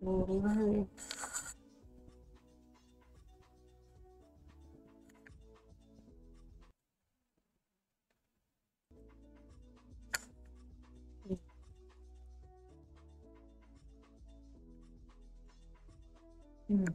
ம்.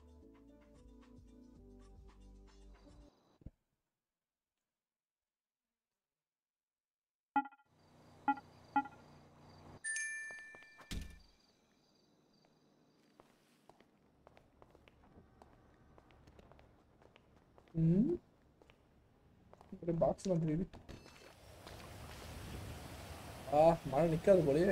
ம் ஒரு பாக்ஸ்லாம் தெரியுது ஆ மழை நிக்காது போலயே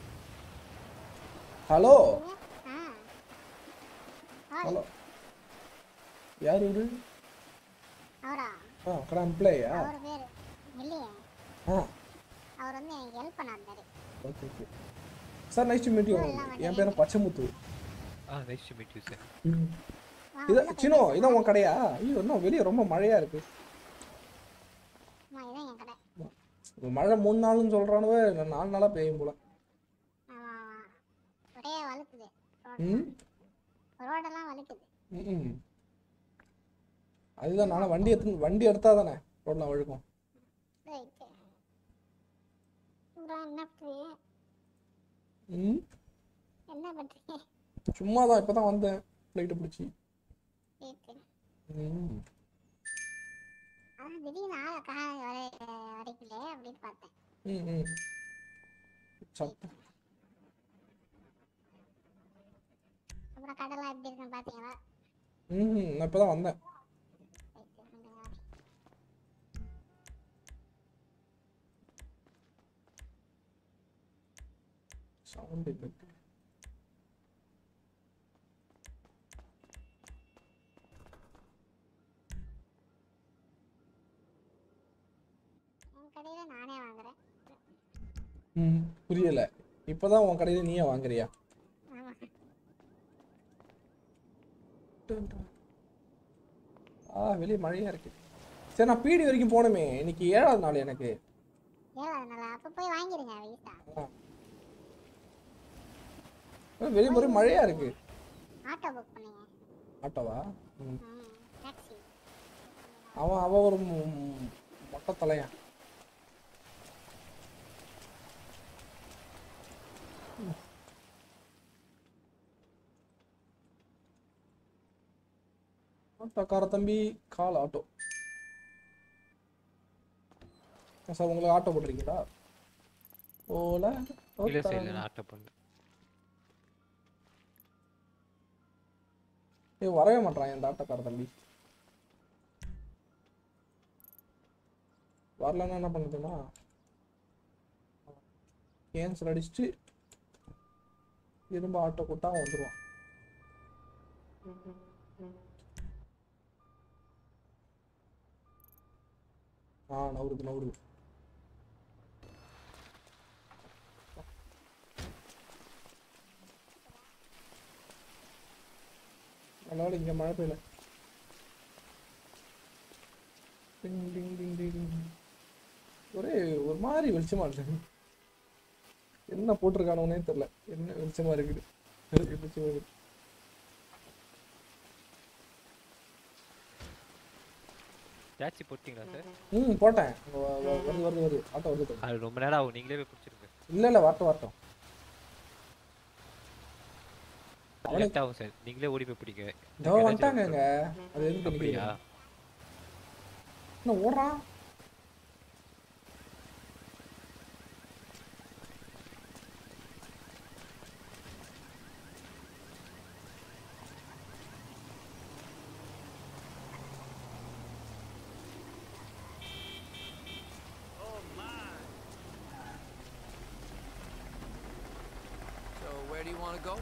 ஹலோ ஆ ஹலோ யார் இவரு அவரா ஆ கடை எம்ப்ளாயா அவர் பேர் இல்லையே ஆ அவர் வந்து எனக்கு ஹெல்ப் பண்ணாரு okay okay sir nice to meet you என் பேர் பச்சைமுத்து ஆ nice to meet you sir ம் இதான் சினோ இதான் உன் கடையா ஐயோ இன்னும் வெளியே ரொம்ப மழையா இருக்கு ஆமா இதான் என் கடை இந்த மழை மூணு நாள்னு சொல்றானுவ இன்னும் நாலு நாளா பெய்யும் போல ஆமா ஆமா ஒரே வழுக்குது ம் ரோடெல்லாம் வழுக்குது ம் அதுதான் நானும் வண்டி எடுத்து வண்டி எடுத்தா தானே ரோட்லாம் வழுக்கும் ரைட்டு அப்புறம் என்ன பண்ணுறீங்க ம் என்ன பண்ணுறீங்க சும்மா தான் இப்போ தான் வந்தேன் ஃப்ளைட்டை பிடிச்சி ரைட்டு ம் அதான் திடீர்னு ஆளை கா வர வரைக்கல அப்படின்னு பார்த்தேன் ம் ம் சத்தம் அப்புறம் கடலாம் எப்படி இருக்குன்னு பார்த்தீங்களா ம் நான் இப்போ தான் வந்தேன் ரைட்டு கொஞ்சம் வரேன். சவுண்ட் இல்லை என் கடையில் நானே வாங்குறேன் ம் புரியல இப்போ தான் உன் கடையில் நீயே வாங்குறியா ஆமாம் ஆ வெளியே மழையா இருக்கு சரி நான் பீடி வரைக்கும் போகணுமே இன்னைக்கு ஏழாவது நாள் எனக்கு ஏழாவது நாளா அப்போ போய் வாங்கிடுங்க வீட்டா ஆ, வெளியே ஒரே மழையா இருக்கு ஆட்டோ புக் பண்ணுங்க ஆட்டோவா ம் ம் டாக்ஸி அவன் அவன் ஒரு மொ- மொ- மொட்டை தலையா ஆட்டோக்கார தம்பி கால் ஆட்டோ சார் உங்களுக்கு ஆட்டோ போட்டிருக்கீங்களா ஓலா இல்லை சார் இல்லை நான் ஆட்டோ பண்ணல ஏய் வரவே மாட்டான் இந்த ஆட்டோக்கார தம்பி வரலன்னா என்ன பண்ணுதுன்னா கேன்சல் அடிச்சுட்டு திரும்ப ஆட்டோ கூட்டா அவன் வந்துடுவான் ஆ நவுறுது நவுறுது அதனால இங்க மழை பெய்யல டிங் டிங் டிங் டிங் ஒரே ஒரு மாதிரி வெளிச்சமா இருக்கு என்ன போட்டிருக்கானோனே தெரியல என்ன வெளிச்சமா இருக்குது வெளிச்சமா இருக்கு டாக்ஸி போட்டிங்களா சார் ம் போட்டேன் வ- வ- வருது வருது வருது ஆட்டோ வருது அது ரொம்ப நேரம் ஆகும் நீங்களே போய் பிடிச்சிருங்க இல்ல இல்ல வரட்டும் வரட்டும் லேட் ஆகும் சார் நீங்களே ஓடி போய் பிடிங்க இதோ வந்துட்டாங்கங்க அது எதுக்கு அப்படியா நிக்கிறீங்க? என்ன ஓடுறான் So where do you want to go?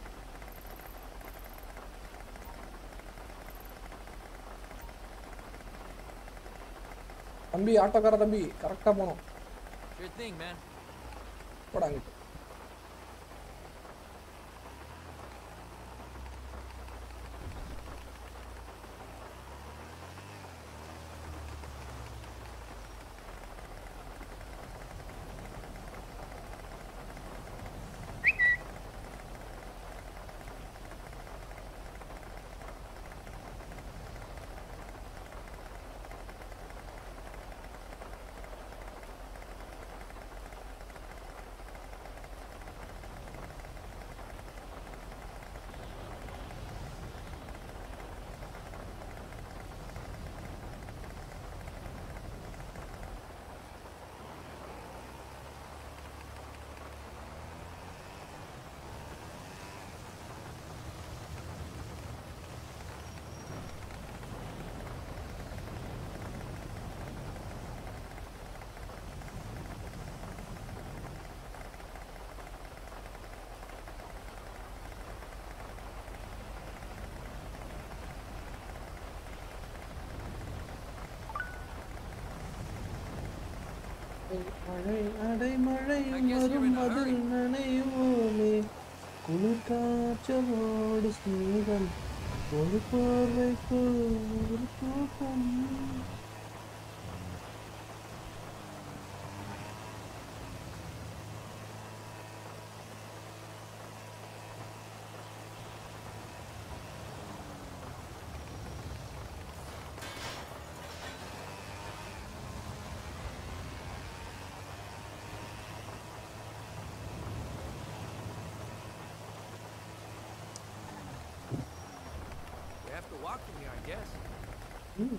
தம்பி ஆட்டோக்கார தம்பி கரெக்டா போனோம் Sure thing, man. போடா அங்கிட்டு மழை அடைமழை I guess you're வரும் in a hurry. அதில் நனைவோமே குளிர் காற்றோடு ஸ்நேகம் ஒரு பார்வைக்கு ஒரு தூக்கம் We have to walk from here, I guess. ம்.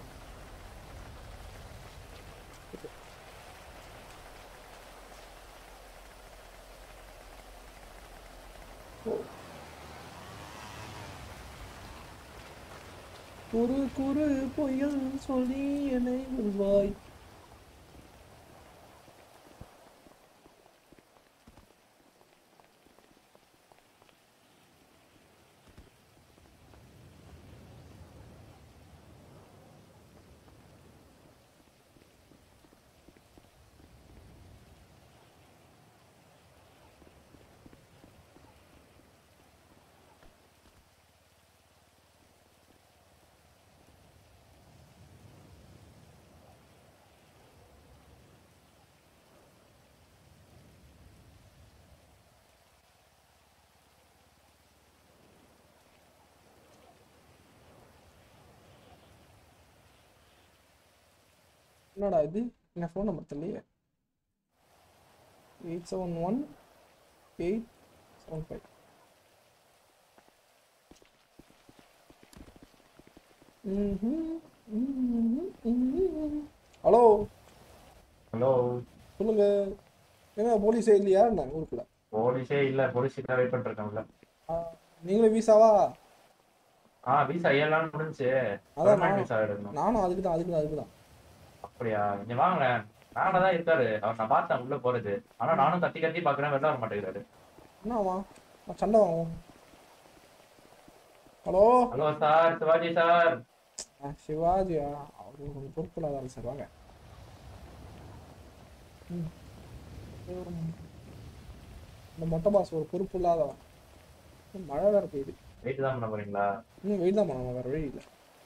குறு குறு பொய்யில் சொல்லி என்னை உள்வாய் என்னடா இது என்ன ஃபோன் நம்பர் தெரியலையே eight seven one eight seven five hello hello சொல்லுங்க என்ன போலீஸே இல்லையா என்ன ஊருக்குள்ள போலீஸே இல்ல போலீஸ் தான் வெயிட் பண்ணிருக்காங்கல்ல ஆ, நீங்களும் வீசாவா ஆ விசா ஏழாம் முடிஞ்சு அதான் நான் விசா எடுக்கணும் நானும் அதுக்கு தான் அதுக்கு தான் அதுக்கு தான் அப்படியா இங்க வாங்க நானே தான் இருக்காரு அவர் நான் பார்த்தேன் உள்ள போறது ஆனா நானும் கத்தி கத்தி பாக்குறேன் வெளில வர மாட்டேங்கிறாரு என்னவா நான் சண்டை வாங்குவோம் hello hello sir Shivaji sir ஆ, சிவாஜியா அவரு கொஞ்சம் பொறுப்பில்லாத சார் வாங்க ம். ஒரு- இந்த மொட்டை பாஸ் ஒரு பொறுப்பு இல்லாதவன் மழை வேற பெய்யுது வெயிட் தான் பண்ண போறீங்களா இன்னும் வெயில் தான் பண்ணணும் வேற வழி இல்லை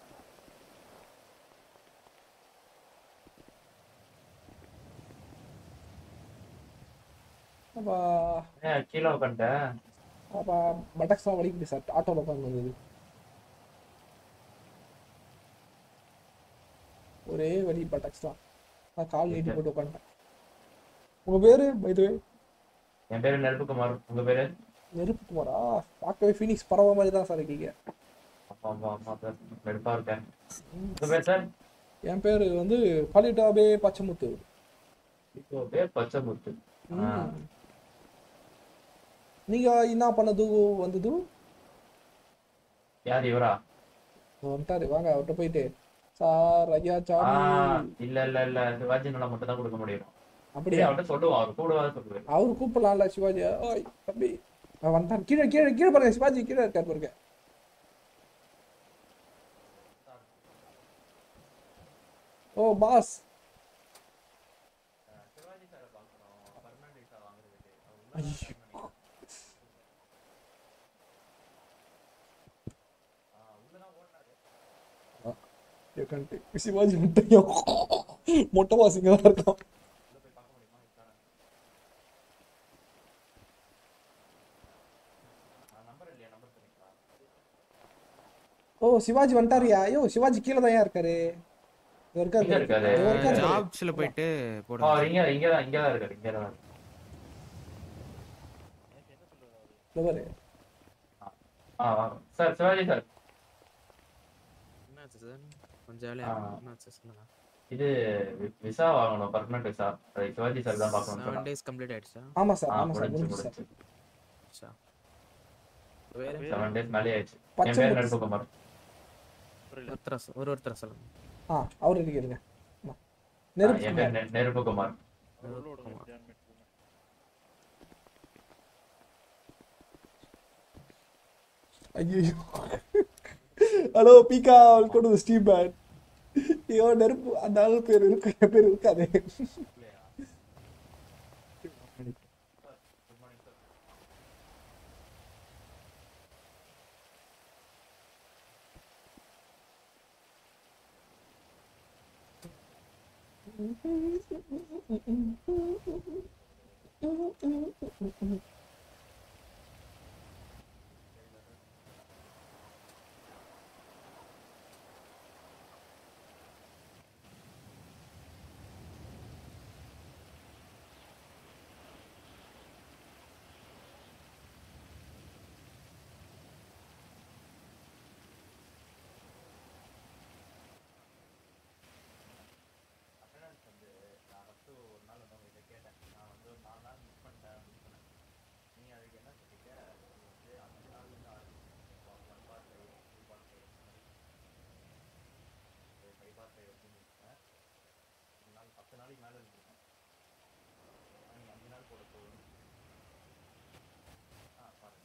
அப்பா ஏன் கீழே உட்காந்துட்டேன் அப்பா பட்டக்ஸ் தான் வலிக்குது சார் ஆட்டோவில் உட்காந்து வந்தது ஒரே வலி பட்டக்ஸ் தான் நான் கால் நீட்டி போட்டு உட்காந்துட்டேன் உங்க பேரு பைதுவே என் பேரு நெருப்புக்குமார் உங்க பேரு நெருப்பு குமாரா பார்க்கவே ஃபீனிக்ஸ் பறவை மாதிரி தான் சார் இருக்கீங்க ஆமா ஆமா ஆமா சார் நெருப்பா இருக்கேன் உங்க பேர் சார் என் பேரு வந்து பாலிட்டாபே பச்சைமுத்து இப்போ பேர் பச்சைமுத்து ஆ. ம். நீங்க என்ன பண்ணது வந்தது யார் இவரா வந்துட்டாரு வாங்க அவர்கிட்ட போயிட்டு சார் ஐயா ஆ சாமி இல்ல இல்ல இல்ல சிவாஜி நல்லா மட்டும் தான் கொடுக்க முடியும் அப்படியா அப்படியே அவர்கிட்ட சொல்லுவோம் அவர் கூடுவாத சொல்லுவேன் அவரு கூப்பிடலாம்ல சிவாஜி ஓய் தம்பி அவன் வந்துட்டான் கீழே கீழே கீழே பாருங்க சிவாஜி கீழே இருக்காரு பாருங்க ஓ பாஸ் சிவாஜி சாரை பார்க்கணும் பர்மனன்ட் விசா வாங்குறதுக்கு ஐயோ. ஏக்கன்ட்டு சிவாஜி முட்டையோ மொட்டை வாசிங்க தான் இருக்கான் நம்பர் இல்லையா நம்பர் தெரியுங்களா ஓ சிவாஜி வந்துட்டாருயா ஐயோ சிவாஜி கீழே தான் இருக்காரு இதோ இருக்காரு எங்க இருக்காரு? இதோ இருக்காரு பாரு. ஜாப்ஸ்ல போயிட்டு ஆ போடுங்க இங்க இங்க தான் இங்க தான் இருக்காரு இங்க தான் இருக்காரு. இதோ பாரு ஆ வாங்க சார் சிவாஜி சார் என்னாச்சு சார் கொஞ்சம் ஜாலியா ஆ. என்னாச்சு சொல்லுங்க இது வி- விசா வாங்கணும் பர்மனன்ட் விசா அது சிவாஜி சார் தான் பார்க்கணும் செவன் சொன்னாங்க. டேஸ் கம்ப்ளீட் ஆயிடுச்சா ஆமா சார் ஆ ஆமா சார் முடிஞ்சு முடிஞ்சு சார் முடிஞ்சு அச்சா. வேற செவன் டேஸ் மேலே ஆயிடுச்சு பச்சை என் பேர் முத்து. நடுப்புக்குமார் ஒருத்தர சொ- ஒரு ஒருத்தர சொல்லுங்க ஆ அவர் இருக்காருங்க ஆமா. ஆ, நெருப்பு என் பேர் நெ- நெருப்புக்குமார் ஆமா. ஐயோ ஹலோ பீக்கா கொண்டு ஸ்டீவ் பேட் ஐயோ நெருப்பு அந்த ஆள் பேர் இருக்கு என் பேர் இருக்காது அட்டண்டன்ஸ் வந்து நான் ஃபஸ்ட்டு ஒரு நாள் வந்து உங்ககிட்ட கேட்டேன் நான் வந்து ஒரு நாலு நாள் மிஸ் பண்ணிட்டேன் அப்படின்னு சொன்னேன் நீங்கள் அதுக்கு என்ன சொன்னீங்க நீ வந்து அஞ்சு நாள் வந்து one four five two four five five four five வந்து முடிச்சேன் ஒரு நாள் பத்து நாளைக்கு மேலே இருந்துருக்கேன் நீங்கள் அஞ்சு நாள் போட போதும் ஆ பாருங்க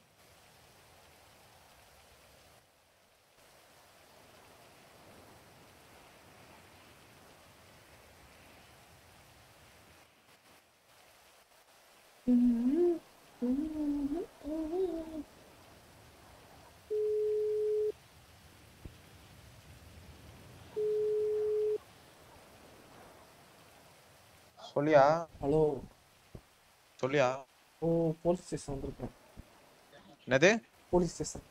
சொல்லியா ஹலோ சொல்லியா ஓ போலீஸ் ஸ்டேஷன் வந்திருக்கேன் என்னது போலீஸ் ஸ்டேஷன்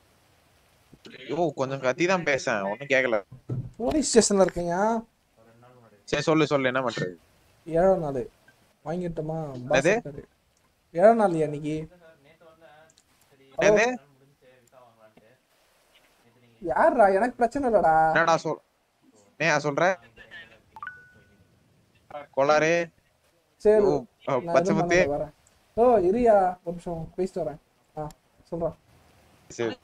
ஓ கொஞ்சம் கத்தி தான் பேசேன் ஒன்றும் கேட்கல போலீஸ் ஸ்டேஷன்ல இருக்கேங்க சரி சொல்லு சொல்லு என்ன பண்றது ஏழாம் நாள் வாங்கிட்டோமா பாஸ் என்னது? இருக்காரு ஏழாம் நாள் இன்னைக்கு என்னது யாருடா எனக்கு பிரச்சனை இல்லடா என்னடா சொல் என்ன சொல்ற கோளாறு சரி ஓ, அ, நான் பச்சை எதுவும் முத்து பண்ணல, வரேன் ஓ இரியா ஒரு நிமிஷம் பேசிட்டு வரேன் ஆ சொல்றேன் சரி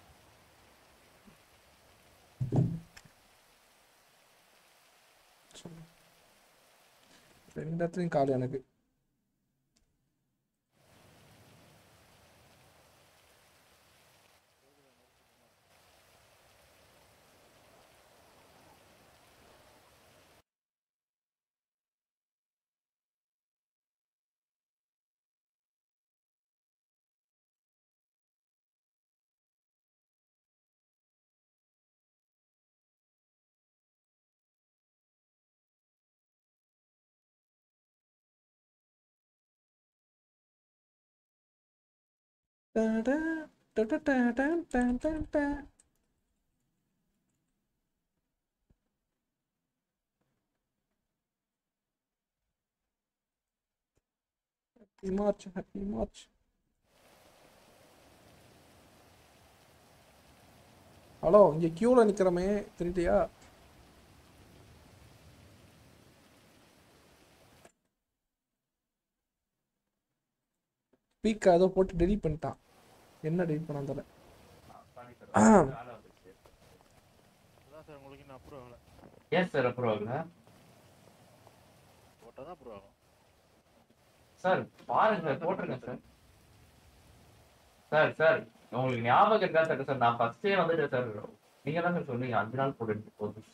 சொல்லு. ரெண்டு இடத்துலையும் கால் எனக்கு Da-da, da-da-da-da-da-da-da. Happy March, happy March. Hello இங்க கியூல நிக்கிறமே தெரியுதியா ஸ்பீக்கர் ஏதோ போட்டு டெலிட் பண்ணிட்டான் என்ன டெலிட் பண்ணான் தெரியல வேலை வந்துருச்சு அதான் சார் உங்களுக்கு இன்னும் அப்ரூவ் ஆகல ஏன் சார் அப்புறம் ஆகுங்க போட்டால் தான் அப்ரூவ் ஆகும் சார் பாருங்க சார் போட்டுருங்க சார் சார் சார் உங்களுக்கு ஞாபகம் இருக்கா சார் சார் நான் ஃபர்ஸ்டே வந்துட்டேன் சார் நீங்க தான் சார் சொன்னீங்க அஞ்சு நாள் போட்டு போதும்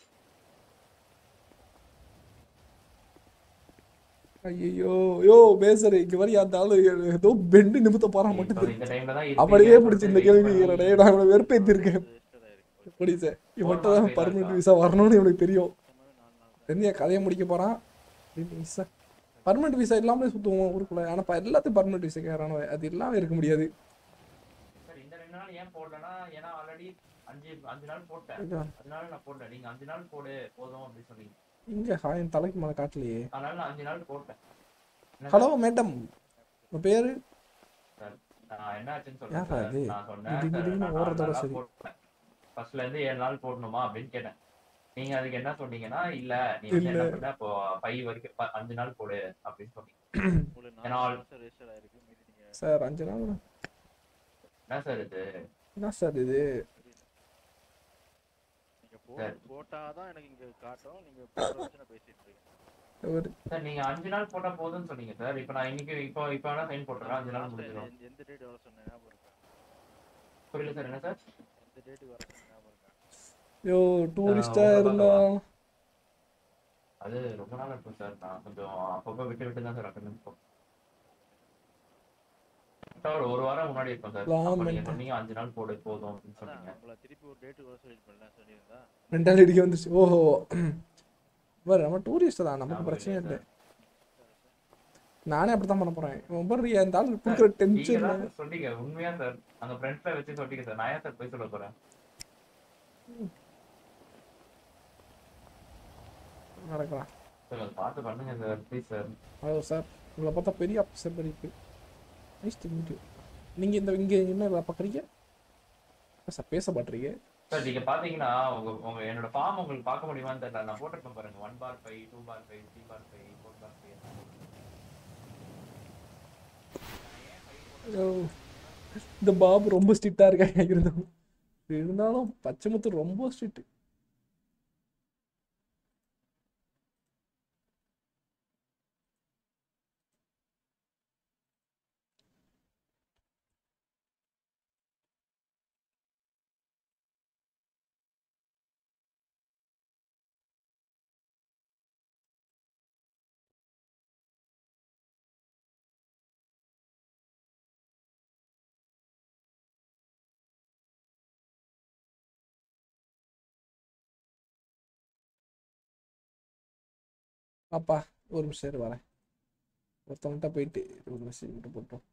ஐயோ யோ பேசுற இங்க வரையும் அந்த ஆளு ஏதோ பெண்டு நிமித்த போறான் மட்டும் இப்ப தெரியும். இந்த டைம்ல தான் அப்படியே பிடிச்சி இந்த கேள்வி கேட்கிறடே நான் இவனை வெறுப்பேத்திருக்கேன் ரெஜிஸ்டர் ஆயிருக்கு எப்படி சார் இவன்ட்ட தான் பர்மனெண்ட் விசா வரணும்னு இவனுக்கு தெரியும் தெரிஞ்ச கதையை முடிக்க போறான் விசா பர்மனெண்ட் விசா இல்லாமலே சுத்துவோம் ஊருக்குள்ள ஆனா இப்ப எல்லாத்தையும் பர்மனெண்ட் விசா கேட்கறானோ அது இல்லாம இருக்க முடியாது சார் இந்த ரெண்டு நாள் ஏன் போடலன்னா ஏன்னா ஆல்ரெடி அஞ்சு அஞ்சு நாள் போட்டேன் இதான். அதனால நான் போட்டேன் நீங்க அஞ்சு நாள் போடு போதும் அப்படின்னு சொன்னீங்க இங்க ஹா- என் தலைக்கு மேல காட்டலையே அதனால நான் அஞ்சு நாள் போட்டேன் என்ன ஹலோ மேடம் உங்க பேரு சார், நான் என்ன ஆச்சுன்னு சொல்றேன் யாரா சார். இது? நான் சொன்னேன் திடீர் சார், திடீர்னு நான் ஓடுறதோட நாலு நாள் சரி. போட்டேன். ஃபர்ஸ்ட்ல இருந்து ஏழு நாள் போடணுமா அப்படின்னு கேட்டேன் நீங்க அதுக்கு என்ன சொன்னீங்கன்னா இல்ல நீ வந்து இல்ல. என்ன பண்ண இப்போ ஃபைவ் வரைக்கும் ப- அஞ்சு நாள் போடு அப்படின்னு சொன்னீங்க உங்களுக்கு ஏன்னா நாலு மாதம் ரெஜிஸ்டர் ஆயிருக்கு மீதி நீங்கள் சார் அஞ்சு நாள் என்ன சார் இது என்ன சார் இது நீங்கள் போ போட்டால் தான் எனக்கு இங்கே காட்டும் நீங்கள் போகிற வச்சு நான் பேசிட்டு இருக்கேன் ஒரு சார் நீங்க அஞ்சு நாள் போட்டா போதும்னு சொன்னீங்க சார் இப்போ நான் இன்னைக்கு இப்போ இப்போ வேணா சைன் போட்டுறேன் அஞ்சு நாள் Last முடிஞ்சிடும் எந்த- எந்த டேட் வர சொன்னேன் ஞாபகம் இருக்கா புரியல சார் என்ன சார் எந்த டேட்டுக்கு வர சொன்னேன் ஞாபகம் இருக்கா யோ டூரிஸ்டா உங்களை இருந்தா அது ரொம்ப நாள் இருக்கும் சார் நான் கொஞ்சம் அப்பப்போ விட்டு விட்டு தான் சார் அட்டெண்டன்ஸ் போட்டேன் ஒரு ஒரு வாரம் முன்னாடி இருக்கும் சார் Long அப்ப நீங்க mental. சொன்னீங்க அஞ்சு நாள் போடு போதும் அப்படின்னு அதான் சொன்னீங்க உங்களை திருப்பி ஒரு டேட்டு வர சொல்லி பண்ணலாம் சொல்லியிருந்தா ரெண்டாவது அடிக்க வந்துச்சு ஓஹோ பாரு நம்ம டூரிஸ்ட் தான் நமக்கு பிரச்சனையே இல்லை நானே அப்படித்தான் பண்ண போறேன் இவன் பாரு இந்த ஆள் கொடுக்குற நீங்க டென்ஷன் தான் சார் சொன்னீங்க உண்மையா சார் அங்க ஃப்ரெண்ட்ஸ்ல வச்சு சொன்னீங்க சார் நான் ஏன் சார் போய் சொல்ல போறேன் நடக்கலாம் சார் அதை பார்த்து பண்ணுங்க sir please sir hello sir உங்களை பார்த்தா பெரிய ஆஃபீஸர் மாதிரி இருக்கு நைஸ் டு மீட் யூ நீங்கள் இந்த இங்கே என்ன வேலை பார்க்குறீங்க சார் பேச மாட்டீங்க சார் நீங்க பாத்தீங்கன்னா உங்க உங்க என்னோட ஃபார்ம் உங்களுக்கு பார்க்க முடியுமான்னு தெரியல நான் போட்டிருப்பேன் பாருங்க one four five two four five three four five four four five ஐயோ, இந்த பாபு ரொம்ப ஸ்ட்ரிக்டாக இருக்காங்க இருந்தாலும் இருந்தாலும் பச்சைமுத்து ரொம்ப ஸ்ட்ரிக்ட் அப்பா ஒரு நிமிஷம் இரு வரேன் ஒருத்தவங்கிட்ட போயிட்டு ஒரு மெசேஜ் மட்டும் போட்டோம்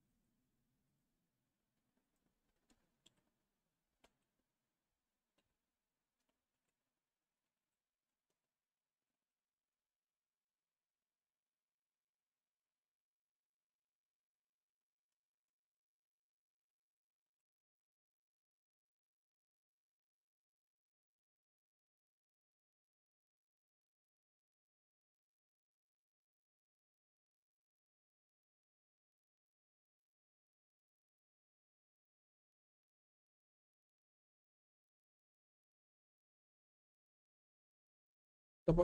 அப்பா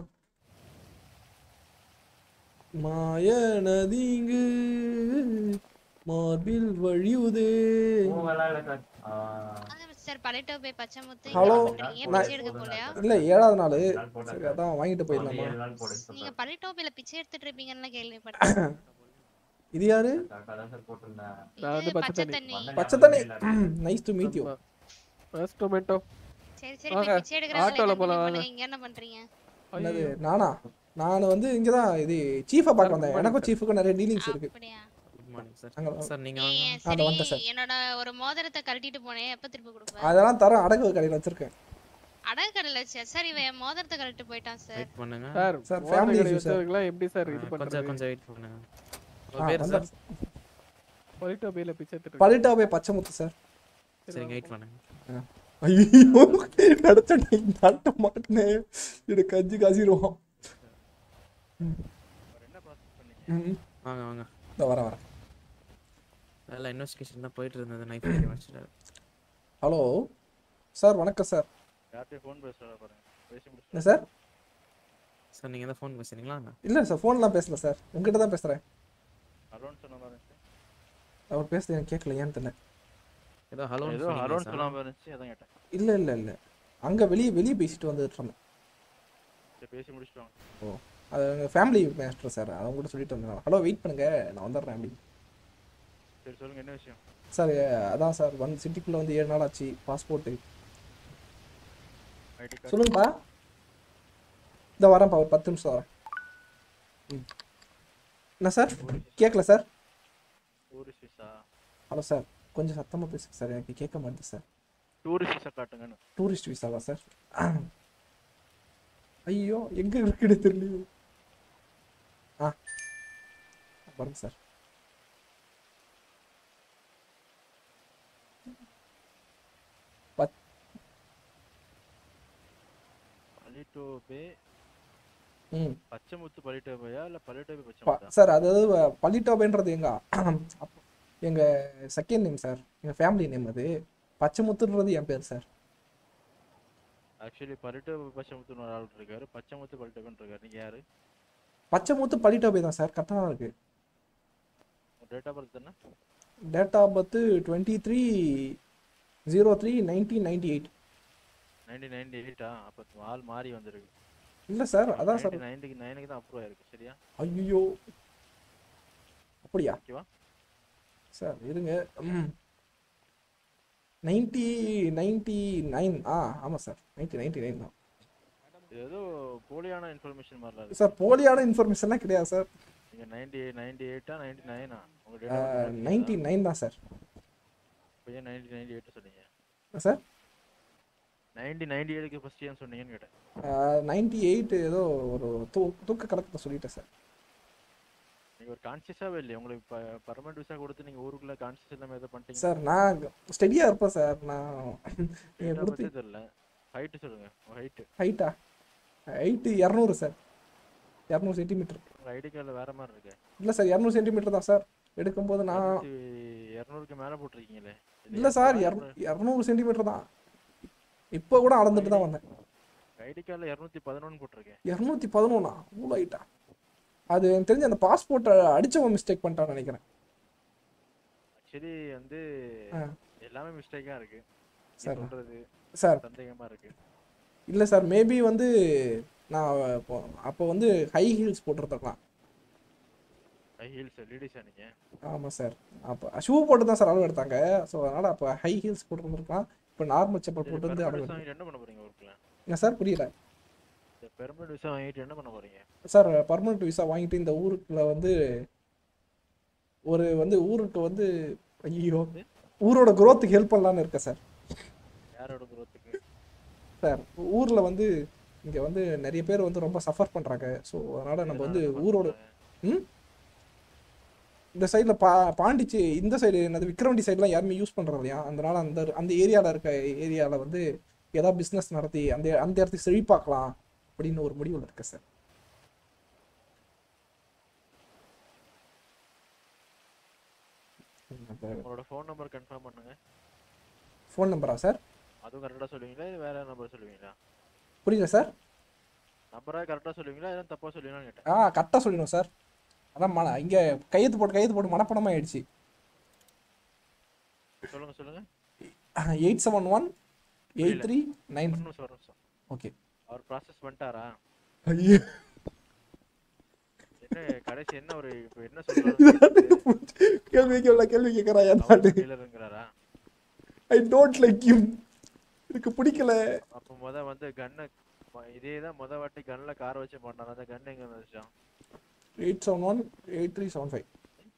மாய நதிங்கு மார்பில் வழியுதே பூவெல்லாம் இல்ல சார் சார் பழைய போய் பச்சை முத்து ஹலோ பண்றீங்க நான் பிச்சை எடுக்க போலையா இல்லை ஏழாவது நாள் நாள் போட்டேன் சரி அதான் வாங்கிட்டு போயிடலாமா ஏழு நாள் போடுன்னு நீங்க சொல்றேன் பழைய டோப்பில பிச்சை எடுத்துட்டு இருப்பீங்கன்னு கேள்விப்பட்டேன் இது யாரு கரெக்டா தான் சார் போட்டிருந்தேன் நான் வந்து இது பச்சை பச்சை தண்ணி. தண்ணி பச்சை தண்ணி nice to meet you first tomato சரி சரி வாங்க, போய் பிச்சை எடுக்கிறவங்க ஆட்டோல போலாம், வாங்க. பண்ணுங்க இங்க என்ன பண்றீங்க என்னது நானா நான் வந்து இங்கே தான் இது சீஃபை பார்க்க வந்தேன் எனக்கும் சீஃபுக்கும் நிறைய டீலிங்ஸ் இருக்கு அப்படியா குட் மார்னிங் சார் அங்க சார் நீங்க ஏய், வாங்க ஆ, இதோ வந்துட்டேன் சரி சார். என்னோட ஒரு மோதிரத்தை கழட்டிட்டு போனேன் எப்ப திருப்பி கொடுப்ப அதெல்லாம் தரம் அடகு கடையில் வச்சிருக்கேன் அடகு கடையில வச்சு சார் இவன் என் மோதிரத்தை கழட்டிட்டு போயிட்டான் சார் வெயிட் பண்ணுங்க சார் சார், மோதிர family கடை issue, sir. வச்சவங்கலாம் எப்படி சார் இது ஆ, கொஞ்சம் பண்றது கொஞ்சம் வெயிட் பண்ணுங்க ஆ, உங்க பேர் சார் வந்தா- பழைய போயில பிச்சை எடுத்துட்டு பலிட்டா போய் பச்சை முத்து சார் சரிங்க வெயிட் பண்ணுங்க ஐயோ நடத்த நாட்ட மாட்டேனே எனக்கு கஞ்சி காசிடுவோம் என்ன ப்ராசஸ் பண்ணீங்க ம் வாங்க வாங்க இந்த வரேன் வரேன் நல்லா இன்வெஸ்டிகேஷன் தான் போயிட்டு இருந்தது நைஃப் பண்ணி வச்சுட்டாரு ஹலோ சார் வணக்கம் சார் யார்கிட்டயும் ஃபோன் பேசுறா பாருங்க பேசி என்ன முடிச்சு சார் சார் நீங்க தான் ஃபோன் பேசுறீங்களா இல்லை சார் ஃபோன்லாம் பேசல சார் உங்ககிட்ட தான் பேசுகிறேன் அரோன் சொன்ன மாதிரி இருந்துச்சு அவர் பேசுறது எனக்கு கேட்கல ஏன்னு தெரியல ஏதோ ஹலோ ஏதோ அரோன் சொன்ன மாதிரி இருந்துச்சு அதான் கேட்டேன் இல்லை இல்லை இல்லை அங்கே வெளியே வெளியே பேசிட்டு வந்துட்டு இருந்தேன் சரி பேசி முடிச்சுட்டு வாங்க ஓ அது எங்கள் ஃபேமிலி மேஸ்டர் சார் அவங்க கூட சொல்லிட்டு வந்தேன் ஹலோ வெயிட் பண்ணுங்க நான் வந்துடுறேன் அப்படி சரி சொல்லுங்க என்ன விஷயம் சார் அதான் சார் ஒன் சிட்டிக்குள்ளே வந்து ஏழு நாள் ஆச்சு பாஸ்போர்ட்டு ஐடி கார்டு சொல்லுங்கப்பா இந்த வரேன்ப்பா ஒரு பத்து நிமிஷம் வரேன் ம் என்ன சார் கேட்கல sir tourist visa hello sir கொஞ்சம் சத்தமாக பேசுங்க சார் எனக்கு கேட்க மாட்டேது சார் டூரிஸ்ட் விசா காட்டுங்கன்னு டூரிஸ்ட் விசாவா சார் ஐயோ எங்கே இருக்குன்னு தெரியலையே ஆ பாருங்க சார் பத் பலிட்டோ பே ம் பச்சை முத்து பலிட்டோ பேயா இல்ல பலிட்டோ பே பச்சை ப- முத்தா சார் அதாவது வ- பள்ளிட்டோபைன்றது எங்க அப்ப- எங்க செகண்ட் நேம் சார் எங்க ஃபேமிலி நேம் அது பச்சைமுத்துன்றது என் பேர் சார் ஆக்சுவலி பலிட்டோ பச்சை முத்துன்னு ஒரு ஆள் இருக்காரு பச்சை முத்து பலிட்டோன்னு இருக்காரு நீங்க யாரு பச்சைமுத்து பள்ளிட்டோபை தான் சார் கரெக்டாக தான் இருக்கு டேட் ஆஃப் பர்த் என்ன date of birth twenty three zero three nineteen ninety eight nineteen ninety எயிட்டா அப்போ ஆள் மாறி வந்திருக்கு இல்லை சார் அதான் சார் நைன்டி நைனுக்கு தான் அப்ரூவ் ஆயிருக்கு சரியா ஐயோ அப்படியா ஓகேவா சார் இருங்க நைன்டி நைன்டி நைன் ஆ ஆமாம் சார் நைன்டி நைன்டி நைன் தான் இது ஏதோ போலியான இன்ஃபர்மேஷன் மாதிரிலாம் இருக்கு சார் போலியான இன்ஃபர்மேஷன்லாம் கிடையாது சார் நீங்க நைன்டி நைன்டி எயிட்டா நைன்டி நைனா உங்க டேட் நைன்டி நைன் தான் சார் பையன் நைன்டி நைன்டி எயிட் சொன்னீங்க சார் நைன்டி நைன்டி எயிட்டுக்கு ஃபர்ஸ்ட் ஏன் சொன்னீங்கன்னு கேட்டேன் நைன்டி எயிட் ஏதோ ஒரு தூ தூக்க கணக்கில் சொல்லிட்டேன் சார் நீங்க ஒரு கான்சியஸாவே இல்லையா உங்களுக்கு இப்போ பர்மனெண்ட் விசா கொடுத்து நீங்க ஊருக்குள்ள கான்சியஸ் இல்லாம எதை பண்ணிட்டீங்க சார் நான் ஸ்டெடியாக இருப்பேன் சார் நான் நீங்கள் என்ன கொடுத்து பத்தி தெரியல ஹைட் சொல்லுங்க உங்க ஹைட் ஹைட்டா ஹைட்டு இரநூறு சார் இரநூறு சென்டிமீட்டர் உங்க ஐடி கார்டில் வேற மாதிரி இருக்கு இல்லை சார் இரநூறு சென்டிமீட்டர் தான் சார் எடுக்கும்போது நான் இரநூறுக்கு மேல போட்டிருக்கீங்களே இது இல்லை சார் இரநூறு- இரநூறு சென்டிமீட்டர் தான் இப்போ கூட அளந்துட்டு தான் வந்தேன் ஐடி கார்டில் இரநூத்தி பதினொன்று போட்டிருக்கேன் இரநூத்தி பதினொன்னா அவ்வளோ ஹைட்டா அது எனக்கு தெரிஞ்சு அந்த பாஸ்போர்ட்டை அடிச்சவன் மிஸ்டேக் பண்ணிட்டான்னு நினைக்கிறேன் ஆக்சுவலி வந்து ஆ. எல்லாமே மிஸ்டேக்கா இருக்கு நீ சார் சொல்றது சார் சந்தேகமா இருக்கு இல்லை சார் மேபி வந்து நான் இப்போ அப்போ வந்து ஹை ஹீல்ஸ் போட்டிருந்துருக்கலாம் ஹை ஹீல்ஸ் லேடிஸா நீங்க ஆமாம் சார் அப்போ ஷூ போட்டு தான் சார் அளவு எடுத்தாங்க ஸோ அதனால் அப்போ ஹை ஹீல்ஸ் போட்டிருந்துருக்கலாம் இப்போ நார்மல் செப்பல் போட்டு வந்து அளவு பெர்மனன்ட் எடுத்தேன். வாங்கிட்டு என்ன பண்ண போறீங்க ஒர்க்ல என்ன சார் புரியல இந்த பெர்மனன்ட் விசா வாங்கிட்டு என்ன பண்ண போறீங்க சார் பர்மனெண்ட் விசா வாங்கிட்டு இந்த ஊருக்குள்ள வந்து ஒரு வந்து ஊருக்கு வந்து ஐயோ ஊரோட growth-க்கு ஹெல்ப் பண்ணலான்னு இருக்கேன் சார் யாரோட குரோத்துக்கு சார் ஊரில் வந்து இங்கே வந்து நிறைய பேர் வந்து ரொம்ப சஃபர் பண்ணுறாங்க ஸோ அதனால் நம்ம வந்து ஊரோட ம் இந்த சைடில் பா பாண்டிச்சி இந்த சைடு என்னது விக்ரவண்டி சைட்லாம் யாருமே யூஸ் பண்ணுறது இல்லையா அதனால அந்த அந்த ஏரியாவில் இருக்க ஏரியாவில் வந்து ஏதாவது பிஸ்னஸ் நடத்தி அந்த அந்த இடத்துக்கு செழிப்பாக்கலாம் அப்படின்னு ஒரு முடிவில் இருக்கு சார் உங்களோட ஃபோன் நம்பர் கன்ஃபார்ம் பண்ணுங்க ஃபோன் நம்பரா சார் அதுவும் கரெக்டா சொல்லுவீங்களா இல்ல வேற நம்பர் சொல்லுவீங்களா புரியல சார் நம்பரா கரெக்டா சொல்லுவீங்களா இல்ல தப்பா சொல்லுவீங்களான்னு கேட்டேன் ஆ கரெக்டாக சொல்லிடும் சார் அதான் மன இங்கே கையெழுத்து போட்டு கையெழுத்து போட்டு மனப்படமாக ஆயிடுச்சு சொல்லுங்க சொல்லுங்க eight seven one eight three nine ஒரு நிமிஷம் ஒரு நிமிஷம் ஓகே அவர் ப்ராசஸ் பண்ணிட்டாரா ஐயோ என்ன கடைசி என்ன ஒரு இப்போ என்ன சொல்றாரு கேள்வி கேள்வி கேள்வி கேட்குறாயா நான் டீலருங்கிறாரா ஐ டோன்ட் லைக் யூ எனக்கு பிடிக்கல அப்போ முத வந்து கன்னை இதே தான் முத வாட்டி கன்ல கார வச்சு பண்ணான் அந்த கன் எங்க வந்துச்சான் eight seven one eight three seven five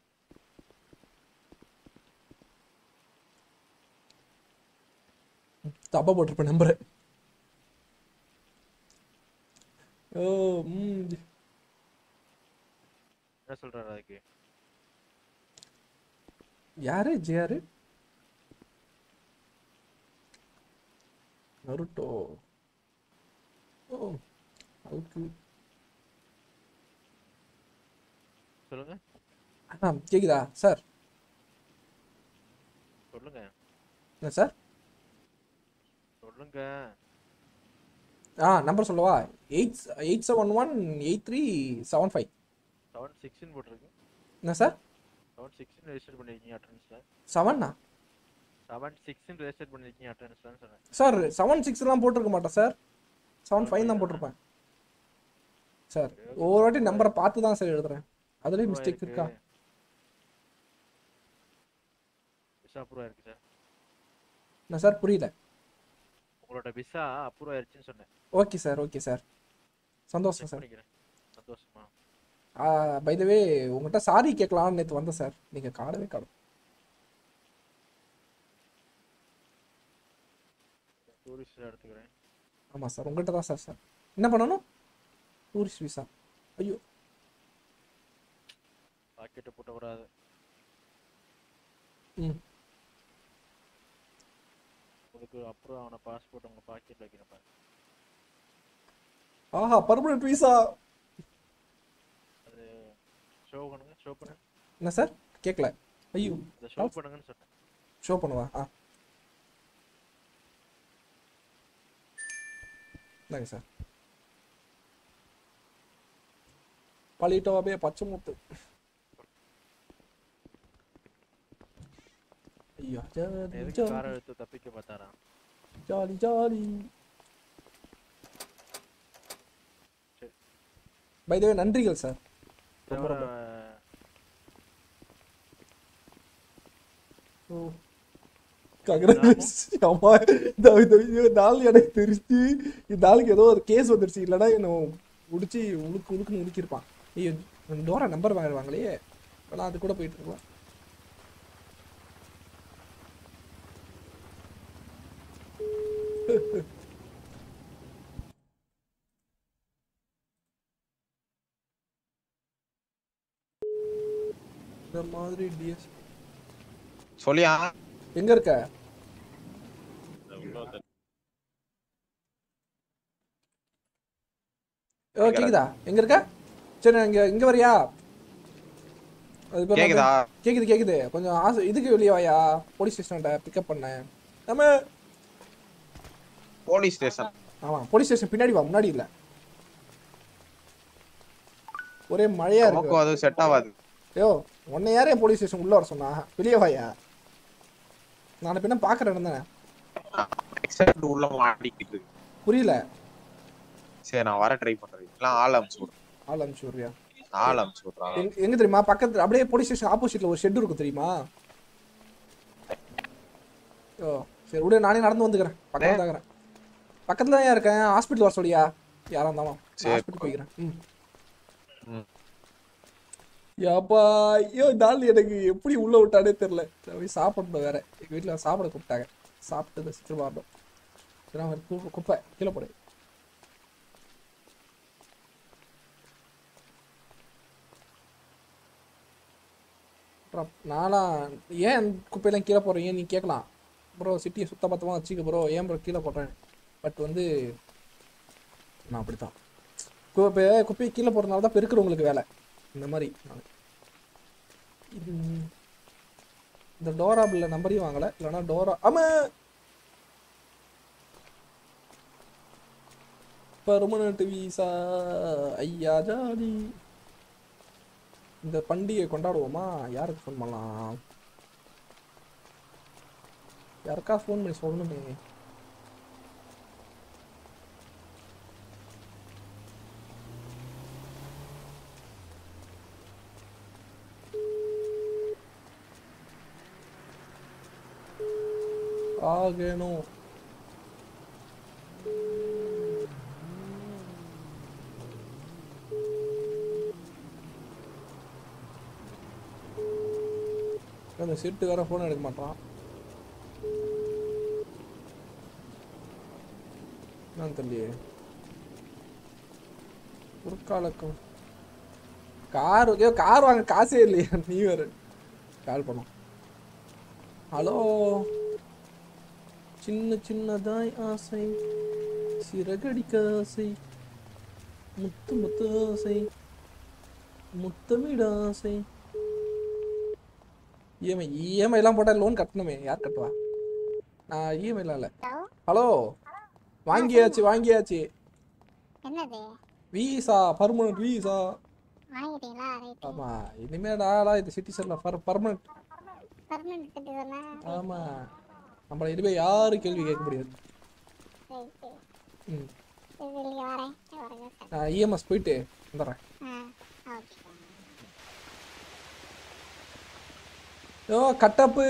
தப்பா போட்டிருப்பேன் நம்பரு ஓ ம் என்ன சொல்றாரு அதுக்கு யாரு ஜியாரு நருட்டோ ஓ அதுக்கு சொல்லுங்க ஆ கேக்குதா சார் சொல்லுங்க என்ன சார் சொல்லுங்க ஆ நம்பர் சொல்லவா eight eight seven one eight three seven five seven sixteen போட்டிருக்கு என்ன சார் செவன் சிக்ஸ்டின் ரெஜிஸ்டர் பண்ணிருக்கீங்க அட்டன்ஸ்ல செவன்னா செவன் சிக்ஸ்டின் ரெஜிஸ்டர் பண்ணிருக்கீங்க அட்டன்ஸ்லன்னு சொன்னேன் சார் செவன் சிக்ஸ்லாம் போட்டிருக்க மாட்டேன் சார் செவன் ஃபைவ் தான் போட்டிருப்பேன் சார் ஒவ்வொரு வாட்டி நம்பரை பார்த்து தான் சார் எழுதுறேன் அதுலேயும் மிஸ்டேக் இருக்கா விசா அப்ரூவ் ஆயிருக்கு சார் என்ன சார் புரியல உங்களோட விசா அப்ரூவ் ஆயிருச்சுன்னு சொன்னேன் ஓகே சார் ஓகே சார் சந்தோஷம் செக் சார் பண்ணிக்கிறேன் சந்தோஷமா பை த வே உங்கள்கிட்ட சாரி கேட்கலாம்னு நேற்று வந்தேன் சார் நீங்கள் காடவே காடும் டூரிஸ்ட் எடுத்துக்கிறேன் ஆமாம் சார் உங்கள்கிட்ட தான் சார் சார் என்ன பண்ணணும் டூரிஸ்ட் விசா ஐயோ பாக்கெட்டை போட்ட கூடாது ம் அதுக்கு அப்புறம் அவனை பாஸ்போர்ட் உங்க பாக்கெட்ல வைக்கிறேன் பாரு. ஆஹா பர்மனெண்ட் விசா அது ஷோ பண்ணுங்க ஷோ பண்ணுங்க என்ன சார் கேட்கல ஐயோ இதை ஷோ பண்ணுங்கன்னு சொன்னேன் ஷோ பண்ணுவா ஆ இந்தாங்க சார் பழிட்டோவே பச்சை முத்து ஐயோ ஜாலி எதுக்கு ஜாலி காரை எடுத்து தப்பிக்க பார்த்தாரா jolly jolly by the way நன்றிகள் சார் ரொம்ப ரொம்ப ஓ கங்கராஜ் அம்மா இந்த இந்த இந்த நாள் எனக்கு தெரிஞ்சு இந்த நாளுக்கு ஏதோ ஒரு கேஸ் வந்துருச்சு இல்லைன்னா என்ன முடிச்சு உழுக்கு உழுக்குன்னு உழுக்கிருப்பான் ஐயோ டோரா நம்பர் வாங்கிடுவாங்களே இப்போலாம் அது கூட போயிட்டு இருக்கலாம் இந்த மாதிரி டிஎஸ் சொல்லியா எங்க இருக்க ஓ கேக்குதா எங்க இருக்க சரி இங்க இங்க வரியா அது பேர் கேக்குதா? வந்து- கேக்குது கேக்குது கொஞ்சம் ஆசை இதுக்கு வெளியே வாயா போலீஸ் ஸ்டேஷன்ட்ட பிக்கப் பண்ணேன் நம்ம போலீஸ் ஸ்டேஷன் ஆமா போலீஸ் ஸ்டேஷன் பின்னாடி வா முன்னாடி இல்ல ஒரே மழையா நமக்கும் இருக்கு அது செட் ஆகாது யோ உன்னை யாரே போலீஸ் ஸ்டேஷன் உள்ள வர சொன்னா வெளியே வாயா நான் பின்ன பாக்குறேன் இருந்தேன் எக்ஸாக்ட் உள்ள மாட்டிக்கிட்டு இருக்கு புரியல சரி நான் வர ட்ரை பண்றேன் எல்லாம் ஆள் அமுச்சு விடுறேன் ஆள் அனுப்பிச்சு விடுறியா ஆள் அமுச்சு விடுறான் எங்க- எங்க தெரியுமா பக்கத்துல அப்படியே போலீஸ் ஸ்டேஷன் ஆப்போசிட்ல ஒரு ஷெட் இருக்கும் தெரியுமா ஓ சரி விடு நானே நடந்து வந்துக்கிறேன் பக்கத்துல தான் இருக்கிறேன் பக்கத்துல தான் இருக்கேன் ஹாஸ்பிட்டல் வர சொல்லியா யாரா இருந்தாலும் சரி. ஹாஸ்பிட்டல் போய்க்கிறேன் ம் ம். ஏப்பா ஐயோ இந்த ஆள் எனக்கு எப்படி உள்ள விட்டானே தெரியல நான் போய் சாப்பிடணும் வேற எங்க வீட்டுல சாப்பிட கூப்பிட்டாங்க சாப்பிட்டு சித்திர மாறணும் சரி அவன் கு- குப்பை கீழே போடு அப்புறம் நானா ஏன் குப்பையெல்லாம் கீழே போடுறீங்க நீ கேட்கலாம் ப்ரோ சிட்டியை சுத்த பத்தமாக வச்சுக்க ப்ரோ ஏன் ப்ரோ கீழே போடுறேன் பட் வந்து நான் அப்படித்தான் குப்பை குப்பையை கீழே போடுறதுனால தான் பெருக்கிறவங்களுக்கு வேலை இந்த மாதிரி நானு. இது- இந்த டோரா பில்ல நம்பரையும் வாங்கலை இல்லைன்னா டோரா ஆமா பர்மனண்ட் வீசா ஐயா ஜாலி இந்த பண்டிகை கொண்டாடுவோமா யாருக்கு ஃபோன் பண்ணலாம் யாருக்கா ஃபோன் பண்ணி சொல்லணுமே ஆகணும் அந்த செட்டு வேற ஃபோன் எடுக்க மாட்டான் நான் தெரியலையே குறுக்காலக்கம் கார் ஐயோ கார் வாங்க காசே இல்லையா நீ வேற கால் பண்ணோம் ஹலோ சின்ன சின்னதாய் ஆசை சிறகடிக்க ஆசை முத்து முத்து ஆசை முத்தமிட ஆசை இஎம்ஐ இஎம்ஐலாம் போட்டால் லோன் கட்டணுமே யார் கட்டுவா நான் இஎம்ஐலாம் இல்லை ஹலோ வாங்கியாச்சு வாங்கியாச்சு என்னது வீசா பர்மனன்ட் வீசா வாங்கிட்டீங்களா ரைட் ஆமா இனிமேடாடா இது சிட்டிசன்ல பர் பர்மனன்ட் பர்மனன்ட் சிட்டிசனா ஆமா நம்மள இனிமே யாரும் கேள்வி கேட்க முடியாது ரைட் ம் சரி வெளியே வரேன் வரேன் நான் இஎம்எஸ் போயிட்டு வந்துடுறேன் ஆ ஓகே ஓ கட்டப்பு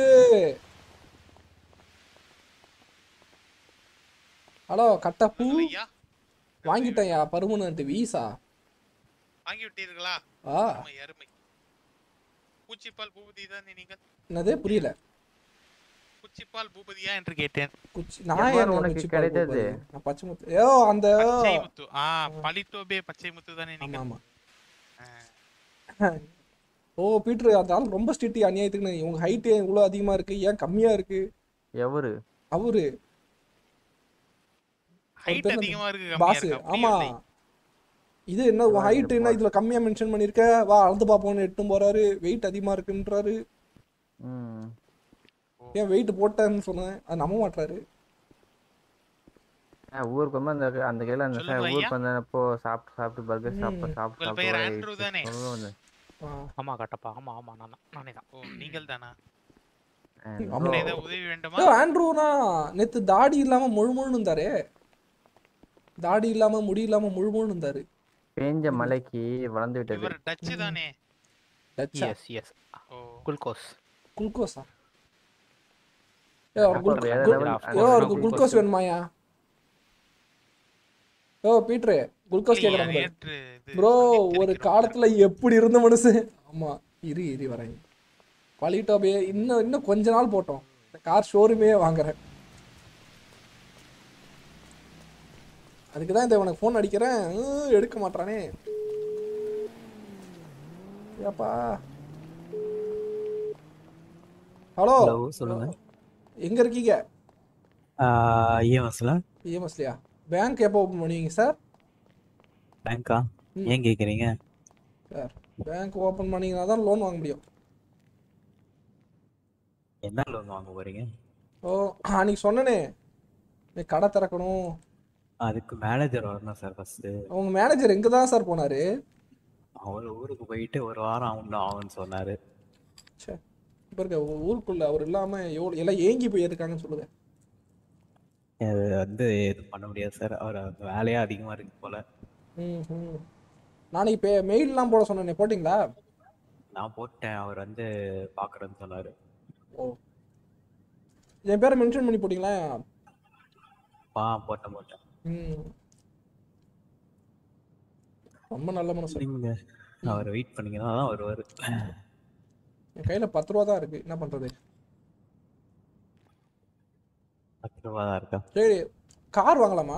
ஹலோ கட்டப்பு வாங்கிட்டேன்யா பர்மனன்ட் வீசா வாங்கி விட்டீர்களா ஆ அருமை அருமை பூச்சிப்பால் பூபதி தான் நீங்கள் என்னது புரியல பூச்சிப்பால் பூபதியா என்று கேட்டேன் குச்சி நான் எவ்வாறு என்ன உனக்கு குச்சி பால் கிடைத்தது? பூப்பது? நான் பச்சை முத்து ஏ அந்த பச்சை முத்து ஆ பளித்தோபே பச்சை முத்து தானே ஆமா நீங்கள் ஆமா ஆ. ஓ பீட்ரு அந்த ஆள் ரொம்ப ஸ்ட்ரிக்ட் அநியாயத்துக்கு உங்க ஹைட் இவ்வளவு அதிகமா இருக்கு ஏன் கம்மியா இருக்கு எவரு அவரு ஹைட் பேர் அதிகமா இருக்கு கம்மியா பாஸ் இருக்கு அப்படி ஆமா இல்லை. இது என்ன உன் ஹைட் என்ன இதுல கம்மியா மென்ஷன் பண்ணிருக்க வா அளந்து பாப்போம்னு எட்டும் போறாரு வெயிட் அதிகமா இருக்குன்றாரு ம் ஏன் வெயிட் போட்டேன்னு சொன்னேன் அது நம்ப மாட்டாரு ஆ, ஊருக்கு வந்து அந்த அந்த கையில அந்த சொல்லுங்க ஐயா. ஊருக்கு வந்தப்போ சாப்பிட்டு சாப்பிட்டு பர்கர் சாப்பிட்டு ம். சாப்பிட்டு உங்கள் பெயர் சாப்பிட்டு ஆண்ட்ரூ தானே? வந்து ஆமா கட்டப்பா ஆமா ஆமா நான் நானே தான் ஓ நீங்கள் தானா ஆமா. வேற ஏதாவது உதவி வேண்டுமா ஏ, ஆண்ட்ரூனா நேத்து தாடி இல்லாம முழு முழுன்னு இருந்தாரே தாடி இல்லாம முடி இல்லாம முழு முழுன்னு இருந்தாரு பேஞ்ச மலைக்கு வளர்ந்து விட்டது இவர் டச்சு தானே டச்சா எஸ் எஸ் ஓ குளுக்கோஸ் குளுக்கோஸா ஏ ஒரு அப்ப குளுக்கோ- வேற குளு- level ஏ ஒரு குளுக்கோஸ் குளுக்கோஸ் வேணுமாயா ஓ பீட்ரு குளுக்கோஸ் இல்லையா, கேக்குறாங்க பாரு. நேற்று இது ப்ரோ பண்ணிட்டு ஒரு இருக்கிறோம். காலத்துல எப்படி இருந்த மனுஷன் ஆமா இரு இரு வரேன் பழிட்டோபே இன்னும் இன்னும் கொஞ்ச நாள் போட்டோம் இந்த கார் ஷோரூமே வாங்குறேன் அதுக்கு தான் இந்த உனக்கு ஃபோன் அடிக்கிறேன் ஹம், எடுக்க மாட்டானே ஏப்பா ஹலோ ஹலோ சொல்லுங்க எங்க இருக்கீங்க இஎம்எஸ்ல இஎம்எஸ்லையா பேங்க் எப்போ ஓப்பன் பண்ணுவீங்க சார் பேங்க்கா ம். ஏன் கேக்குறீங்க சார் பேங்க் ஓப்பன் பண்ணீங்கன்னா தான் லோன் வாங்க முடியும் என்ன லோன் வாங்க போறீங்க ஓ அன்னைக்கு சொன்னனே நீ கடை திறக்கணும் அதுக்கு மேனேஜர் வரணும் சார் ஃபர்ஸ்ட் உங்க மேனேஜர் எங்க தான் சார் போனாரு அவர் ஊருக்கு போயிட்டு ஒரு வாரம் ஆகணும் ஆகும்னு சொன்னாரு ச்சே இப்போ இருக்க ஊ- ஊருக்குள்ள அவர் இல்லாம எவ்வளோ எல்லாம் ஏங்கி போயிருக்காங்கன்னு சொல்லுங்க அது வந்து இது பண்ண முடியாது சார் அவர் வேலையே அதிகமா இருக்கு போல ம் ம் நாளைக்கு இப்போ மெயிலெலாம் போட சொன்னேனே போட்டிங்களா நான் போட்டேன் அவர் வந்து பாக்குறேன்னு சொன்னாரு ஓ என் பேரை மென்ஷன் பண்ணி போட்டிங்களா ஆ போட்டேன் போட்டேன் ம் ரொம்ப நல்ல மனசு நீங்க அவர் வெயிட் பண்ணீங்கன்னா தான் வருவாரு என் கையில பத்து ரூபா தான் இருக்கு என்ன பண்றது பத்து ரூபா தான் இருக்கா சரி கார் வாங்கலாமா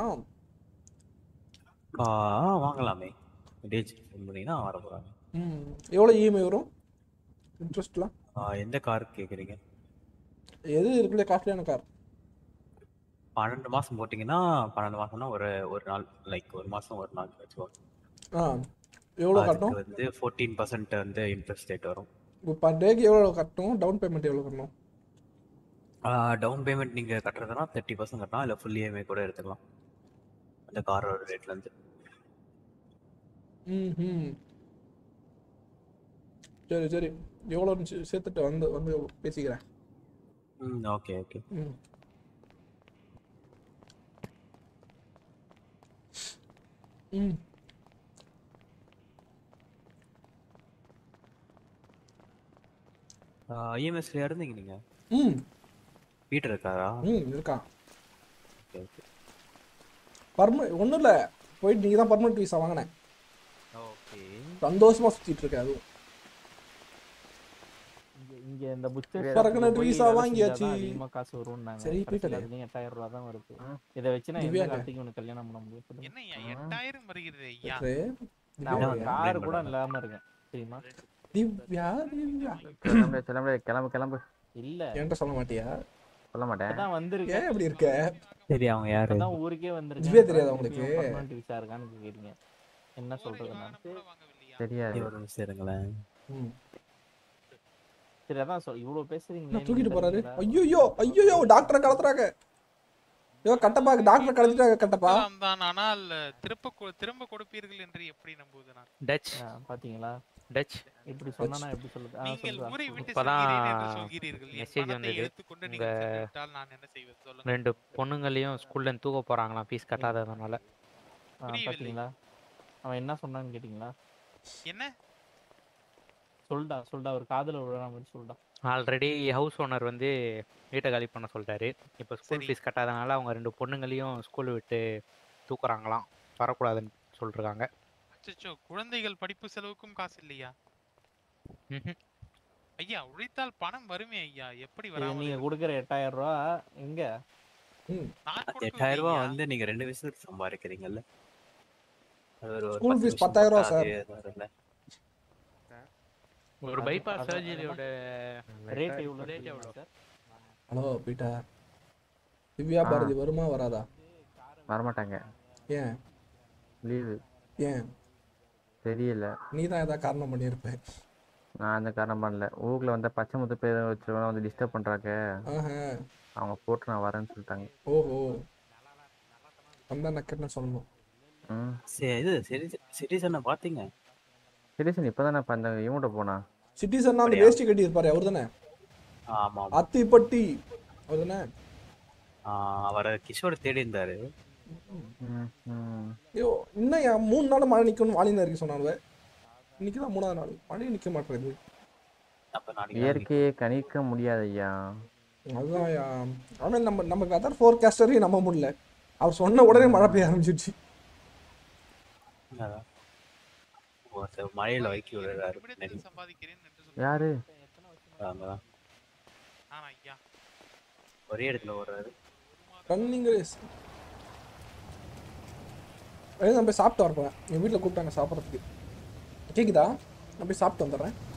ஆ வாங்கலாமே டேஜ் ஃபோன் பண்ணீங்கன்னா வர போறாங்க ம் எவ்வளோ இஎம்ஐ வரும் இன்ட்ரெஸ்ட்லாம் ஆ, எந்த கார் கேக்குறீங்க எது இருக்குல்ல காஸ்ட்லியான கார் பன்னெண்டு மாசம் போட்டீங்கன்னா பன்னெண்டு மாசம்னா ஒரு ஒரு நாள் லைக் ஒரு மாசம் ஒரு நாள் வச்சுக்கோங்க ஆ எவ்வளோ அதுக்கு கட்டணும் வந்து ஃபோர்டீன் பர்சன்ட் வந்து இன்ட்ரெஸ்ட் ரேட் வரும் இப்போ பர் டேக்கு எவ்வளோ கட்டணும் டவுன் பேமெண்ட் எவ்வளோ கட்டணும் டவுன் பேமெண்ட் நீங்க கட்டுறதுனா தேர்ட்டி பர்சன்ட் கட்டலாம் இல்லை ஃபுல் இஎம்ஐ கூட எடுத்துக்கலாம் அந்த காரோட ரேட்ல இருந்து ம் ம் சரி சரி எவ்வளோன்னு சே- சேர்த்துட்டு வந்து வந்து பேசிக்கிறேன் ம் ஓகே ஓகே ம் ம் இஎம்எஸ்ல இருந்தீங்க நீங்க ம் வீட்டு இருக்காரா ம் இருக்கான் ஓகே ஓகே பர்ம ஒன்றும் இல்லை போயிட்டு நீங்கள் தான் பர்மனெண்ட் வீசா வாங்கினேன் ஓகே சந்தோஷமா சுற்றிட்டு இருக்கேன் அதுவும் இங்க இங்க இந்த புச்சர் Permanent visa வாங்கியாச்சு. அதிகமா காசு வரும்னாங்க சரி, கடைசியில போயிட்டு அதுலயும் எட்டாயிரம் ரூபாய் தான் வருது இதை வச்சு நான் எந்த திவ்யாங்க. காலத்துக்கு உனக்கு கல்யாணம் பண்ண முடியும் சொல்லுங்க என்னய்யா எட்டாயிரம் வருகிறது ஐயா சரி. நான் திவ்யா, ஒரு complain கார் கூட பண்ணாத. இல்லாம இருக்கேன் தெரியுமா திவ்யா திவ்யா கிளம்பு கிளம்பு கிளம்பு கிளம்பு இல்ல என்கிட்ட சொல்ல மாட்டியா சொல்ல மாட்டேன் அதான் வந்திருக்கேன் ஏன் இப்படி இருக்க சரி அவங்க யாரு இப்பதான் ஊருக்கே வந்திருக்கேன் திவ்யா தெரியாதா உங்களுக்கு? பர்மனன்ட் விசா இருக்கான்னு கேக்குறீங்க என்ன சொல்றது நான் தெரியாது ஒரு நிமிஷம் இருங்களேன் ம் சரி அதான் சொல் இவ்வளவு பேசுறீங்க என்ன தூக்கிட்டு போறாரு ஐயோ ஐயோ டாக்டரை கடத்துறாங்க ஐயோ கட்டப்பா டாக்டர் கடத்திட்டாங்க கட்டப்பா தான் தான் ஆனால் திரும்ப கொ- திரும்ப கொடுப்பீர்கள் என்று எப்படி நம்புவது நான் டச் பாத்தீங்களா டச் இப்படி சொன்னா எப்படி சொல்லுது ஆ, நீங்கள் சொல்லுடா. ஊரை விட்டு இப்பதான் செல்கிறேன் என்று சொல்கிறீர்கள் என் மெசேஜ் பணத்தை வந்தது எடுத்துக்கொண்டு உங்க நீங்கள் சென்று விட்டால் நான் என்ன செய்வது சொல்லுங்க ரெண்டு பொண்ணுங்களையும் ஸ்கூல்ல இருந்து தூக்க போறாங்களாம் ஃபீஸ் கட்டாததுனால ஆ, புரியவில்லை. பாத்தீங்களா அவன் என்ன சொன்னான்னு கேட்டீங்களா என்ன சொல்டா சொல்டா ஒரு காதுல விழுற மாதிரி சொல்டா ஆல்ரெடி ஹவுஸ் ஓனர் வந்து வீட்டை காலி பண்ண சொல்லிட்டாரு இப்போ ஸ்கூல் சரி. ஃபீஸ் கட்டாதனால அவங்க ரெண்டு பொண்ணுங்களையும் ஸ்கூல் விட்டு தூக்குறாங்களாம் வரக்கூடாதுன்னு சொல்லிருக்காங்க அச்சச்சோ குழந்தைகள் படிப்பு செலவுக்கும் காசு இல்லையா ம்ஹும். ஐயா உழைத்தால் பணம் வருமே ஐயா எப்படி இது வராமல் நீங்க இருக்கும்? கொடுக்குற எட்டாயிரம் ரூபா எங்க நான் எட்டாயிரம் ரூபாய் வந்து நீங்க ரெண்டு வருஷத்துக்கு சம்பாதிக்கிறீங்கல்ல அது ஒரு ஒரு School பத்து fees வருஷம் 10,000 ரூபா போட்டா சார். அதே வரும்ல. ஒரு அது- பைபாஸ் அது- சர்ஜரியோட ரேட் எவ்வளவு ரேட் தெரியுமா எவ்வளோ sir hello Peter Divya Bharathi வருமா வராதா வரமாட்டாங்க ஏன் லீவு ஏன் தெரியல நீ தான் ஏதாவது காரணம் பண்ணியிருப்ப நான் அந்த காரணம் பண்ணல ஊருக்குள்ள வந்து பச்சை முத்து பேர் வச்சுருவா வந்து டிஸ்டர்ப் பண்றாங்க ஆஹா அவங்க போட்டு நான் வரேன்னு சொல்லிட்டாங்க ஓஹோ வந்தா நக்கன்னு சொல்லணும் ம் சரி இது சிட்டிசனை பாத்தீங்க சிட்டிசன் இப்பதான் நான் அந்த இவன்கிட்ட போனா சிட்டிசன் அந்த அப்படியா? வேஷ்டி கட்டி இருப்பாரு அவர் தானே ஆமா ஆமா. அத்திப்பட்டி அவர் தானே ஆ, அவரை கிஷோர் தேடி இருந்தாரு ம் ம் ஐயோ இன்னும் ஏன் மூணு நாள் மழை நிற்கணும் வாலினா இருக்கு சொன்னாங்க இன்னைக்கு தான் மூணாவது நாள் மழை நிற்க மாட்டேங்குது அப்ப நாளைக்கு இயற்கையை கணிக்க முடியாது ஐயா அதுதான் ஆனால் நம்ம நம்ம வெதர் ஃபோர்காஸ்டரையும் நம்ப முடியல அவர் சொன்ன உடனே மழை பெய்ய ஆரம்பிச்சிடுச்சு அதான் ஒருத்தர் மழையில வைக்கி விடுறாரு நெறி சம்பாதிக்கிறேன் என்று சொல்லி யாரு அங்கதான் ஆனா ஐயா ஒரே இடத்துல ஓடுறாரு ரன்னிங் ரேஸ் நான் போய் சாப்பிட்டு வரப்போறேன் என் வீட்டில் கூப்பிட்டாங்க சாப்பிட்றதுக்கு கேக்குதா நான் போய் சாப்பிட்டு வந்துடுறேன்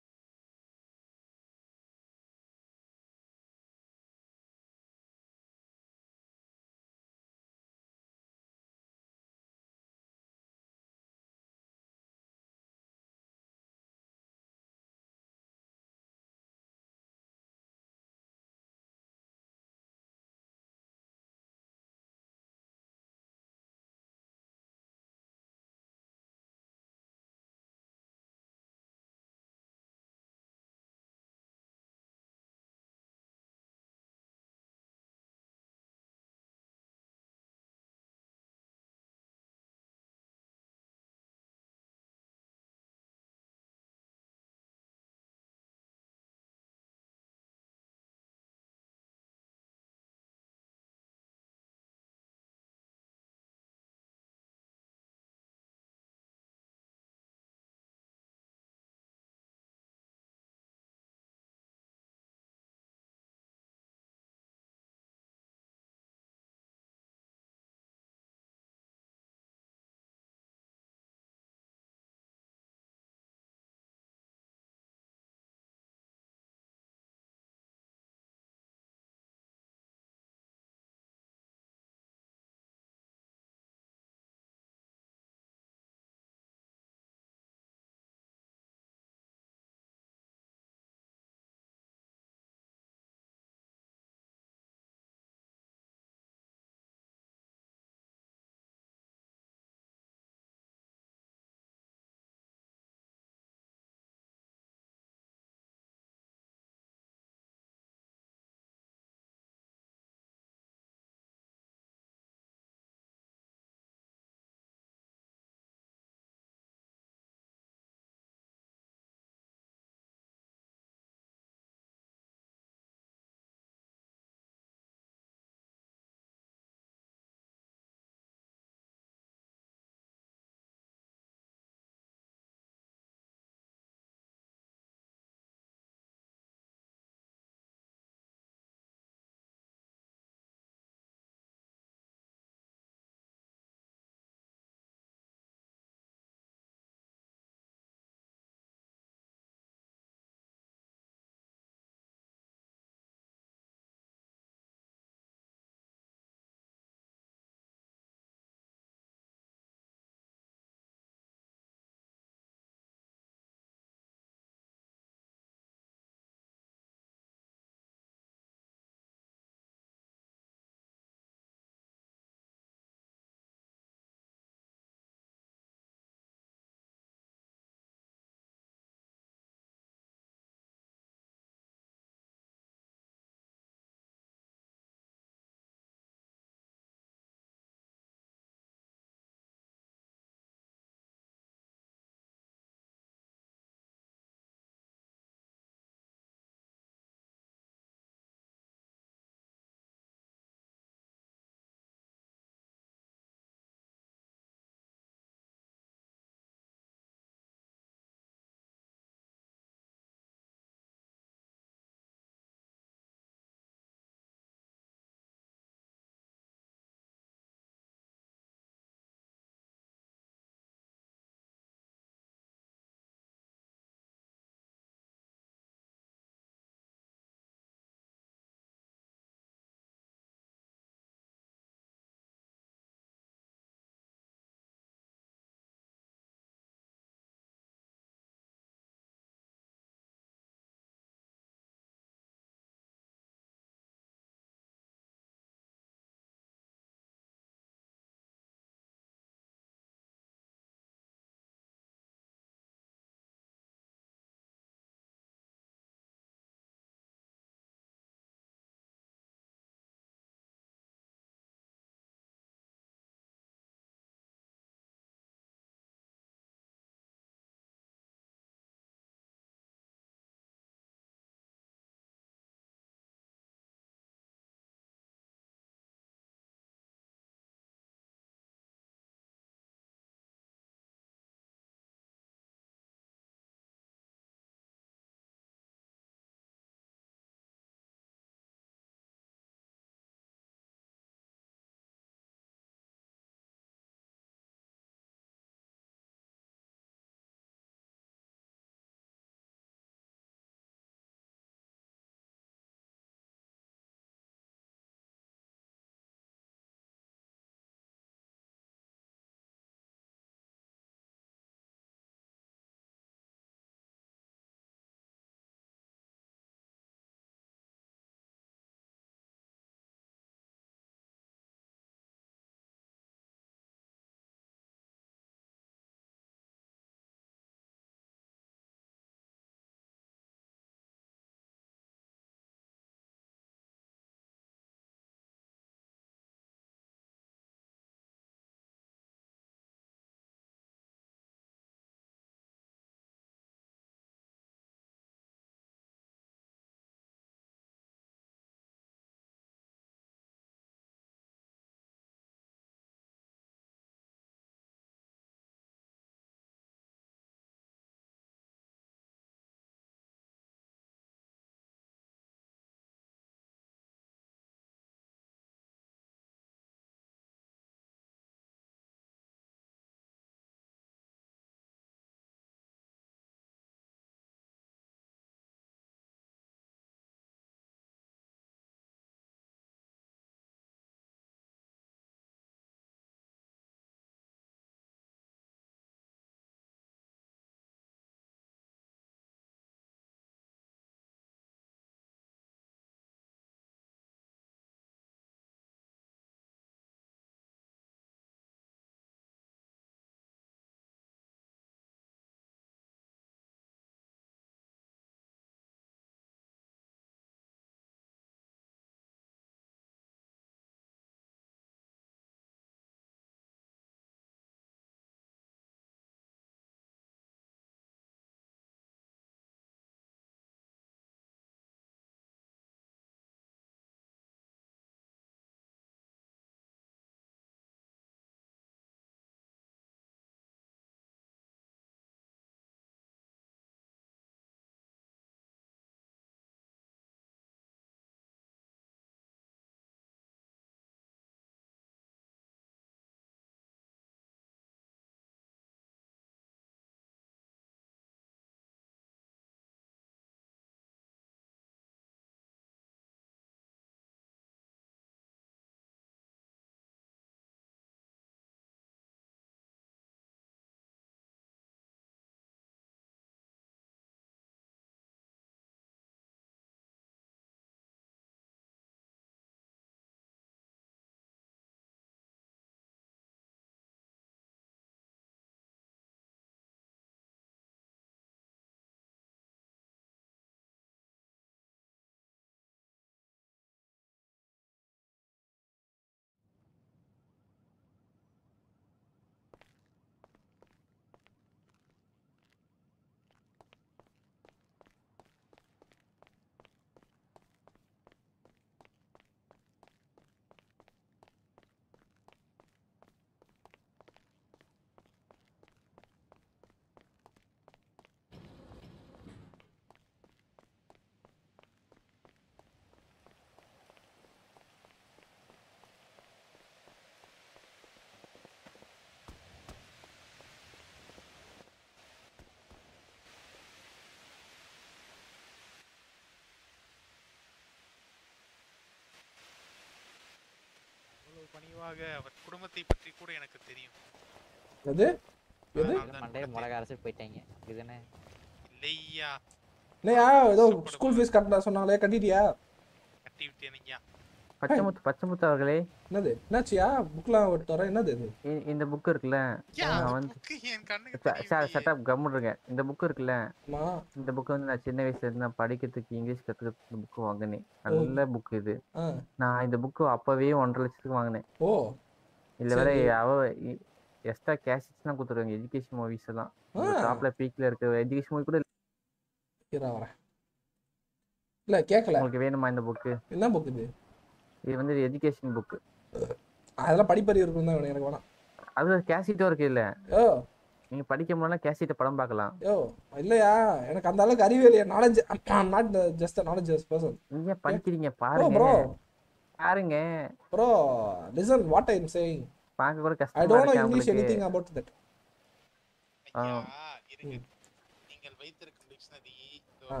பணிவாக அவர் குடும்பத்தை பற்றி கூட எனக்கு தெரியும் எது எது மண்டையில மிளகா அரைச்சு போயிட்டாங்க இதுதானே இல்லையா இல்லையா ஏதோ ஸ்கூல் ஃபீஸ் கட்ட சொன்னாங்களே கட்டிட்டியா கட்டி விட்டேனையா பச்சைமுத்து பச்சைமுத்து அவர்களே என்னது என்னாச்சியா புக்லாம் விட்டு வரேன் என்னது இது இ- இந்த புக் இருக்குல்ல யா, நான் அந்த வந்து book என் கண்ணுக்கு ச- சார் செட்டப் கம்முடுங்க இந்த புக் இருக்குல்ல ஆமா இந்த புக் வந்து நான் சின்ன வயசுல இருந்து நான் படிக்கிறதுக்கு இங்கிலீஷ் கத்துக்கிறதுக்கு இந்த புக் வாங்கினேன் நல்ல புக் இது ஆ. நான் இந்த புக்கு அப்பவே ஒன்றரை லட்சத்துக்கு வாங்கினேன் ஓ இதுல வேற சரி. அவ எக்ஸ்ட்ரா கேஷஸ்லாம் கொடுத்துருவாங்க எஜுகேஷன் மூவிஸ் எல்லாம் ஆ. டாப்ல பீக்ல இருக்க எஜுகேஷன் மூவி கூட இரா வரேன் இல்ல கேட்கல உங்களுக்கு வேணுமா இந்த புக்கு என்ன புக் இது இது வந்து எஜுகேஷன் புக் அதெல்லாம் படிப்பறிவு இருக்கும் தான் வேணும் எனக்கு வேணாம் அது கேசிட்டும் இருக்கு இல்ல யோ நீங்க படிக்க முடியல கேசிட்ட படம் பார்க்கலாம் யோ இல்லையா எனக்கு அந்த அளவுக்கு அறிவே இல்லையா knowledge not just knowledge person நீங்க படிக்கிறீங்க ப்ரோ பாருங்க ப்ரோ பாருங்க bro listen what I am saying பார்க்க கூட ஐ கஷ்டமா டோன்ட் நோ இருக்கு இங்கிலீஷ் உங்களுக்கு எனிதிங் அபௌட் தட் ஐயா இருங்க நீங்கள் வைத்திருக்கும் டிக்ஷனரி ஆ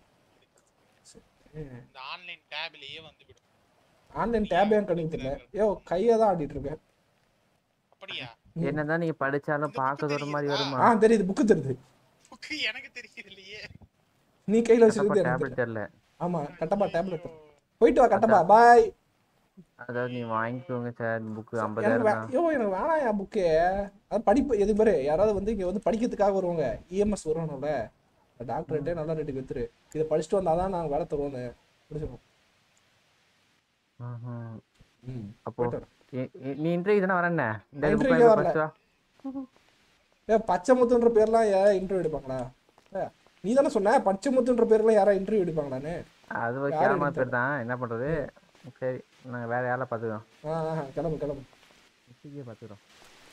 இந்த ஆன்லைன் டேப்லயே வந்துவிடும் ஆன்லைன் டேப் ஏன் கண்ணுக்கு தெரியல யோ கையை தான் ஆடிட்டு இருக்கேன் அப்படியா என்னதான் நீங்க படிச்சாலும் பார்க்க ஒரு மாதிரி வருமா ஆ தெரியுது புக்கு தெரியுது புக்கு எனக்கு தெரியுது இல்லையே நீ கையில கட்டப்பா வச்சிருக்கிறது எனக்கு டேப்லெட் தெரியல ஆமா கட்டப்பா டேப்லெட் போயிட்டு வா கட்டப்பா பாய் அதாவது நீ வாங்கிக்கோங்க சார் புக்கு எனக்கு ஐம்பதாயிரம் வே- தான் ஐயோ எனக்கு வேணாம் என் புக்கு அது படிப்பு எது பாரு யாராவது வந்து இங்க வந்து படிக்கிறதுக்காக வருவாங்க இஎம்எஸ் வருவானும்ல டாக்டர்கிட்டே நல்ல ரேட்டுக்கு வித்துரு இதை படிச்சுட்டு வந்தாதான் நாங்க வேலை தருவோன்னு முடிச்சிடும் ம்ஹும். ம் அப்போ போயிட்டு வரேன். இ- இ- நீ இன்டர்வியூ தானே வரேன்ன இந்த நான் book interview வாங்கி வரல. first வா. ஏ பச்சை முத்துன்ற பேர்லாம் யாரா இன்டர்வியூ எடுப்பாங்களா ஏ, நீ தானே சொன்ன பச்சை முத்துன்ற பேர்லாம் யாரா இன்டர்வியூ எடுப்பாங்களான்னு அது ஒரு யாரு கேவலமான எடுத்தா? பேர் தான் என்ன பண்றது சரி நாங்க வேற யாரெல்லாம் பாத்துக்கிறோம் ஆ ஆ, கிளம்பு கிளம்பு சீக்கிரம் பாத்துக்கிறோம்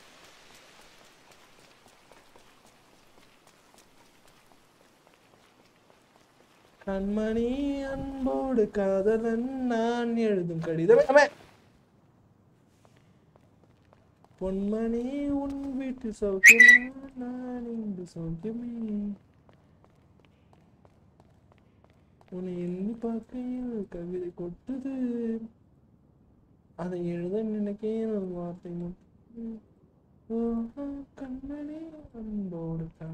கண்மணி அன்போடு காதலன் நான் எழுதும் கடிதமே அவன் பொன்மணி உன் வீட்டு சௌக்கியமா நான் இங்கு சௌக்கியமே உன்னை எண்ணி பார்க்கையில் கவிதை கொட்டுது அதை எழுத நினைக்கிறேன் ஒரு வார்த்தை மட்டும் ஓஹோ, கண்மணி அன்போடு கா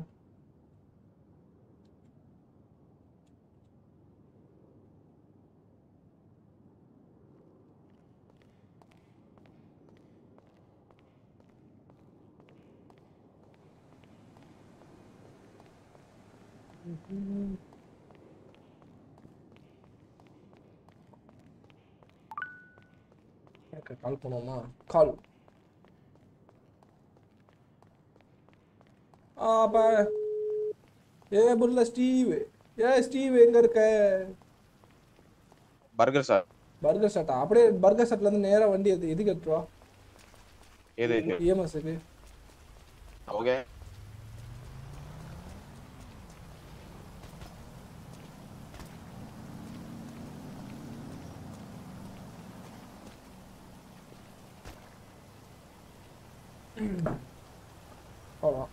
எனக்கு கால் பண்ணுவோமா கால் ஆப்பா ஏ புல்ல ஸ்டீவ் ஏ ஸ்டீவ் எங்க இருக்க பர்கர் சார் பர்கர் ஷாட்டா அப்படியே பர்கர் ஷாட்ல இருந்து நேரா வண்டி எது எதுக்கு எடுத்துவா எது இஎம்எஸ்க்கு ஓகே அவ்வளோதான்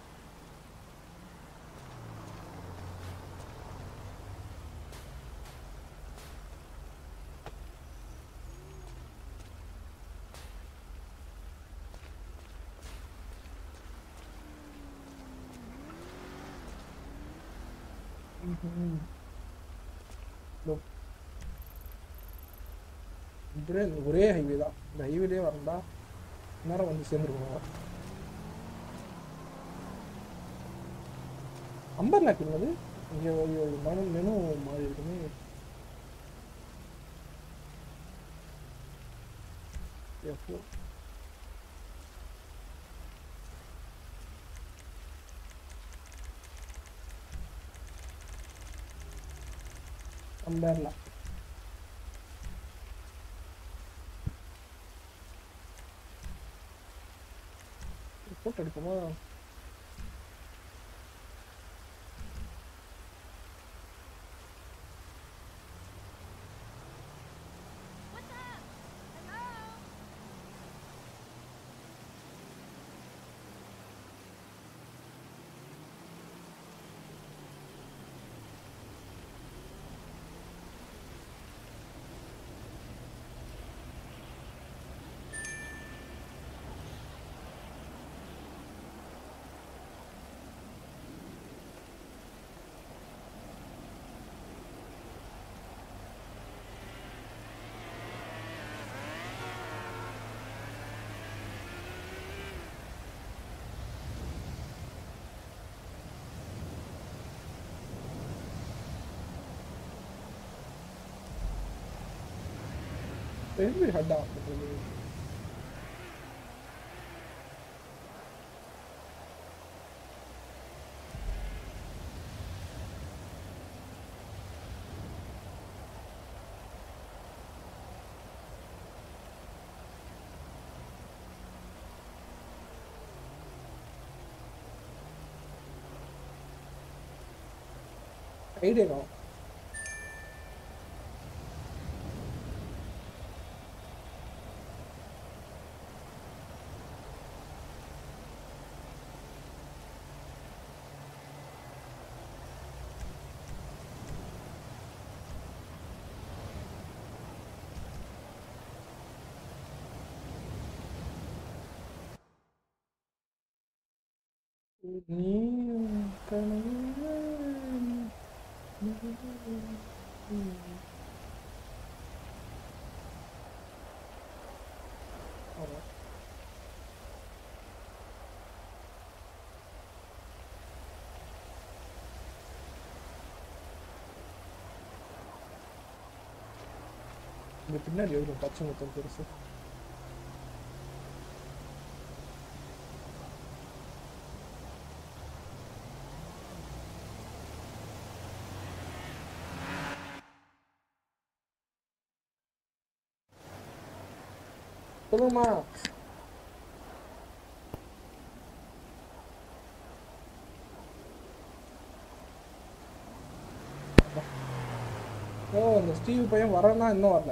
இப்படியே இந்த ஒரே ஹைவே தான் இந்த ஹைவேலேயே வரண்டா நேரம் வந்து சேர்ந்துருக்கோம் அம்பர் லேக் என்னது இங்கே மனு மெனு மாறி இருக்குமே எப்போ அம்பர்லா ரிப்போர்ட் எடுக்குமா எப்படி ஹெட் ஆஃப் பண்ணுறது ஐடியா காணும் நீ கனவு ஆமா. இங்க பின்னாடி ஒரு பச்சை முத்தம் பெருசு சொல்லுங்கம்மா ஓ இந்த ஸ்டீவ் பையன் வரேன்னா இன்னும் வரல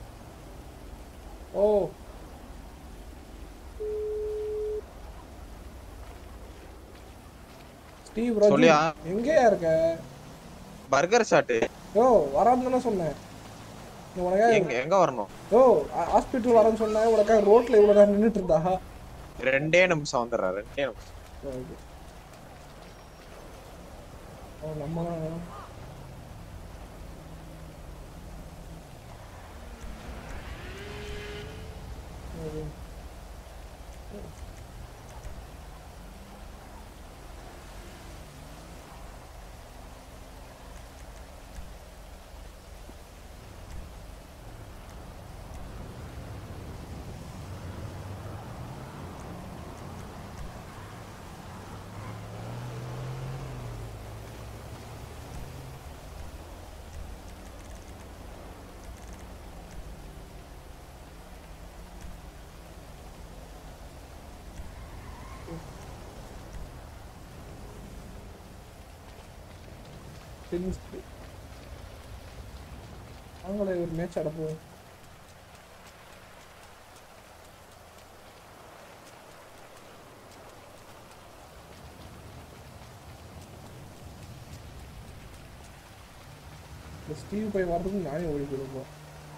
ஓ ஸ்டீவ் ராஜு சொல்லியா? எங்கேயா இருக்க பர்கர் ஷாட்டு ஓ வரான்னு தானே சொன்னேன் நீ உனக்காக எங்க எங்க வரணும் ஓ ஹாஸ்பிட்டல் வரேன்னு சொன்னேன் உனக்காக ரோட்ல இவ்வளவு நேரம் நின்றுட்டு இருந்தா ரெண்டே நிமிஷம் வந்துடுறேன் ரெண்டே நிமிஷம் ஓகே ஓ நம்ம ஓகே. டென்னிஸ் அவங்களே ஒரு மேட்ச் அடப்போம் இந்த ஸ்டீவ் போய் வர்றதுக்கு நானே ஓடி போயிருப்போம்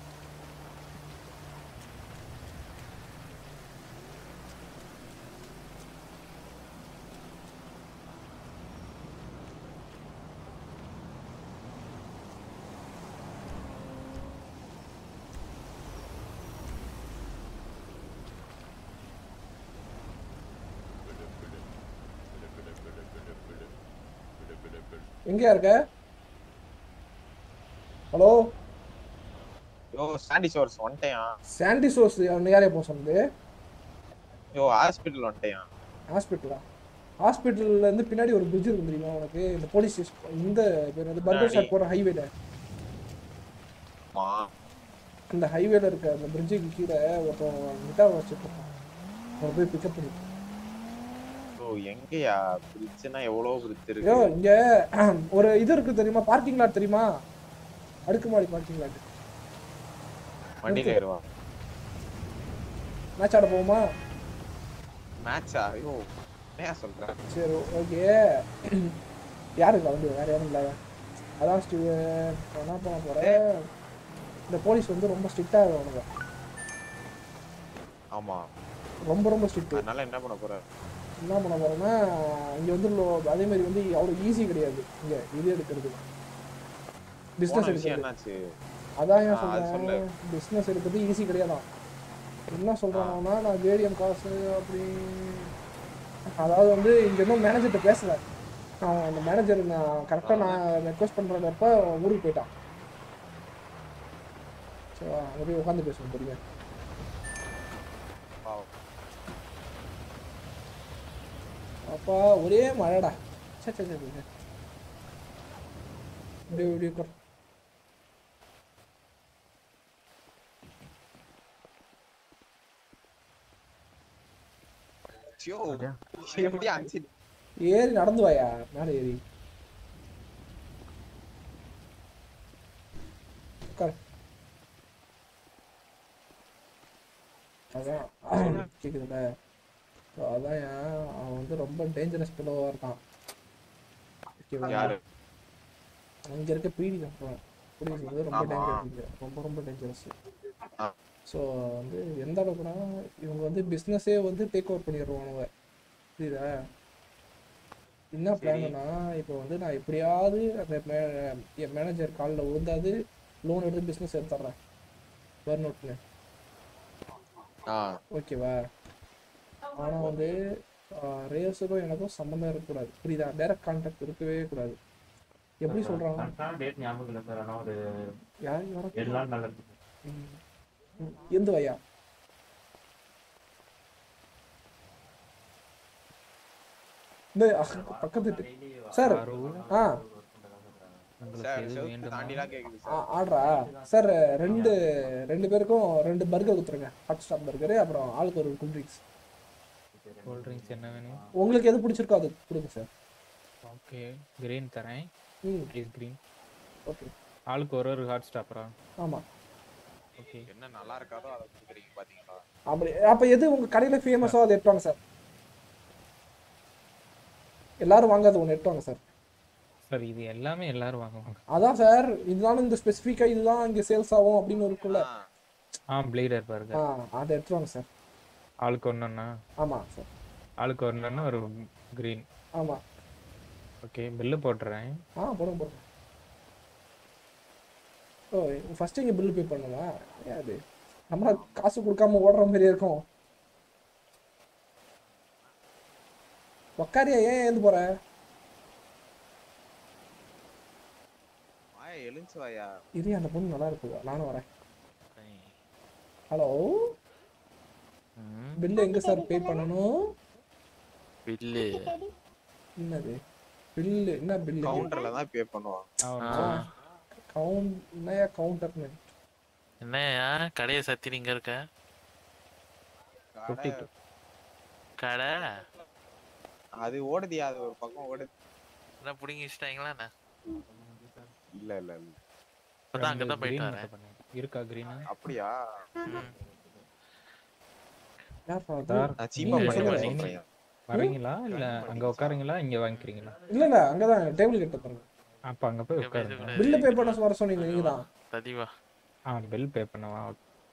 எங்கேயா இருக்க ஹலோ யோ சாண்டி சோர்ஸ் வந்துட்டேன் சாண்டி சோர்ஸ் அவன் யாரையா போக சொன்னது யோ ஹாஸ்பிட்டல் வந்துட்டேன் ஹாஸ்பிட்டலா ஹாஸ்பிட்டல்ல இருந்து பின்னாடி ஒரு பிரிட்ஜ் இருக்கு தெரியுமா உனக்கு இந்த போலீஸ் ஸ்டேஷன் இந்த பேர் வந்து பர்கர் ஷாப் போற ஹைவேல ஆமா அந்த ஹைவேல இருக்க அந்த பிரிட்ஜுக்கு கீழே ஒருத்தன் மிட்டா வச்சுட்டு இருக்கான் அவனை போய் பிக்கப் பண்ணி யோ எங்கயா பிரிட்ஜ்னா எவ்வளவு பிரிட்ஜ் ஐயோ இருக்கு இங்க ஒரு இது இருக்கு தெரியுமா பார்க்கிங் லாட் தெரியுமா அடுக்குமாடி பார்க்கிங் லாட் வண்டியில ஏறுவா மேட்ச் ஆட போவோமா மேட்சா ஐயோ என்ன சொல்ற சரி ஓகே யாருக்கு வந்து வேற யாரும் இல்லை அதான் ஸ்டீவ் என்ன பண்ண போறேன் இந்த போலீஸ் வந்து ரொம்ப ஸ்ட்ரிக்டா இருக்கானுங்க ஆமா ரொம்ப ரொம்ப ஸ்ட்ரிக்ட் அதனால என்ன பண்ண போற என்ன பண்ண போறோம்னா இங்க வந்து லோ- அதே மாதிரி வந்து அவ்வளோ ஈஸி கிடையாது இங்க இது எடுக்கிறது பிஸ்னஸ் போன விஷயம் எடுக்கிறது என்னாச்சு அதான் ஏன் ஆ, அது சொல்லு. சொல்றேன் பிஸ்னஸ் எடுக்கிறது ஈஸி கிடையாதான் என்ன சொல்றாங்கன்னா நான் ஏடிஎம் காசு அப்படி அதாவது வந்து இங்க இன்னும் மேனேஜர்கிட்ட பேசல அவன் அந்த மேனேஜர் நான் கரெக்டாக நான் ரெக்வஸ்ட் பண்ணுறப்ப ஊருக்கு போயிட்டான் ஸோ அங்கே போய் உட்காந்து பேசணும் பொறுமையா அப்பா ஒரே மழைடா சே சே சே சே. இப்படியே இப்படியே உட்கார் ஐயோ, எப்படி அஞ்சு ஏறி நடந்து வாயா மேலே ஏறி உட்கார் அதான் கேக்குதுல்ல So, அதான் ஏன் அவன் வந்து ரொம்ப டேஞ்சரஸ் பிளோவா இருக்கான் ஓகேவா யாரு? அங்க இருக்க பீடி தான் புரியுது வந்து ரொம்ப ஆமா. டேஞ்சர் ரொம்ப ரொம்ப டேஞ்சரஸ் ஸோ வந்து எந்த அளவுக்குனா இவங்க வந்து பிஸ்னஸே வந்து டேக் ஓவர் பண்ணிடுவானுங்க புரியுதா என்ன பிளான்னா இப்போ வந்து நான் எப்படியாவது அந்த மே- என் மேனேஜர் காலில் விழுந்தாது லோன் எடுத்து பிஸ்னஸ் எடுத்துட்றேன் பர்ன் அவுட்னு ஆ ஓகேவா ஆனால் வந்து ரேஸுக்கும் எனக்கும் சம்மந்தம் இருக்கக்கூடாது புரியுதா டைரக்ட் கான்டாக்ட் இருக்கவே கூடாது எப்படி சொல்கிறாங்க கரெக்டான டேட் ஞாபகம் இல்லை சார் ஆனால் ஒரு யார் யாரோ ஏழு நாள் மேலே இருக்கு ம். ம். எந்த வையா இந்த அஹ், பக்கத்து சார் ஆ சார் செவுத்து தாண்டிலாம் கேக்குது ஆ, சார் ஆர்டரா சார் ரெண்டு ரெண்டு பேருக்கும் ரெண்டு பர்கர் கொடுத்துருங்க ஹாட் ஸ்டாப் பர்கரு அப்புறம் ஆளுக்கு ஒரு கூல் ட்ரிங்க்ஸ் கூல் ட்ரிங்க்ஸ் என்ன வேணும் உங்களுக்கு எது பிடிச்சிருக்கோ அது கொடுங்க சார் ஓகே கிரீன் தரேன் ம் ப்ளீஸ் கிரீன் ஓகே ஆளுக்கு ஒரு ஒரு ஹாட் ஸ்டாப்பரா ஆமாம் ஓகே என்ன நல்லா இருக்காதோ அதை கொடுக்குறீங்க பாத்தீங்களா அப்படி அப்போ எது உங்கள் கடையில் ஃபேமஸோ அதை எடுத்துவாங்க சார் எல்லாரும் வாங்காத ஒன்று எடுத்துவாங்க சார் சார் இது எல்லாமே எல்லாரும் வாங்குவாங்க அதான் சார் இதுதான் இந்த ஸ்பெசிஃபிக்காக இதுதான் இங்கே சேல்ஸ் ஆகும் அப்படின்னு இருக்குல்ல ஆ பிளேடர் பாருங்க ஆ அதை எடுத்துவாங்க சார் ஆளுக்கு ஒன்றுண்ணா ஆமாம் சார் ஆளுக்கு ஒன்றுன்னா ஒரு கிரீன் ஆமாம் ஓகே பில்லு போட்டுறேன் ஆ போடுங்க போடுங்க ஓ ஃபர்ஸ்ட் இங்கே பில்லு பே பண்ணுமா ஏன் அது நம்ம காசு கொடுக்காம ஓடுற மாதிரி இருக்கும் உக்காரியா ஏன் ஏந்து போற வாயா எழுந்து வாயா இது அந்த பொண்ணு நல்லா இருக்கு நானும் வரேன் ஹலோ பில்லு எங்க சார் பே பண்ணணும் பில்லு என்னது பில்லு என்ன பில்லு கவுண்டர்ல தான் பே பண்ணுவான் கவுண்ட் என்னையா கவுண்டர்னு என்னய்யா கடையை சத்தி நீங்க இருக்க கடை கடை அது ஓடுதியா அது ஒரு பக்கம் ஓடுது என்ன பிடிங்கி வச்சிட்டாங்களா என்ன இல்ல இல்ல இல்ல இப்பதான் அங்கதான் green போயிட்டு மட்டும் வரேன் பண்ணுங்க. இருக்கா கிரீன் அப்படியா யார் சார் நான் cheap ஆ நீங்க பண்ணி சொல்லுங்க. சொல்றேன். நீங்க வரீங்களா இல்ல அங்க உட்காருங்களா இங்க வாங்கிக்கிறீங்களா இல்ல இல்ல அங்கதான் டேபிள் கிட்ட பாருங்க அப்ப அங்க போய் உட்காருங்க பில்லு பே பண்ண வர சொன்னீங்க நீங்க தான் பதிவா ஆ பில் பே பண்ணவா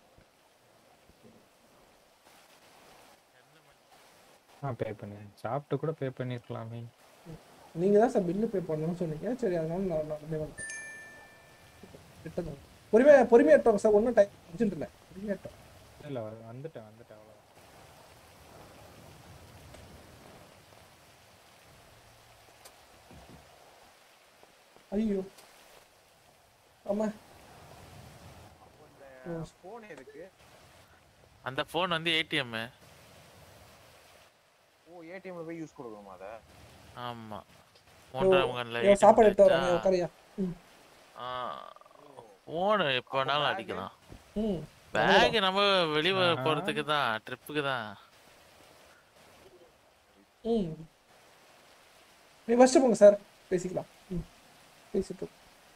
ஆ பே பண்ணுங்க சாப்பிட்டு கூட பே பண்ணிருக்கலாமே நீங்க தான் சார் பில்லு பே பண்ணணும்னு சொன்னீங்க சரி அதனால நான் நான் அப்படியே வந்துட்டேன் கிட்ட பொறுமையா பொறுமையா எடுத்தோங்க சார் ஒன்றும் டைம் அர்ஜென்ட் இல்லை பொறுமையா எடுத்தோம் இல்ல வந்துட்டேன் வந்துட்டேன் அவ்வளோ ஐயோ ஆமா போன் எதுக்கு அந்த போன் வந்து ஏடிஎம் ஓ ஏடிஎம்ல போய் யூஸ் கொடுக்கணுமா அத ஆமா ஐயோ, மூன்றாம் ஐயோ, சாப்பாடு எடுத்து வராங்க உட்காரியா ம் போன் எப்ப வேணாலும் அடிக்கலாம் ம் பேக் நம்ம வெளிய ஆஹா. போறதுக்கு தான் ட்ரிப்புக்கு தான் ம் நீ ஃபஸ்ட்டு போங்க சார் பேசிக்கலாம் ம் பேசிட்டு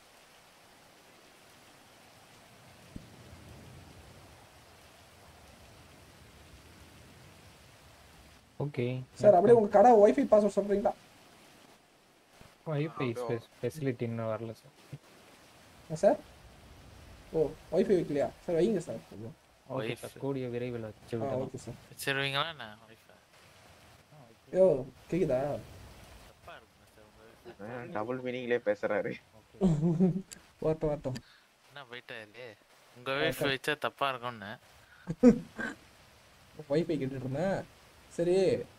ஓகே சார் அப்படியே உங்க கடை ஒய்ஃபை பாஸ்வேர்ட் சொல்றீங்களா வைஃபை ஃபெசிலிட்டி இன்னும் வரல சார் ஆ, சார் ஓ ஒய்ஃபை வைக்கலையா சார் வைங்க சார் கொஞ்சம் ஓகே சார் கூடிய விரைவில் வச்சு ஆ விடலாம் ஓகே சார் வச்சிருவீங்களா என்ன வைஃபை யோ கேக்குதா டபுள் மீனிங்லயே பேசுறாரு வரட்டும் வரட்டும் என்ன போயிட்டா இல்லையே உங்க வைஃபை வச்சா தப்பா இருக்கும்னு ஒய்ஃபை கேட்டுட்டு இருந்தேன் சரி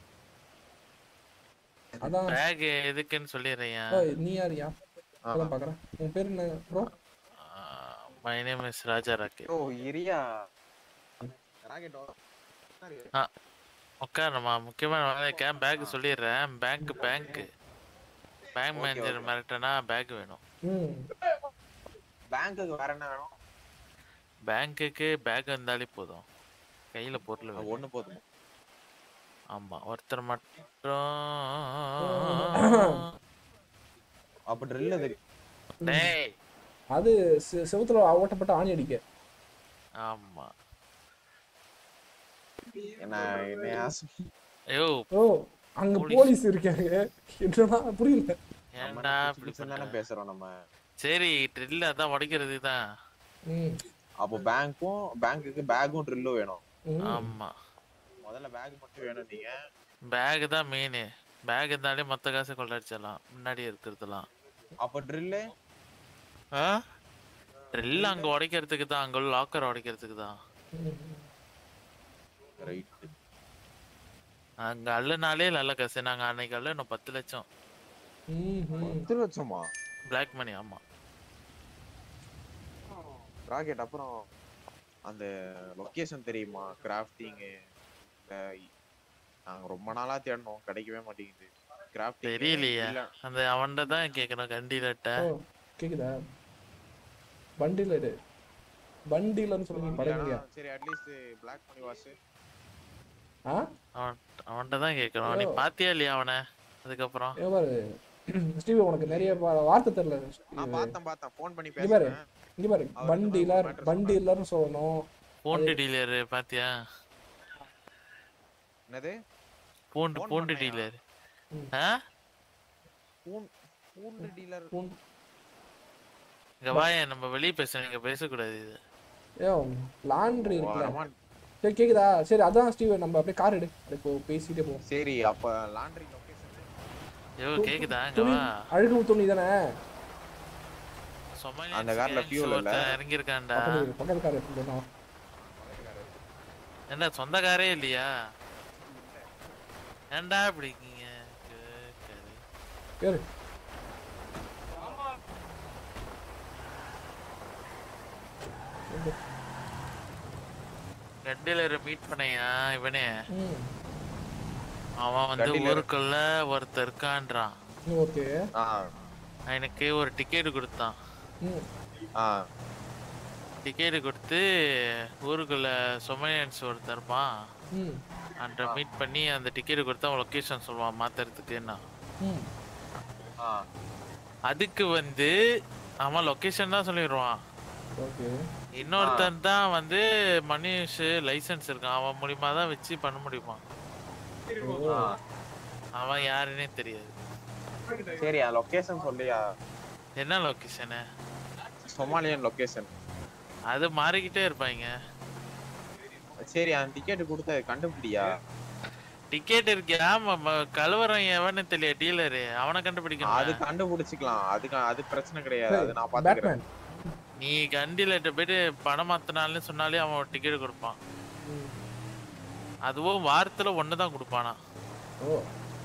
அதான் பேக் எதுக்குன்னு சொல்லிடுறேன் ஓ, நீ யாரியா அதான் பாக்குறேன் உன் பேர் என்ன bro my name is Raja ராக்கே ஓ இரியா ராக்கெட் ஆ உட்காரணுமா முக்கியமான வேலைக்கா பேக் சொல்லிடுறேன் பேங்க் பேங்க் பேங்க் மேனேஜர் மிரட்டனா பேக் வேணும் ம் பேங்க்குக்கு வேற என்ன வேணும் பேங்க்குக்கு பேக் வந்தாலே போதும் கையில பொருள் வேணும் ஒண்ணு போதும் ஆமா ஒருத்தர் மட்டும் அப்ப ட்ரில் அது டேய் அது செ- செவுத்துல ஓட்டப்பட்ட ஆணி அடிக்க ஆமா என்ன என்ன ஆசை ஐயோ ஓ அங்க போலீஸ் இருக்காங்க என்னடா புரியல ஏன்டா இப்படி தானே பண்ண பேசுறோம் நம்ம சரி ட்ரில் அதான் உடைக்கிறது தான் ம் அப்போ பேங்க்கும் பேங்க்குக்கு பேக்கும் ட்ரில்லும் வேணும் ம். ஆமா முதல்ல பேக் மட்டும் வேணும் நீங்க பேக் தான் மெயின் பேக் இருந்தாலே மொத்த காசு கொள்ளடிச்சிடலாம் முன்னாடி இருக்கிறதுலாம் அப்ப ட்ரில்லு ட்ரில் அங்க உடைக்கிறதுக்கு தான் அங்க லாக்கர் உடைக்கிறதுக்கு தான் ரைட் அங்க அள்ளுனாலே நல்ல காசு நாங்க அன்னைக்கு அள்ள இன்னும் பத்து லட்சம் பத்து லட்சமா பிளாக் மணி ஆமா ராக்கெட் அப்புறம் அந்த லொகேஷன் தெரியுமா கிராஃப்டிங்கு நாங்க ரொம்ப நாளா தேடணும் கிடைக்கவே மாட்டேங்குது கிராஃப்டிங் தெரியலையே அந்த அவன்கிட்ட தான் கேட்கணும் கண்டிலட்ட ஓ கேக்குதா பண்டிலரு பண்டிலர்னு சொல்லுங்க படகுங்க சரி அட்லீஸ்ட் பிளாக் மணி வாஷ் ஆ அவன் அவன்கிட்ட தான் கேட்கணும் நீ ஐயோ. பாத்தியா இல்லையா அவனை அதுக்கப்புறம் ஏ பாரு ஸ்டீவ் உனக்கு நிறைய வா- வார்த்தை தெரியல நான் பார்த்தேன் பார்த்தேன் ஃபோன் பண்ணி இங்க பாரு பேசுறேன் இங்க பாரு பண்டிலர் பண்டிலர்னு சொல்லணும் பூண்டு டீலர் பாத்தியா என்னது பூண்டு Phone பூண்டு பண்ணையா? டீலர் ம். ஆ பூன் பூண்டு டீலர் இங்க வாயேன் நம்ம வெளிய பேசணும் இங்க பேசக்கூடாது இது ஏ லாண்ட்ரி இருக்குல்ல வரமா? சரி கேக்குதா சரி அதான் ஸ்டீவ் நம்ம அப்படியே கார் எடு அப்படியே போ பேசிட்டே போவோம் சரி அப்ப லாண்ட்ரி லொகேஷன் ஐயோ கேக்குதா இங்க துணி வா அழுகு துணி தானே சொமாலியன்ஸ் அந்த கார்ல gangs fuel இல்ல. ஒருத்தன் இறங்கியிருக்கான்டா பக்கத்து பக்கத்து கார் எடுத்து போனோம் என்ன சொந்த காரே இல்லையா ஏன்டா இப்படி இருக்கீங்க கேக்காது. பேரு கண்டிலரை மீட் பண்ணையா இவனே ம் அவன் வந்து கண்டிலர். ஊருக்குள்ள ஒருத்தர் இருக்கான்றான் ஓகே ஆ எனக்கு ஒரு டிக்கெட் கொடுத்தான் ம் ஆ டிக்கெட் கொடுத்து ஊருக்குள்ள சொமையன்ஸ் ஒருத்தர் இருப்பான் ம் அன்ற மீட் பண்ணி அந்த டிக்கெட் கொடுத்து அவன் லொக்கேஷன் சொல்லுவான் மாத்துறதுக்குன்னா ம் ஆ அதுக்கு வந்து அவன் லொக்கேஷன் தான் சொல்லிடுவான் ஓகே இன்னொருத்தன் தான் வந்து மனிஷ் லைசென்ஸ் இருக்கான் அவன் மூலியமா தான் வச்சு பண்ண முடியுமா ஆ. அவன் யாருன்னே தெரியாது சரி லொகேஷன் சொல்லியா என்ன லொக்கேஷனு சொமாலியன் லொகேஷன் அது மாறிக்கிட்டே இருப்பாங்க சரி அந்த டிக்கெட் கொடுத்த கண்டுபிடியா டிக்கெட் இருக்கு ஆமா ம- கலவரம் எவன்னு தெரியல டீலரு அவனை அது கண்டுபிடிக்கணும் கண்டுபிடிச்சிக்கலாம் அதுக்கு அது பிரச்சனை கிடையாது அது நான் பாத்துக்கிறேன் நீ கண்டிலட்ட போயிட்டு பணம் மாத்தினாலும் சொன்னாலே அவன் டிக்கெட் கொடுப்பான் அதுவும் வாரத்துல ஒண்ணு தான் கொடுப்பானா ஓ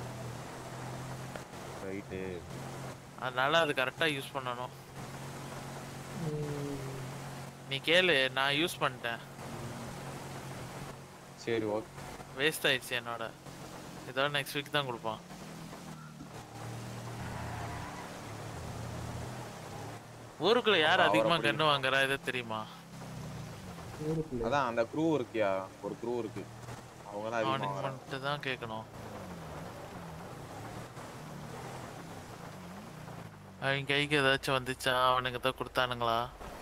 ரைட்டு அதனால அது கரெக்டா யூஸ் பண்ணணும் ம், நீ கேளு நான் யூஸ் பண்ணிட்டேன் சரி ஓகே வேஸ்ட் ஆயிடுச்சு என்னோட இதோட நெக்ஸ்ட் வீக் தான் கொடுப்பான் ஊருக்குள்ள யார் அப்ப அவரை அதிகமா பிடி. கண்ணு வாங்குறா இது தெரியுமா ஊருக்குள்ள அதான் அந்த க்ரூ இருக்கியா ஒரு க்ரூ இருக்கு அவங்க தான் அதிகமா அவனுக்கு வாங்குறாங்க. மட்டும் தான் கேட்கணும் அவன் கைக்கு ஏதாச்சும் வந்துச்சா அவனுக்கு தான் கொடுத்தானுங்களா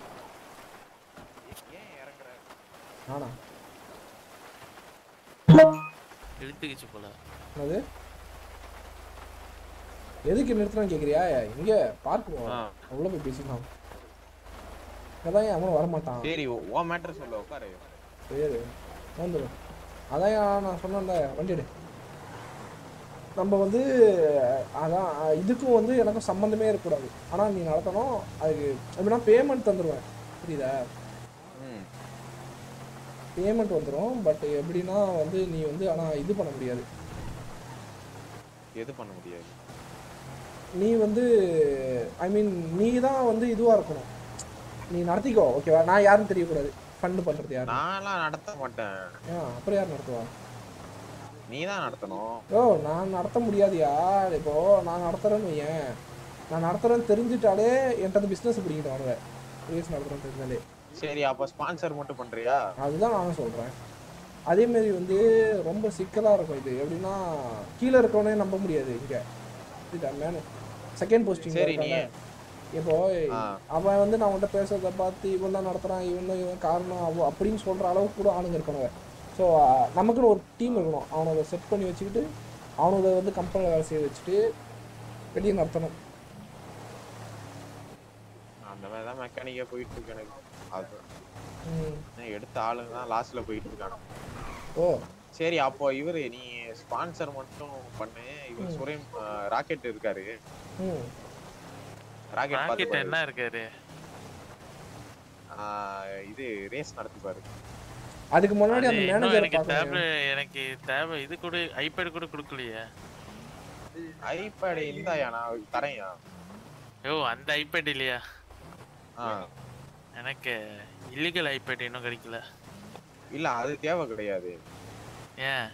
நானா இழுத்துக்கிச்சு போல என்னது எதுக்கு நிறுத்தலாம் கேக்குறியா இங்க பார்க் போவோம் உள்ள போய் பேசிக்கலாம் அதான் ஏன் அவனும் வரமாட்டான் சரி ஓ மேட்டர் சொல்ல உட்காரு சரி வந்துடும் அதான் ஏன் நான் சொன்னேன்ல வண்டி எடு நம்ம வந்து அதான் அஹ், இதுக்கும் வந்து எனக்கும் சம்மந்தமே இருக்கக்கூடாது ஆனால் நீ நடத்தணும் அதுக்கு எப்படின்னா பேமெண்ட் தந்துடுவேன் புரியுதா ம் பேமெண்ட் வந்துடும் பட் எப்படின்னா வந்து நீ வந்து ஆனால் இது பண்ண முடியாது எது பண்ண முடியாது நீ வந்து ஐ மீன் நீ தான் வந்து இதுவாக இருக்கணும் நீ நடத்திக்கோ ஓகேவா நான் யாருன்னு தெரியக்கூடாது ஃபண்டு பண்றது யாரு நான்லாம் நடத்த மாட்டேன் ஆ அப்புறம் யார் நடத்துவா நீ தான் நடத்தணும் ஓ நான் நடத்த முடியாதுயா இப்போ நான் நடத்துறேன்னு வையேன் நான் நடத்துறேன்னு தெரிஞ்சுட்டாலே என்கிட்ட பிஸ்னஸ் பிடிக்கிட்டு ரேஸ் நடத்துறேன்னு தெரிஞ்சாலே சரி அப்ப ஸ்பான்சர் மட்டும் பண்றியா அதுதான் நானும் சொல்கிறேன் அதே மாதிரி வந்து ரொம்ப சிக்கலாக இருக்கும் இது எப்படின்னா கீழே இருக்கவனே நம்ப முடியாது இங்கே இதுடா மேனு செகண்ட் போஸ்டிங் சரி, நீ- இப்போ ஆ. அவன் வந்து நான் உன்கிட்ட பேசுறத பார்த்து இவன் தான் நடத்துறான் இவன் தான் இவன் காரணம் அவ அப்படின்னு சொல்ற அளவுக்கு கூட ஆளுங்க இருக்கணுங்க ஸோ நமக்குன்னு ஒரு டீம் இருக்கணும் அவனை செட் பண்ணி வச்சுக்கிட்டு அவனோட வந்து கம்பெனியில் வேலை செய்ய வச்சுட்டு வெளியே நடத்தணும் அந்த மாதிரி தான் மெக்கானிக்கா போயிட்டு இருக்கு எனக்கு அது ம். நான் எடுத்த ஆளுங்க தான் லாஸ்ட்ல போயிட்டு இருக்காங்க ஓ சரி அப்போ இவரு நீ ஸ்பான்சர் மட்டும் பண்ணு இவர் ம். சுரேம் ராக்கெட் இருக்காரு ம் ராக்கெட் ராக்கெட் பார்த்து என்ன இருக்காரு இது ரேஸ் நடத்திப்பாரு அதுக்கு முன்னாடி அது அந்த இன்னும் மேனேஜரை எனக்கு தேவை பார்க்கணும் எனக்கு தேவை இது கூட ஐபேட் கூட கொடுக்கலையே ஐபேட் இந்தாயா நான் தரேன்யா ஐயோ அந்த ஐபேட் இல்லையா ஆ எனக்கு இல்லீகல் ஐபேட் இன்னும் கிடைக்கல இல்ல அது தேவை கிடையாது ஏன்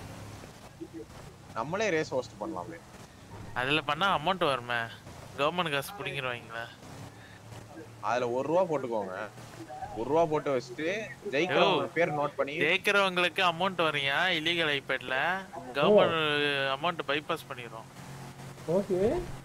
நம்மளே ரேஸ் ஹோஸ்ட் பண்ணலாமே அதுல பண்ணா அமௌண்ட் வருமே கவர்மெண்ட் காசு பிடிங்கிருவாங்களா அதுல ஒரு ரூபா போட்டுக்கோங்க ஒரு ரூபா போட்டு வச்சுட்டு ஜெயிக்கிறவங்க பேர் நோட் பண்ணி ஜெயிக்கிறவங்களுக்கு அமௌண்ட் வரையா இல்லீகல் ஐபேட்ல கவர்மெண்ட் அமௌண்ட் பைபாஸ் பண்ணிரும் ஓகே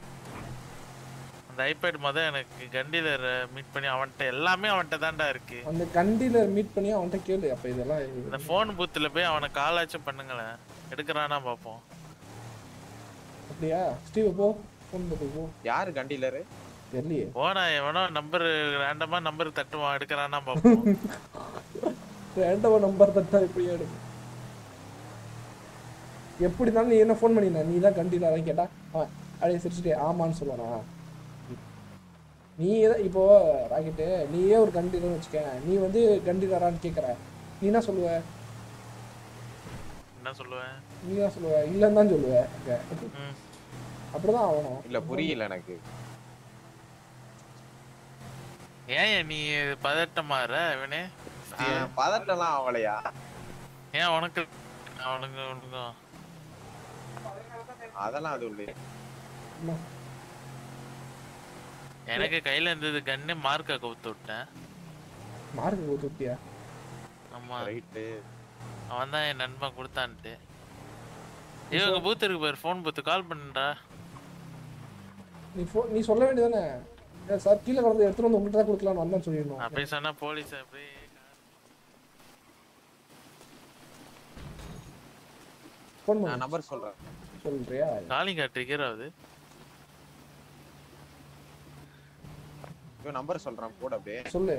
அந்த ஐபேட் முத எனக்கு கண்டிலர் மீட் பண்ணி அவன்கிட்ட எல்லாமே அவன்கிட்ட தான்டா இருக்கு அந்த கண்டில மீட் பண்ணி அவன்கிட்ட கேளு அப்ப இதெல்லாம் இந்த ஃபோன் பூத்துல போய் அவனை காலாச்சும் பண்ணுங்களேன் எடுக்கிறானா பாப்போம் அப்படியா ஸ்டீவ் போ ஃபோன் போட்டு போ யாரு கண்டிலரு தெரியலையே போனா எவனோ நம்பர் ரேண்டமா நம்பர் தட்டுவான் எடுக்கிறானா பாப்போம் ரேண்டவ நம்பர் தட்டா இப்படியா எடுக்கும் எப்படி இருந்தாலும் நீ என்ன ஃபோன் பண்ணின நீ தான் கண்டில அதான் கேட்டா அவன் அப்படியே சிரிச்சுட்டு ஆமான்னு சொல்லுவானா நீ எதை- இப்போ ராக்கெட்டு நீயே ஒரு கண்டிலன்னு வச்சுக்க நீ வந்து கண்டிலரான்னு கேட்குற நீ என்ன சொல்லுவ என்ன சொல்லுவேன் நீ தான் சொல்லுவ இல்லைன்னு தான் சொல்லுவ அங்க. ம். அப்படிதான் ஆகணும் இல்ல புரியல எனக்கு ஏன் நீ பதட்டமாற இவனே பதட்டம்லாம் ஆகலையா ஏன் உனக்கு அவனுக்கு உனக்கும் அதெல்லாம் அது இல்லையே எனக்கு கையில இருந்தது கன்னு மார்க்கை கவுத்து விட்டேன் மார்க் கொடுத்துட்டியா ஆமா ரைட்டு அவன் தான் என் நண்பன் கொடுத்தான்ட்டு இவங்க பூத் இருக்கு பாரு ஃபோன் பூத்து கால் பண்ணுடா நீ ஃபோ நீ சொல்ல வேண்டியதானே சார் கீழே கடந்து எடுத்துட்டு வந்து உங்கள்கிட்ட தான் கொடுக்கலாம்னு வந்தேன்னு சொல்லிடணும் அப்படி சொன்னா போலீஸ் அப்படி ஃபோன் நான் நம்பர் சொல்றேன் சொல்றியா காலிங் கார்டு ட்ரிகர் ஆகுது இப்போ நம்பர் சொல்றேன் போட அப்படியே சொல்லு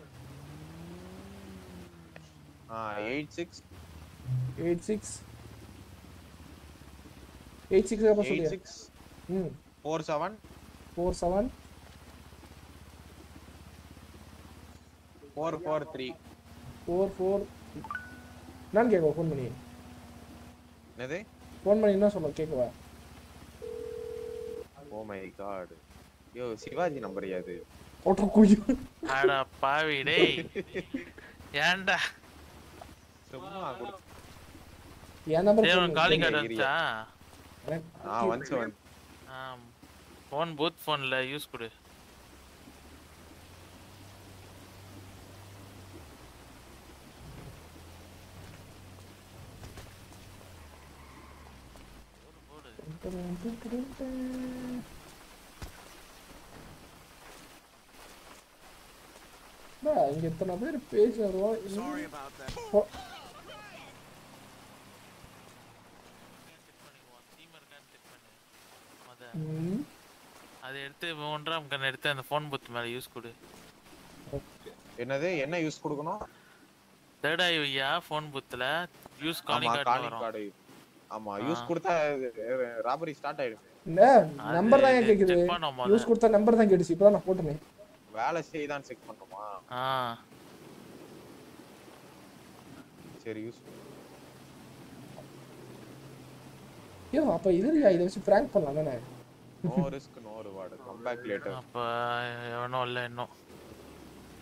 eight six eight six eight six அப்புறம் எயிட் சொல்லியா சிக்ஸ் ம் four seven four seven four four three four four என்னன்னு கேட்கவா ஃபோன் பண்ணி என்னது ஃபோன் பண்ணி என்ன சொல்ல கேட்கவா ஓ மை காட் யோ சிவாஜி நம்பர் அது ஓட்ட குயு அடா பாவி டேய் ஏன்டா சும்மா கொடு என் நம்பர் டேய் உனக்கு காலிங் கார்டு ஏரியா. வந்துச்சா ஆ வந்துச்சு வந்து ஃபோன் பூத் ஃபோன்ல யூஸ் கொடு இங்க இத்தனை பேர் பேசுறோம் ஃபோ- மொத ம். அதை எடுத்து ஒன்றாம் கண் எடுத்து அந்த ஃபோன் பூத் மேல யூஸ் கொடு என்னது என்ன யூஸ் கொடுக்கணும் தேர்ட் ஐயா ஃபோன் பூத்துல யூஸ் ஆமா காலிங் கார்டு காலிங் வரும் கார்டு ஆமா ஆ. யூஸ் கொடுத்தா ராபரி ஸ்டார்ட் ஆயிடும் என்ன நம்பர் தான் ஏன் அது கேக்குது check பண்ணோம் மொத. யூஸ் கொடுத்தா நம்பர் தான் கேட்டுச்சு இப்பதான் நான் போட்டேனே வேலை செய்தான் செக் பண்ணுமா ஆ சரி யூஸ் ஐயோ அப்ப இதுலையா இதை வச்சு பிராங்க் பண்ணலாம் தானே no risk no reward come back later அப்ப எவனும் இல்ல இன்னும்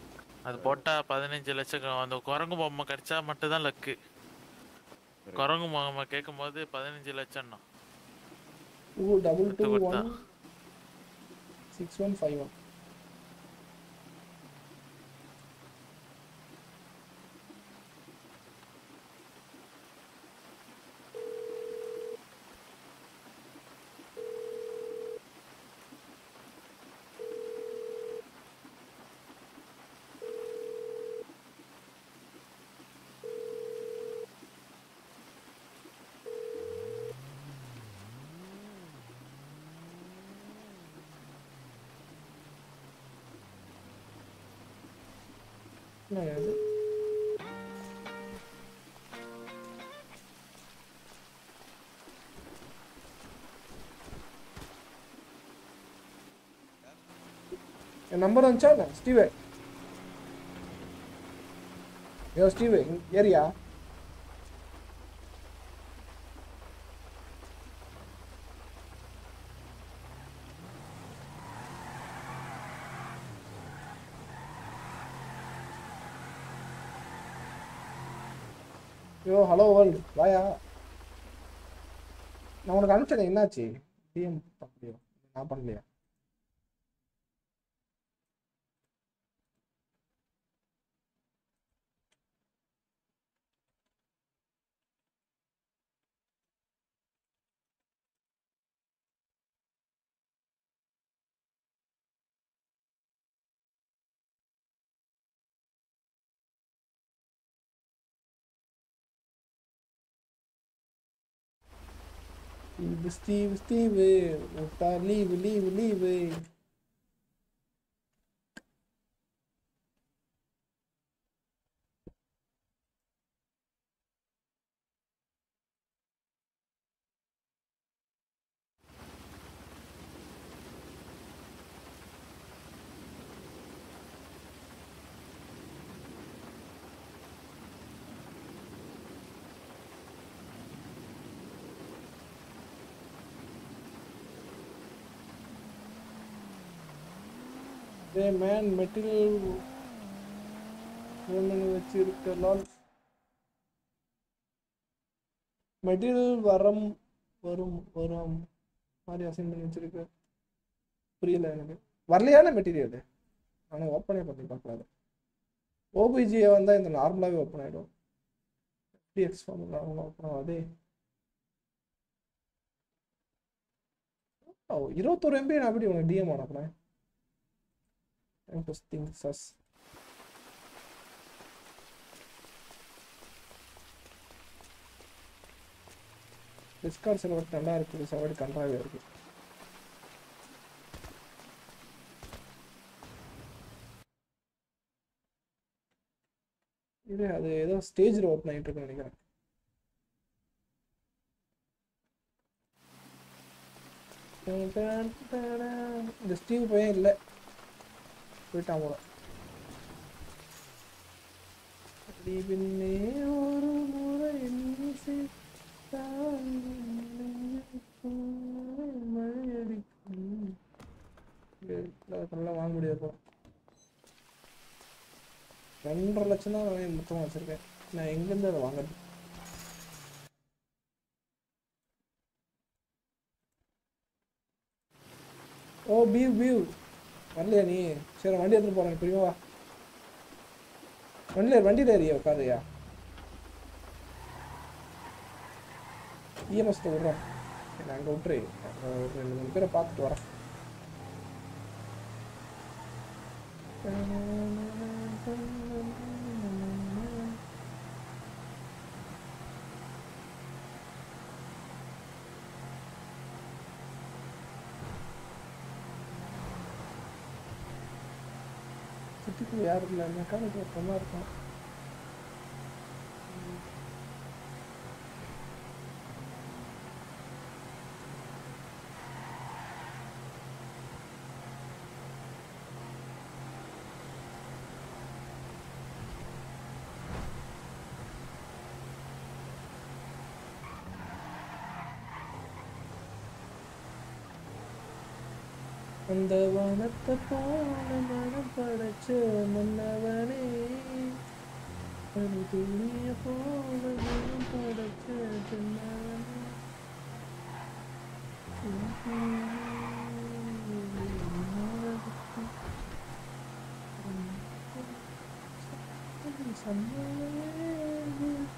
அது போட்டா பதினஞ்சு லட்சம் அந்த குரங்கு பொம்மை கிடைச்சா மட்டும்தான் லக்கு குரங்கு பொம்மை கேட்கும் போது பதினஞ்சு லட்சம்னா டூ டபுள் டூ கொடுத்து ஒன் கொடுத்தா. சிக்ஸ் ஒன் ஃபைவ் ஒன் என்ன இது என் நம்பர் வந்துச்சா என்ன ஸ்டீவே யோ ஸ்டீவே ஏரியா யோ ஹலோ வேர்ல்டு வாயா நான் உனக்கு அனுப்பிச்சேன் என்னாச்சு டிஎம் பண்ணலையோ நான் பண்ணலையா Steve, Steve, Steve, விட்டா leave leave leave day man material வேணும்னு வச்சிருக்கலாம் மெட்டீரியல் வரம் வரும் வரும் மாதிரி அசைன் பண்ணி வச்சிருக்க புரியல எனக்கு வரலையான மெட்டீரியல் ஆனால் ஓப்பனே பண்ணி பார்க்கல ஓபிஜியை வந்தால் இந்த நார்மலாகவே ஓப்பன் ஆகிடும் டிஎக்ஸ் ஃபார்ம் நார்மலாக ஓப்பன் ஆகாதே ஓ இருபத்தொரு எம்பி நான் எப்படி உனக்கு டிஎம் அனுப்புனேன் interesting sus டிஸ்கார்ட் செலவட் நல்லா இருக்குது செலவட் கன்றாவே இருக்கு இது அது ஏதோ ஸ்டேஜில் ஓப்பன் ஆகிட்டு இருக்குன்னு நினைக்கிறேன் இந்த ஸ்டீவ் பையன் இல்லை போயிட்டான் போல அடி பின்னே ஒரு முறை மீசை தாங்கி நெஞ்சுக்குள்ளே மழையடிக்கும். இங்க நல்லா வாங்க முடியாது போல ரெண்டரை லட்சம் தான் நான் மொத்தமாக வச்சிருக்கேன் நான் எங்கேருந்து அதை வாங்குறது ஓ பியூ பியூ வரலையா நீ சரி வண்டி எடுத்துட்டு போறேன் புரியுமா வா வண்டியில் வண்டியில் ஏறியா உட்காருயா இஎம்எஸ் விட்றேன் நான் அங்கே விட்டுரு அஹ் ஒரு ரெண்டு மூணு பேரை பார்த்துட்டு வரேன் சுற்றிக்குள்ள யாரும் இல்லை மெக்கானிக் ஒருத்தமாக இருக்கும் அந்த வானத்தை போல மனம் படைச்ச மன்னவனே ஒரு துணிய போல மனம் படைச்ச சின்னவனே சம்மதமே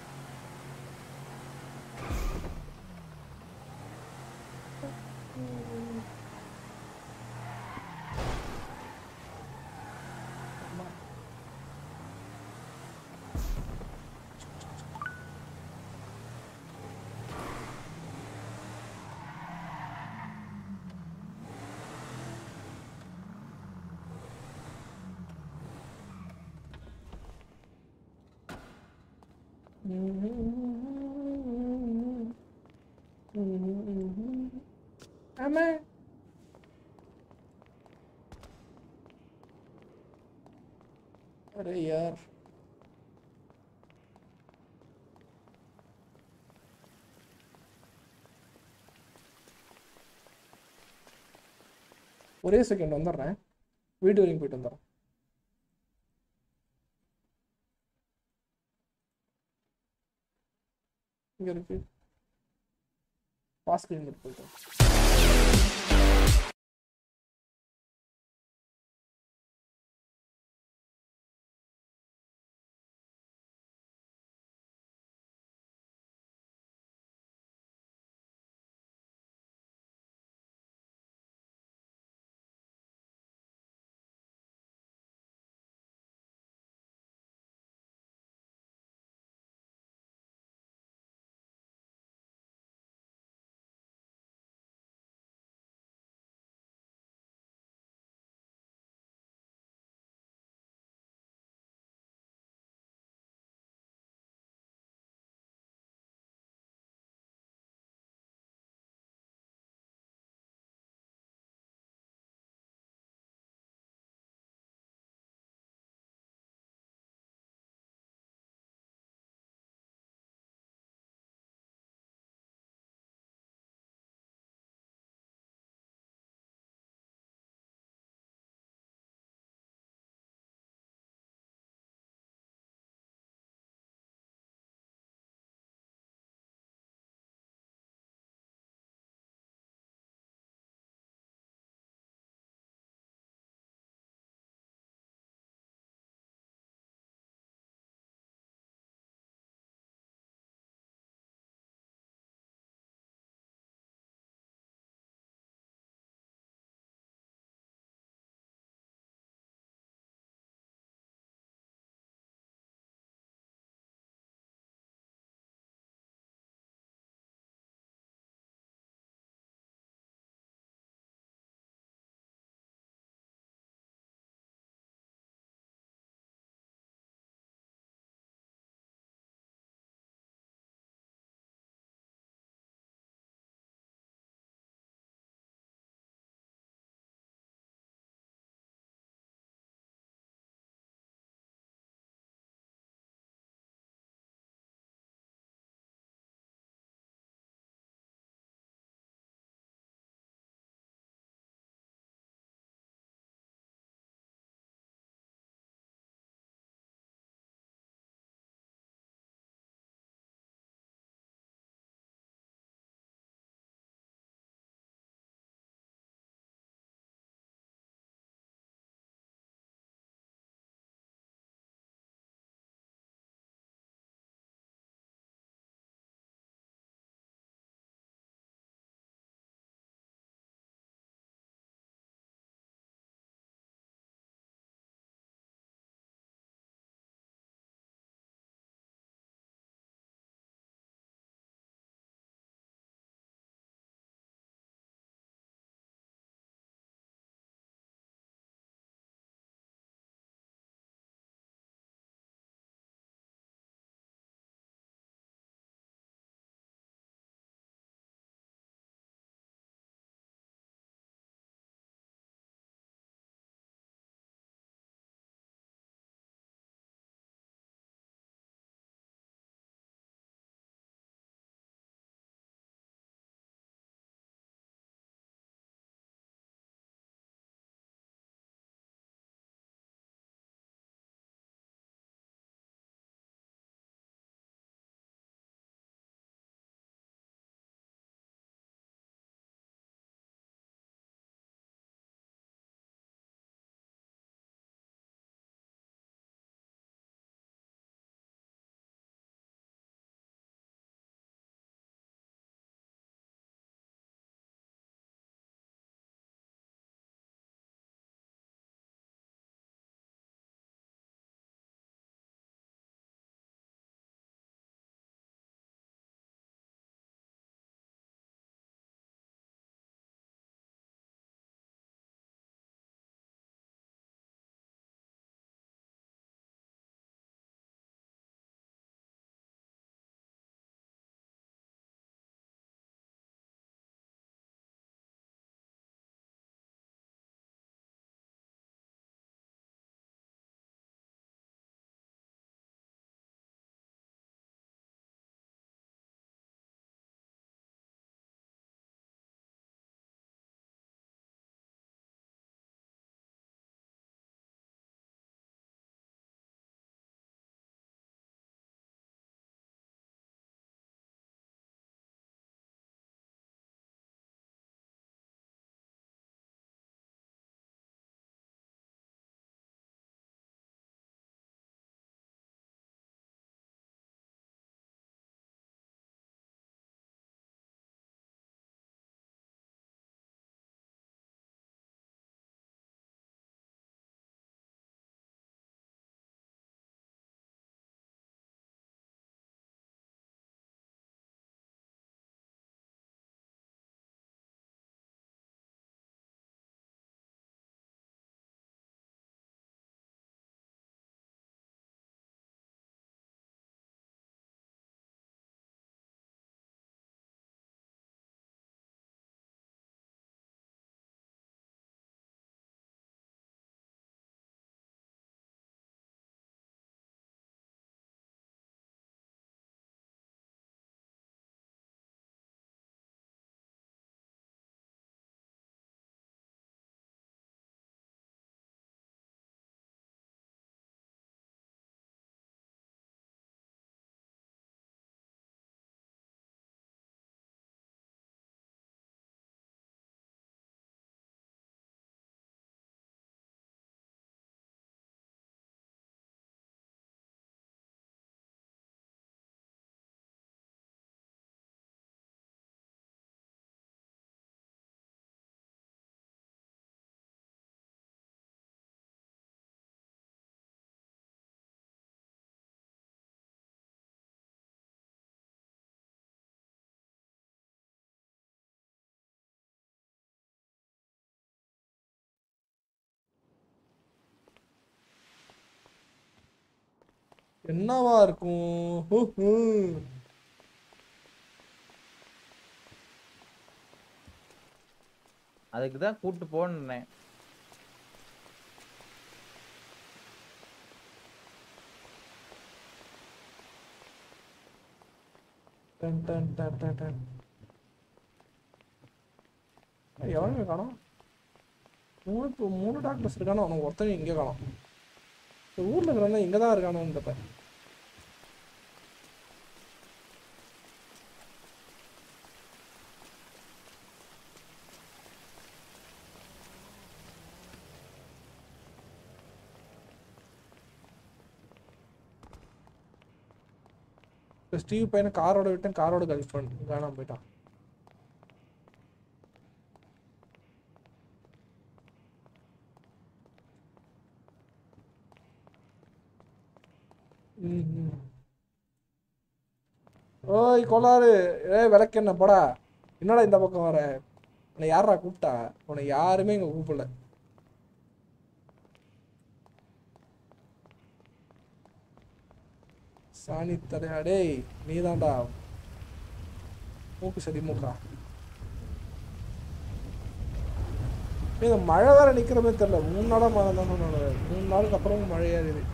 ஆமா अरे यार ஒரே செகண்ட் வந்துடுறேன் வீடு வரைக்கும் போயிட்டு வந்துடுறேன் இங்க இருக்கு பாஸ் கிளீன் போயிட்டு என்னவா இருக்கும் ஹூ, ஹூ. அதுக்கு தான் கூட்டு போனேன் done, done, done, done, done. ஏய், எவனுமே காணோம் மூணு இப்போ மூணு டாக்டர்ஸ் இருக்கானோ அவனுக்கு ஒருத்தன் இங்கே காணோம் இந்த ஊரில் இருக்கிறவங்க இங்கே தான் இருக்கானோன்னு தெரியல இப்போ ஸ்டீவ் பையனை காரோட விட்டேன் காரோட கழிப்பு பண்ணி காணாம போயிட்டான் ம்ஹும். ஓய் கோளாறு ஏய் விளக்கெண்ண போடா என்னடா இந்த பக்கம் வர உன்னை யாரா கூப்பிட்டா உன்னை யாருமே இங்க கூப்பிடல சாணி தலையா டேய் நீதான்டா மூக்கு சரி மூக்கா ஏய், இந்த மழை வேற நிக்கிற மாதிரி தெரியல மூணு நாளா மழை தான் மூணு நாளுக்கு அப்புறம் மழையா இருக்குது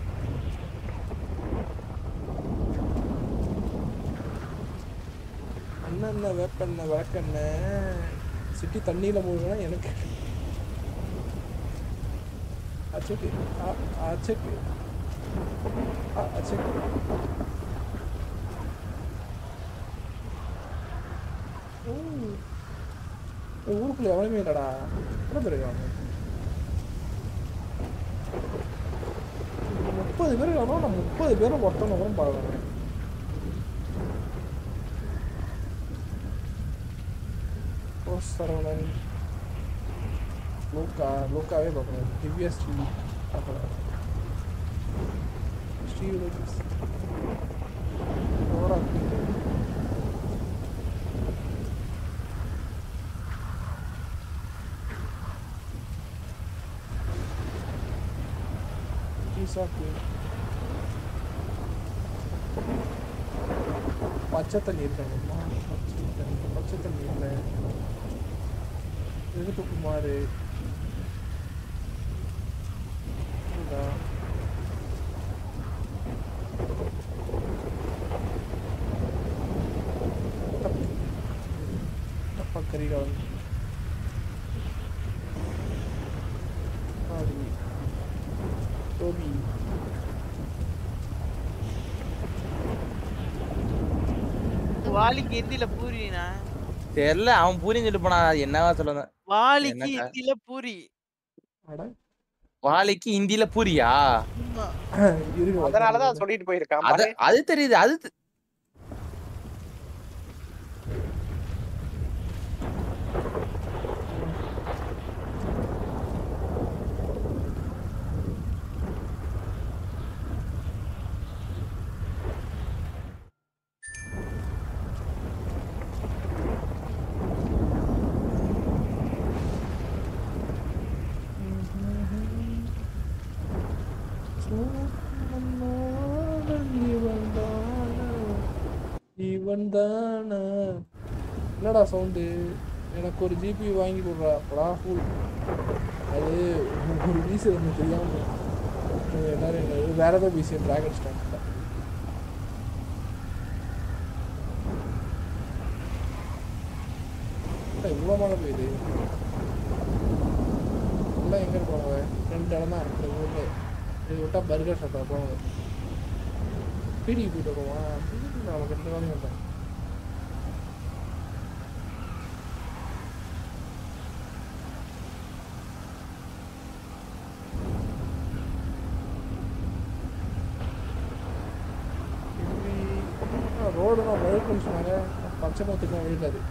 என்னென்ன வேப்பெண்ணெய் விளக்கெண்ணெய் சிட்டி தண்ணியில் மூழ்கினா எனக்கு அச்சக்கு அ- அச்சக்கு அ- அச்சக்கு ஊ. இந்த ஊருக்குள்ள எவனுமே இல்லடா எத்தனை பேர் இருக்காங்க முப்பது பேர் இருக்கானோ நான் முப்பது பேரும் ஒருத்தனை கூட பார்க்குறேன் ஓ சரவணன் லூக்கா லூக்காவே பார்க்கணும் திவ்யா ஸ்ரீ பார்க்கலாம் ஸ்ரீ லோகேஷ் ஓரா ஈசா queen. பச்சை தண்ணி இருக்காங்கம்மா பச்சை தண்ணி பச்சை தண்ணி இல்லை எதுக்கு குமார் இந்தா. தப்பு. தப்பா கறியில வந்து ஆதி டோபி வாலிக்கு ஹிந்தில பூரினா தெரியல அவன் பூரின்னு சொல்லி போனா அது என்னவா சொல்லுங்க வாலிக்கு என்னக்கா? ஹிந்தில பூரி வாழைக்கு ஹிந்தில பூரியா அதனாலதான் சொல்லிட்டு போயிருக்கான் அது பாரு. அது தெரியுது அது தெ- இவன் தானா என்னடா சவுண்டு எனக்கு ஒரு ஜிபி வாங்கி கொடுறா படா ஃபுல் அது ஒரு பீஸ் எனக்கு தெரியாம நீங்க எல்லாரும் என்ன வேற ஏதோ பீஸ் டிராகன் ஸ்டாண்ட் இவ்வளோ மழை பெய்யுது எல்லாம் எங்கே போவாங்க ரெண்டு இடம் தான் இருக்கிற ஊரில் இது விட்டா பர்கர் ஷாப்பா போவாங்க பீடிக்கு போயிட்டு வருவோம் நமக்கு ரெண்டு வேலையும் இல்லை ரோடு தான் வழுக்குன்னு சொன்னாங்க பச்சை மரத்துக்கு விழுக்காது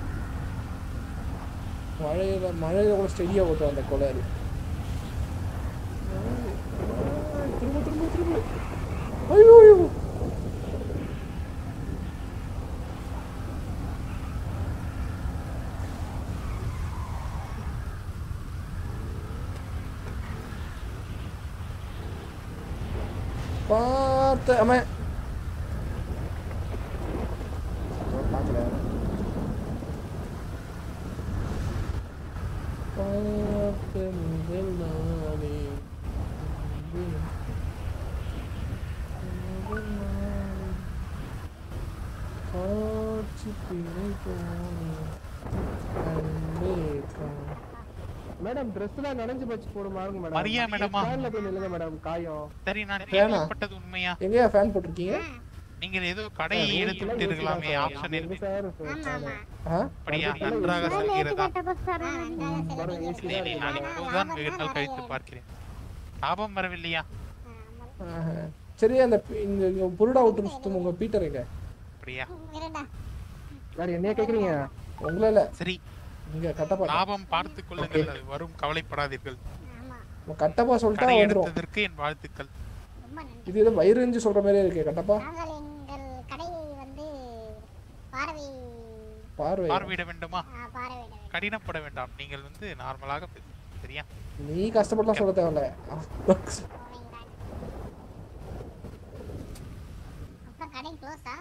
மழையில மழையில கூட ஸ்டெடியாக ஓட்டுவோம் அந்த கொலாரு திரும்ப திரும்ப திரும்ப ஐயோ ஐயோ பார்த்த அவன் மேடம் ட்ரெஸ்லாம் நனைஞ்சு போச்சு போடு பாருங்க மேடம் மரியா மேடமா? ஃபேன்ல போய் நில்லுங்க மேடம் காயம் சரி நான் ஃபேனா? கேள்விப்பட்டது உண்மையா எங்கேயா ஃபேன் போட்டிருக்கீங்க நீங்கள் ஏதோ கடையை சார், எடுத்து ரூல்ஸ்லாம் விட்டு இருக்கலாமே யோசிக்கலாம் ஆப்ஷன் சார். இருக்கு சார், ஃபேனு. ஆ அப்படியா அதுக்குள்ள நன்றாக யோசிக்கலாம். சொல்கிறதா பாருங்க, AC தான் சரி இருக்கு நான் மேடம். இப்போதுதான் வெகு நாள் கழித்து பார்க்கிறேன் லாபம் வரவில்லையா ஆஹா. சரி அந்த பி- இங்க இங்க புருடா விட்டு சுத்தும் உங்க பீட்டர் எங்க அப்படியா யார் என்னைய கேக்குறீங்க உங்கள இல்ல சரி இங்க கட்டப்பா லாபம் பார்த்துக் கொள்ளுங்கள் அது வரும் கவலைப்படாதீர்கள் உங்க கட்டப்பா சொல்லிட்டா கடை வந்துரும் எடுத்ததற்கு என் வாழ்த்துக்கள் இது ஏதோ வயிறுஞ்சு சொல்ற மாதிரியே இருக்கு கட்டப்பா நாங்கள் எங்கள் கடையை வந்து பார்வை பார்வை பார்வையிட வேண்டுமா ஆ, பார்வையிட வேண்டும். கடினப்பட வேண்டாம் நீங்கள் வந்து நார்மலாக பேசுங்க சரியா நீ கஷ்டப்பட்டுலாம் சொல்ல தேவையில்ல அப்புறம் கடை க்ளோஸா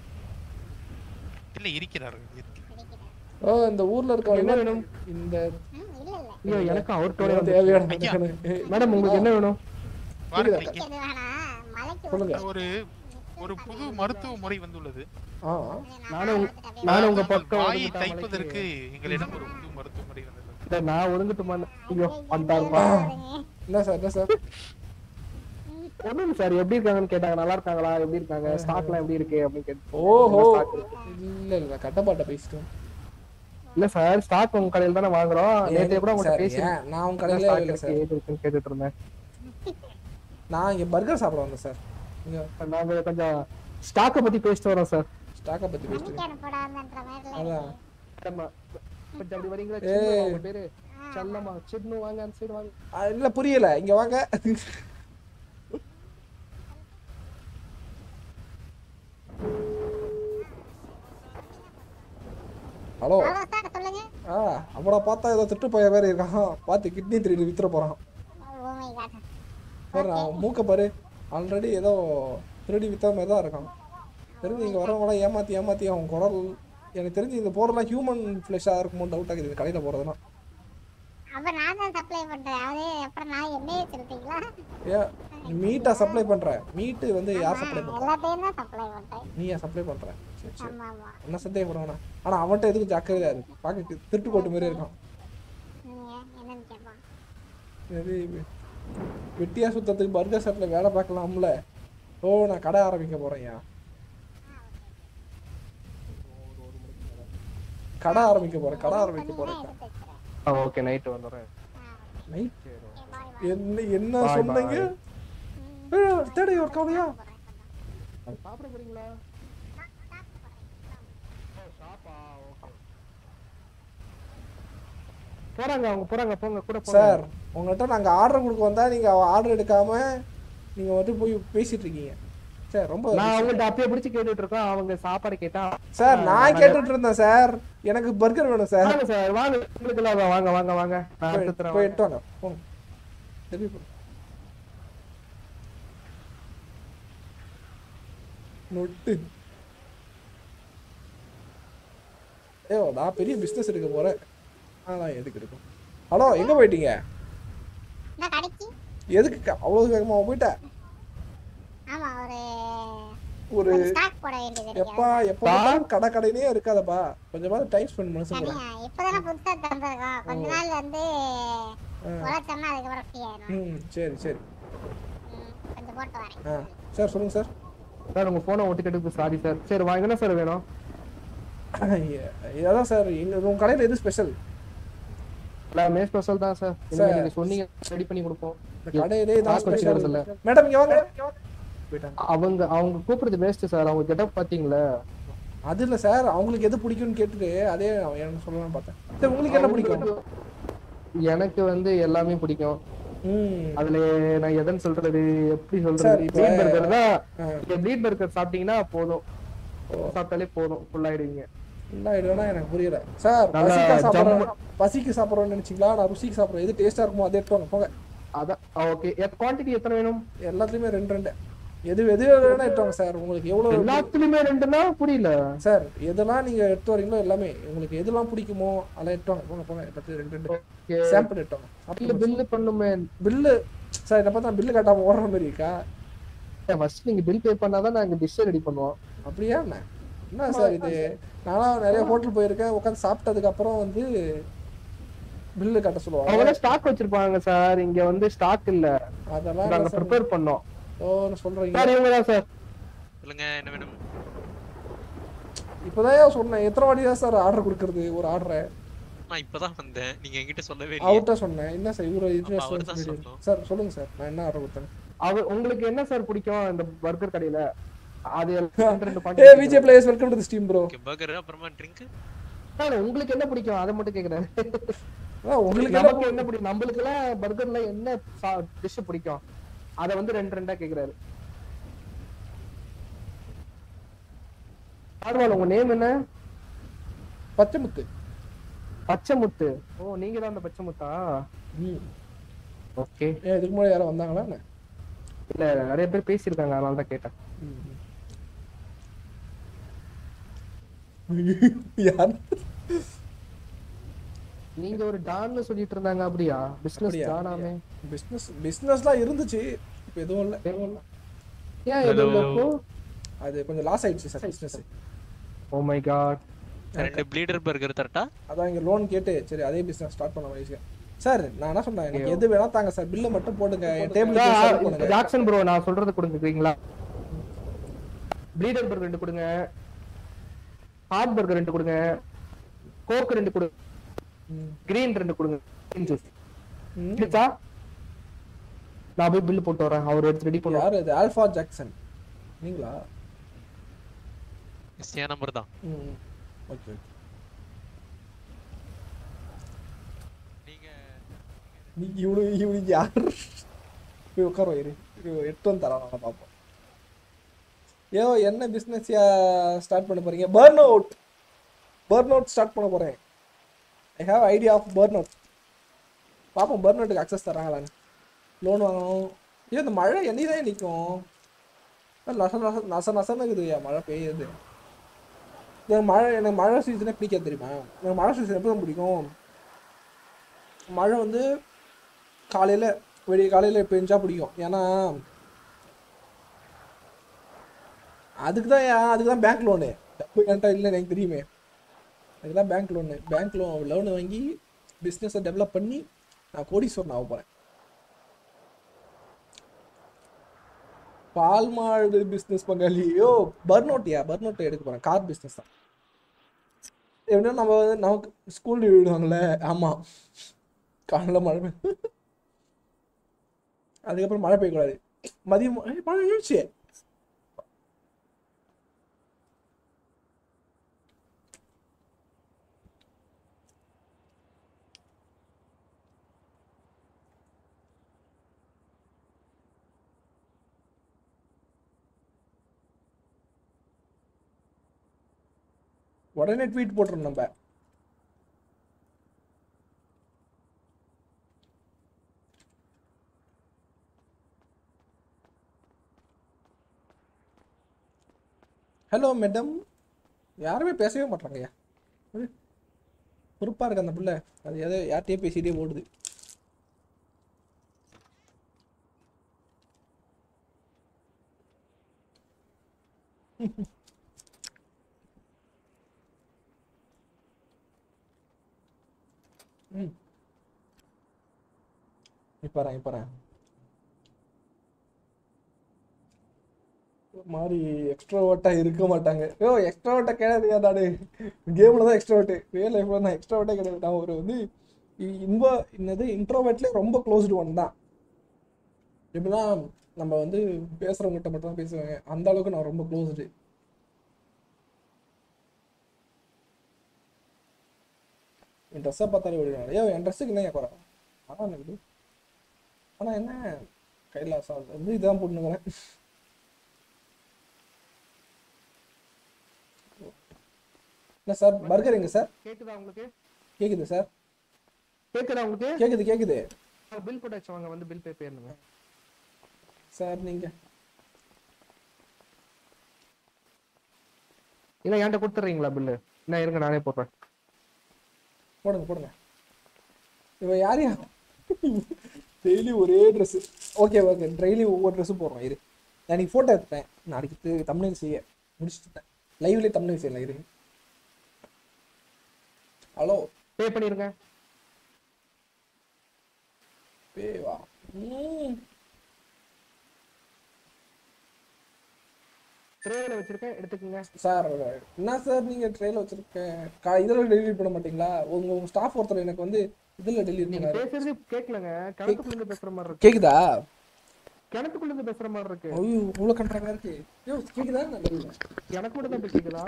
இல்ல இருக்கிறார்கள் இருக்கிறார்கள். ஓ இந்த ஊர்ல இருக்க என்ன வேணும்? இந்த ஐயோ எனக்கு அவர்கிட்ட எனக்கு தேவையான ஐயா. மேடம் உங்களுக்கு என்ன வேணும் வாருங்கள் கேக்குதா? இங்கே. சொல்லுங்க ஒரு ஒரு புது மருத்துவ முறை வந்துள்ளது ஆ நானும் உங்க- நானும் உங்க பக்கம் வாயை ஒதுங்கிட்டா தைப்பதற்கு எங்களிடம் ஒரு புது மருத்துவ முறை வந்துள்ளது இல்ல, நான் ஒதுங்கிட்டுமா ஐயோ வந்தாருப்பா என்ன சார் என்ன சார் ஒண்ணும் இல்ல சார் எப்படி இருக்காங்கன்னு கேட்டாங்க நல்லா இருக்காங்களா எப்படி இருக்காங்க ஸ்டாக்லாம் எப்படி இருக்கு அப்படின்னு கேட்டு ஓஹோ என்ன stock இருக்கு? இல்ல இல்ல கட்டப்பாட்ட பேசிட்டோம் இல்ல சார் ஸ்டாக் உங்க கடையில தானே வாங்குறோம் நேத்து கூட உங்கள்ட்ட சார், பேசி ஏன்? நான் உங்க கடையில இல்ல சார். இருக்குன்னு கேட்டுட்டு இருந்தேன் நான் இங்க பர்கர் சாப்பிட வந்தேன் சார் இங்க நாங்க கொஞ்சம் ஸ்டாக்கை பத்தி பேசிட்டு வரோம் சார் ஸ்டாக்கை பத்தி பேசிட்டு மணிக்கான போடாதுன்ற மாதிரி அதான் ஆமா. கொஞ்சம் அப்படி வரீங்களா ஏய். சின்னு உங்க பேரு செல்லம்மா சின்னு வாங்க அந்த சைடு வாங்க ஆ, இல்ல புரியல இங்க வாங்க ஹலோ ஹலோ சார் சொல்லுங்க ஆ அவனை பார்த்தா ஏதோ திட்டு போய வேற இருக்கான் பார்த்து கிட்னி திருடி வித்துற போறான் ஓ மை காட் பாரு அவன் மூக்க பாரு ஆல்ரெடி ஏதோ திருடி வித்த மாதிரி தான் இருக்கான் தெரிஞ்சு இங்க வரவங்களாம் ஏமாத்தி ஏமாத்தி அவன் குரல் எனக்கு தெரிஞ்சு இது போறதெல்லாம் ஹியூமன் ஃபிளஷா இருக்குமோ டவுட் ஆகுது இந்த கடையில போறதுலாம் அப்ப நான் தான் சப்ளை பண்றேன் அது அப்புறம் நான் என்னையே சொல்லிட்டீங்களா ஏன் நீ மீட்டா சப்ளை பண்ற மீட்டு வந்து யார் சப்ளை பண்ற எல்லாத்தையும் தான் சப்ளை பண்றேன் நீயா சப்ளை பண்ற சரி சரி ஆமா ஆமா என்ன சந்தேகப்படுவானா ஆனா அவன்கிட்ட எதுக்கும் ஜாக்கிரதையா இருக்கு பார்க்க திருட்டு கோட்டு மாதிரி இருக்கான் நீங்க என்னன்னு கேட்பான் சரி வெட்டியா சுத்தத்துக்கு பர்கர் ஷாப்ல வேலை பார்க்கலாம்ல ஓ நான் கடை ஆரம்பிக்க போறேன்யா கடை ஆரம்பிக்க போறேன் கடை ஆரம்பிக்க போறேன் ஓகே நைட் வந்துடுறேன் நைட் என்ன என்ன Bye, சொன்னீங்க ஏய், தேடி ஒரு கவலையா சாப்பிட போறீங்களா போறாங்க அவங்க போறாங்க போங்க கூட போங்க சார் உங்கள்கிட்ட நாங்க ஆர்டர் கொடுக்க வந்தா நீங்க ஆர்டர் எடுக்காம நீங்க வந்து போய் பேசிட்டு இருக்கீங்க சார் ரொம்ப நான் அவங்கள்ட்ட அப்பயே பிடிச்சு கேட்டுட்டு இருக்கோம் அவங்க சாப்பாடு கேட்டா சார் ஆ, நான் நாங்க- கேட்டுட்டு இருந்தேன் சார் எனக்கு பர்கர் வேணும் சார் வாங்க சார் வாங்க உங்களுக்கு எல்லாம் வாங்க வாங்க வாங்க நான் போய் எடுத்து தரேன் போய் வாங்க. எடுத்து வாங்க போங்க திருப்பி போ. நொட்டு ஏ நான் பெரிய பிசினஸ் எடுக்க போறேன் அதான் எதுக்கு எடுக்கும் ஹலோ எங்க போயிட்டீங்க நான் கடைக்கு எதுக்கு க- அவ்வளவு வேகமா போயிட்ட ஆமா ஒரு ஒரு ஸ்டாக் போட வேண்டியது இருக்கு எப்பா எப்ப பார்த்தாலும் கடை கடையிலே இருக்காதப்பா கொஞ்சமாவது டைம் ஸ்பெண்ட் மனசு கூட தனியா இப்பதானே புதுசா திறந்திருக்கோம் கொஞ்ச ஓ. நாள் வந்து ஆ. உழைச்சோம்னா அதுக்கப்புறம் ஃப்ரீ ஆயிடும் ம் சரி சரி கொஞ்சம் போட்டு வரேன் ஆ சார் சொல்லுங்க சார் சார் உங்க போனை ஒட்டுக்கிட்டு சாரி சார் சரி வாங்க என்ன சார் வேணும் அதான் சார் எங்க உங்க கடையில எது ஸ்பெஷல் எல்லாமே ஸ்பெஷல் தான் சார் சார். நீங்க சொன்னீங்க ரெடி பண்ணி கொடுப்போம் இந்த கடையிலே தான் stock ஸ்பெஷல் வச்சுக்கிறது இல்ல. மேடம் இங்க வாங்க போயிட்டாங்க அவங்க அவங்க கூப்பிடுறது வேஸ்ட் சார் அவங்க கெட்டப் பாத்தீங்களா அது இல்ல சார் அவங்களுக்கு எது பிடிக்கும்னு கேட்டுட்டு அதே எனக்கு சொல்லலாம்னு பார்த்தேன் சார் உங்களுக்கு என்ன பிடிக்கும் எனக்கு வந்து எல்லாமே பிடிக்கும் அதுல நான் எதன்னு சொல்றது எப்படி சார், சொல்றது இப்ப- பீட் பர்கர் தான் ஆ. நீங்க பீட் பர்கர் சாப்பிட்டீங்கன்னா போதும் சாப்பிட்டாலே போதும் ஃபுல் ஆயிடுவீங்க ஃபுல்லாயிடுவேனா எனக்கு புரியல சார் நல்லா பசிக்கா சாப்பிட்றோம் ஜம்மு- பசிக்கு சாப்பிட்றோம்னு நினைச்சீங்களா நான் ருசிக்கு சாப்பிட்றேன் எது டேஸ்டா இருக்குமோ அதே எடுத்து வாங்க போங்க அதான் ஓகே குவாண்டிட்டி எத்தனை வேணும் எல்லாத்துலயுமே ரெண்டு ரெண்டு எது எது வேணா எடுத்து வாங்க சார் உங்களுக்கு எவ்வளவு எல்லாத்துலயுமே ரெண்டுன்னா புரியல சார் எதெல்லாம் நீங்க எடுத்து வரீங்களோ எல்லாமே உங்களுக்கு எதெல்லாம் பிடிக்குமோ அதெல்லாம் எடுத்து வாங்க போங்க போங்க எல்லாத்தையும் ரெண்டு ரெண்டு சாம்பிள் எடுத்து வாங்க பில்லு பில்லு பண்ணுமே பில்லு சார் என்ன பார்த்தா பில்லு கட்டாம ஓடுற மாதிரி இருக்கா ஃபர்ஸ்ட் நீங்க பில் பே பண்ணாதான் நாங்க டிஷ் ரெடி பண்ணுவோம் அப்படியா என்ன என்ன சார் இது நானும் நிறைய ஹோட்டல் போயிருக்கேன் உட்காந்து சாப்பிட்டதுக்கு அப்புறம் வந்து பில்லு கட்ட சொல்லுவாங்க அவங்க ஸ்டாக் வச்சிருப்பாங்க சார் இங்க வந்து ஸ்டாக் இல்ல அதெல்லாம் நாங்க இல்ல சார். ப்ரிப்பேர் பண்ணோம் ஓ சொல்றீங்க சார் இவங்க தான் சார் சொல்லுங்க என்ன வேணும் இப்போதான் சொன்னேன் எத்தனை வாட்டி தான் சார் ஆர்டர் கொடுக்கறது ஒரு ஆர்டரை நான் இப்பதான் வந்தேன் நீங்க என்கிட்ட சொல்லவே அவர்கிட்ட சொன்னேன் என்ன சார் இவரு அப்ப அவர்தான் இது சொல்லணும். சார் சொல்லுங்க சார் நான் என்ன ஆர்டர் கொடுத்தேன் அவர் உங்களுக்கு என்ன சார் பிடிக்கும் இந்த பர்கர் கடையில அது ரெண்டு ரெண்டு ஏ packet Vijay players welcome to steam bro burger அப்புறமா ட்ரிங்க் சார் உங்களுக்கு என்ன பிடிக்கும் அதை மட்டும் கேக்குறேன் உங்களுக்கு என்ன நமக்கு என்ன பிடிக்கும் நம்மளுக்கு எல்லாம் பர்கர்ல என்ன டிஷ் பிடிக்கும் அத வந்து ரெண்டு ரெண்டா கேக்குறாரு ஆர்வால் உங்க நேம் என்ன பச்சைமுத்து பச்சைமுத்து ஓ நீங்க தான் அந்த பச்சைமுத்தா ஓகே ஏன் இதுக்கு முன்னாடி யாரும் வந்தாங்களா என்ன இல்ல நிறைய பேர் பேசியிருக்காங்க அதனால தான் கேட்டேன் யார் நீங்க ஒரு டான்னு சொல்லிட்டு இருந்தாங்க அப்படியா பிசினஸ் அப்படியா? டானாமே பிசினஸ் பிசினஸ்லாம் இருந்துச்சு இப்போ எதுவும் இல்லை ஏன் எதுவும் இல்ல இப்போ அது கொஞ்சம் லாஸ் ஆயிடுச்சு sir business oh my god ரெண்டு ப்ளீடர் பர்கர் தரட்டா அதான் இங்க லோன் கேட்டு சரி அதே பிசினஸ் ஸ்டார்ட் பண்ண வயசுக்கு சார் நான் என்ன சொன்னேன் எனக்கு எது வேணா தாங்க சார் பில்லை மட்டும் போடுங்க என் டேபிள் பண்ணுங்க ஜாக்சன் ப்ரோ நான் சொல்றது கொடுக்குறீங்களா ப்ளீடர் பர்கர் ரெண்டு கொடுங்க ஹாட் பர்கர் ரெண்டு கொடுங்க கோக் ரெண்டு கொடுங்க கிரீன் ரெண்டு கொடுங்க கிரீன் ஜூஸ் இருக்கா நான் போய் பில் போட்டு வரேன் அவர் எடுத்து ரெடி பண்ணுவார் யார் இது ஆல்ஃபா ஜாக்சன் நீங்களா என் நம்பர் தான் ம் ஓகே நீ இவனு இவனுக்கு யார் போய் உட்கார இரு இரு, எட்டு வந்து தரான் நான் பார்ப்போம் ஏதோ என்ன பிஸ்னஸ் ஸ்டார்ட் பண்ண போறீங்க burn out burn out start பண்ண போறேன் I have idea of burn out பார்ப்போம் பர்ன் அவுட்டுக்கு அக்சஸ் தராங்களான்னு லோன் வாங்கணும் ஏன் இந்த மழை என்னைக்கு தான் நிற்கும் நச நச நச நசன்னு இருக்குது மழை பெய்யுது எனக்கு மழை எனக்கு மழை சீசனே பிடிக்காது தெரியுமா எனக்கு மழை சீசன் எப்போ பிடிக்கும் மழை வந்து காலையில் விடிய காலையில் பெஞ்சா பிடிக்கும் ஏன்னா அதுக்கு தான் ஏன் அதுக்கு தான் பேங்க் லோனு என்கிட்ட இல்லை எனக்கு தெரியுமே அதுக்கு தான் bank loan bank loan loan வாங்கி பிஸ்னஸை டெவலப் பண்ணி நான் கோடீஸ்வரன் ஆக போகிறேன் பால் மாடு பிஸ்னஸ் பங்காளியோ பர்னோட்டியா பர்னோட்டை எடுக்க போகிறேன் கார் பிஸ்னஸ் தான் எப்படின்னா நம்ம வந்து நமக்கு ஸ்கூல் விடுவாங்கல்ல ஆமாம் காலைல மழை பெய்யும் அதுக்கப்புறம் மழை பெய்யக்கூடாது மதியம் ஏய், மழை நின்றுச்சு உடனே ட்வீட் போட்டுரும் நம்ம ஹலோ மேடம் யாருமே பேசவே மாட்டாங்கய்யா பொறுப்பாக இருக்கு அந்த பிள்ளை அது எதோ யார்கிட்டயே பேசிட்டே ஓடுது ம் இப்பறேன் இப்பறேன் ஒரு மாதிரி எக்ஸ்ட்ராவர்ட்டாக இருக்க மாட்டாங்க ஐயோ எக்ஸ்ட்ராவர்ட்டாக கிடையாதுங்க தாடு கேமில் தான் எக்ஸ்ட்ராவர்ட்டு ரியல் லைஃப்பில் நான் எக்ஸ்ட்ராவர்ட்டே கிடையாது நான் ஒரு வந்து இன்வா என்னது இன்ட்ரோவர்ட்லேயே ரொம்ப க்ளோஸ்டு ஒன் தான் எப்படின்னா நம்ம வந்து பேசுகிறவங்ககிட்ட மட்டும் தான் பேசுவாங்க அந்த அளவுக்கு நான் ரொம்ப க்ளோஸ்டு என் ட்ரெஸ்ஸை பார்த்தாலே ஓடிடுவாங்க ஐயோ என் ட்ரெஸ்ஸுக்கு என்ன குறை ஆனால் எனக்கு ஆனால் என்ன கைலாசம் வந்து இதான் போட்டுனுக்கிறேன் என்ன சார் பர்கர் எங்க சார் கேக்குதா உங்களுக்கு கேக்குது சார் கேக்குதா உங்களுக்கு கேக்குது கேக்குது பில் போட்டாச்சு வாங்க வந்து பில் பே பண்ணுங்க சார் நீங்க இல்ல என்கிட்ட கொடுத்துறீங்களா பில்லு என்ன இருங்க நானே போடுறேன் போடுங்க போடுங்க இவன் யார் யார் டெய்லி ஒரே ட்ரெஸ்ஸு ஓகே ஓகே டெய்லி ஒவ்வொரு ட்ரெஸ்ஸும் போடுறோம் இரு நான் இன்னைக்கு ஃபோட்டோ எடுத்துட்டேன் நாளைக்கு தமிழ் செய்ய முடிச்சுட்டேன் லைவ்லேயே தமிழ் செய்யலாம் இரு ஹலோ பே பண்ணிருங்க பேவா ம் ட்ரேல வச்சிருக்கேன் எடுத்துக்கங்க சார் என்ன சார் நீங்க ட்ரெயில வச்சிருக்கேன் கா இதெல்லாம் டெலிவரி பண்ண மாட்டீங்களா உங்க உங்க ஸ்டாஃப் ஒருத்தர் எனக்கு வந்து இதுல டெலிவரி நீங்க பண்ணாரு பேசுறது கேட்கலங்க கிணத்துக்குள்ள இருந்து பேசுற மாதிரி இருக்கு கேக்குதா கிணத்துக்குள்ள இருந்து பேசுற மாதிரி இருக்கு ஐயோ இவ்வளவு கண்ட்ராக்டா இருக்கு யோ கேக்குதா நல்லது எனக்கு மட்டும் தான் இப்ப கேக்குதா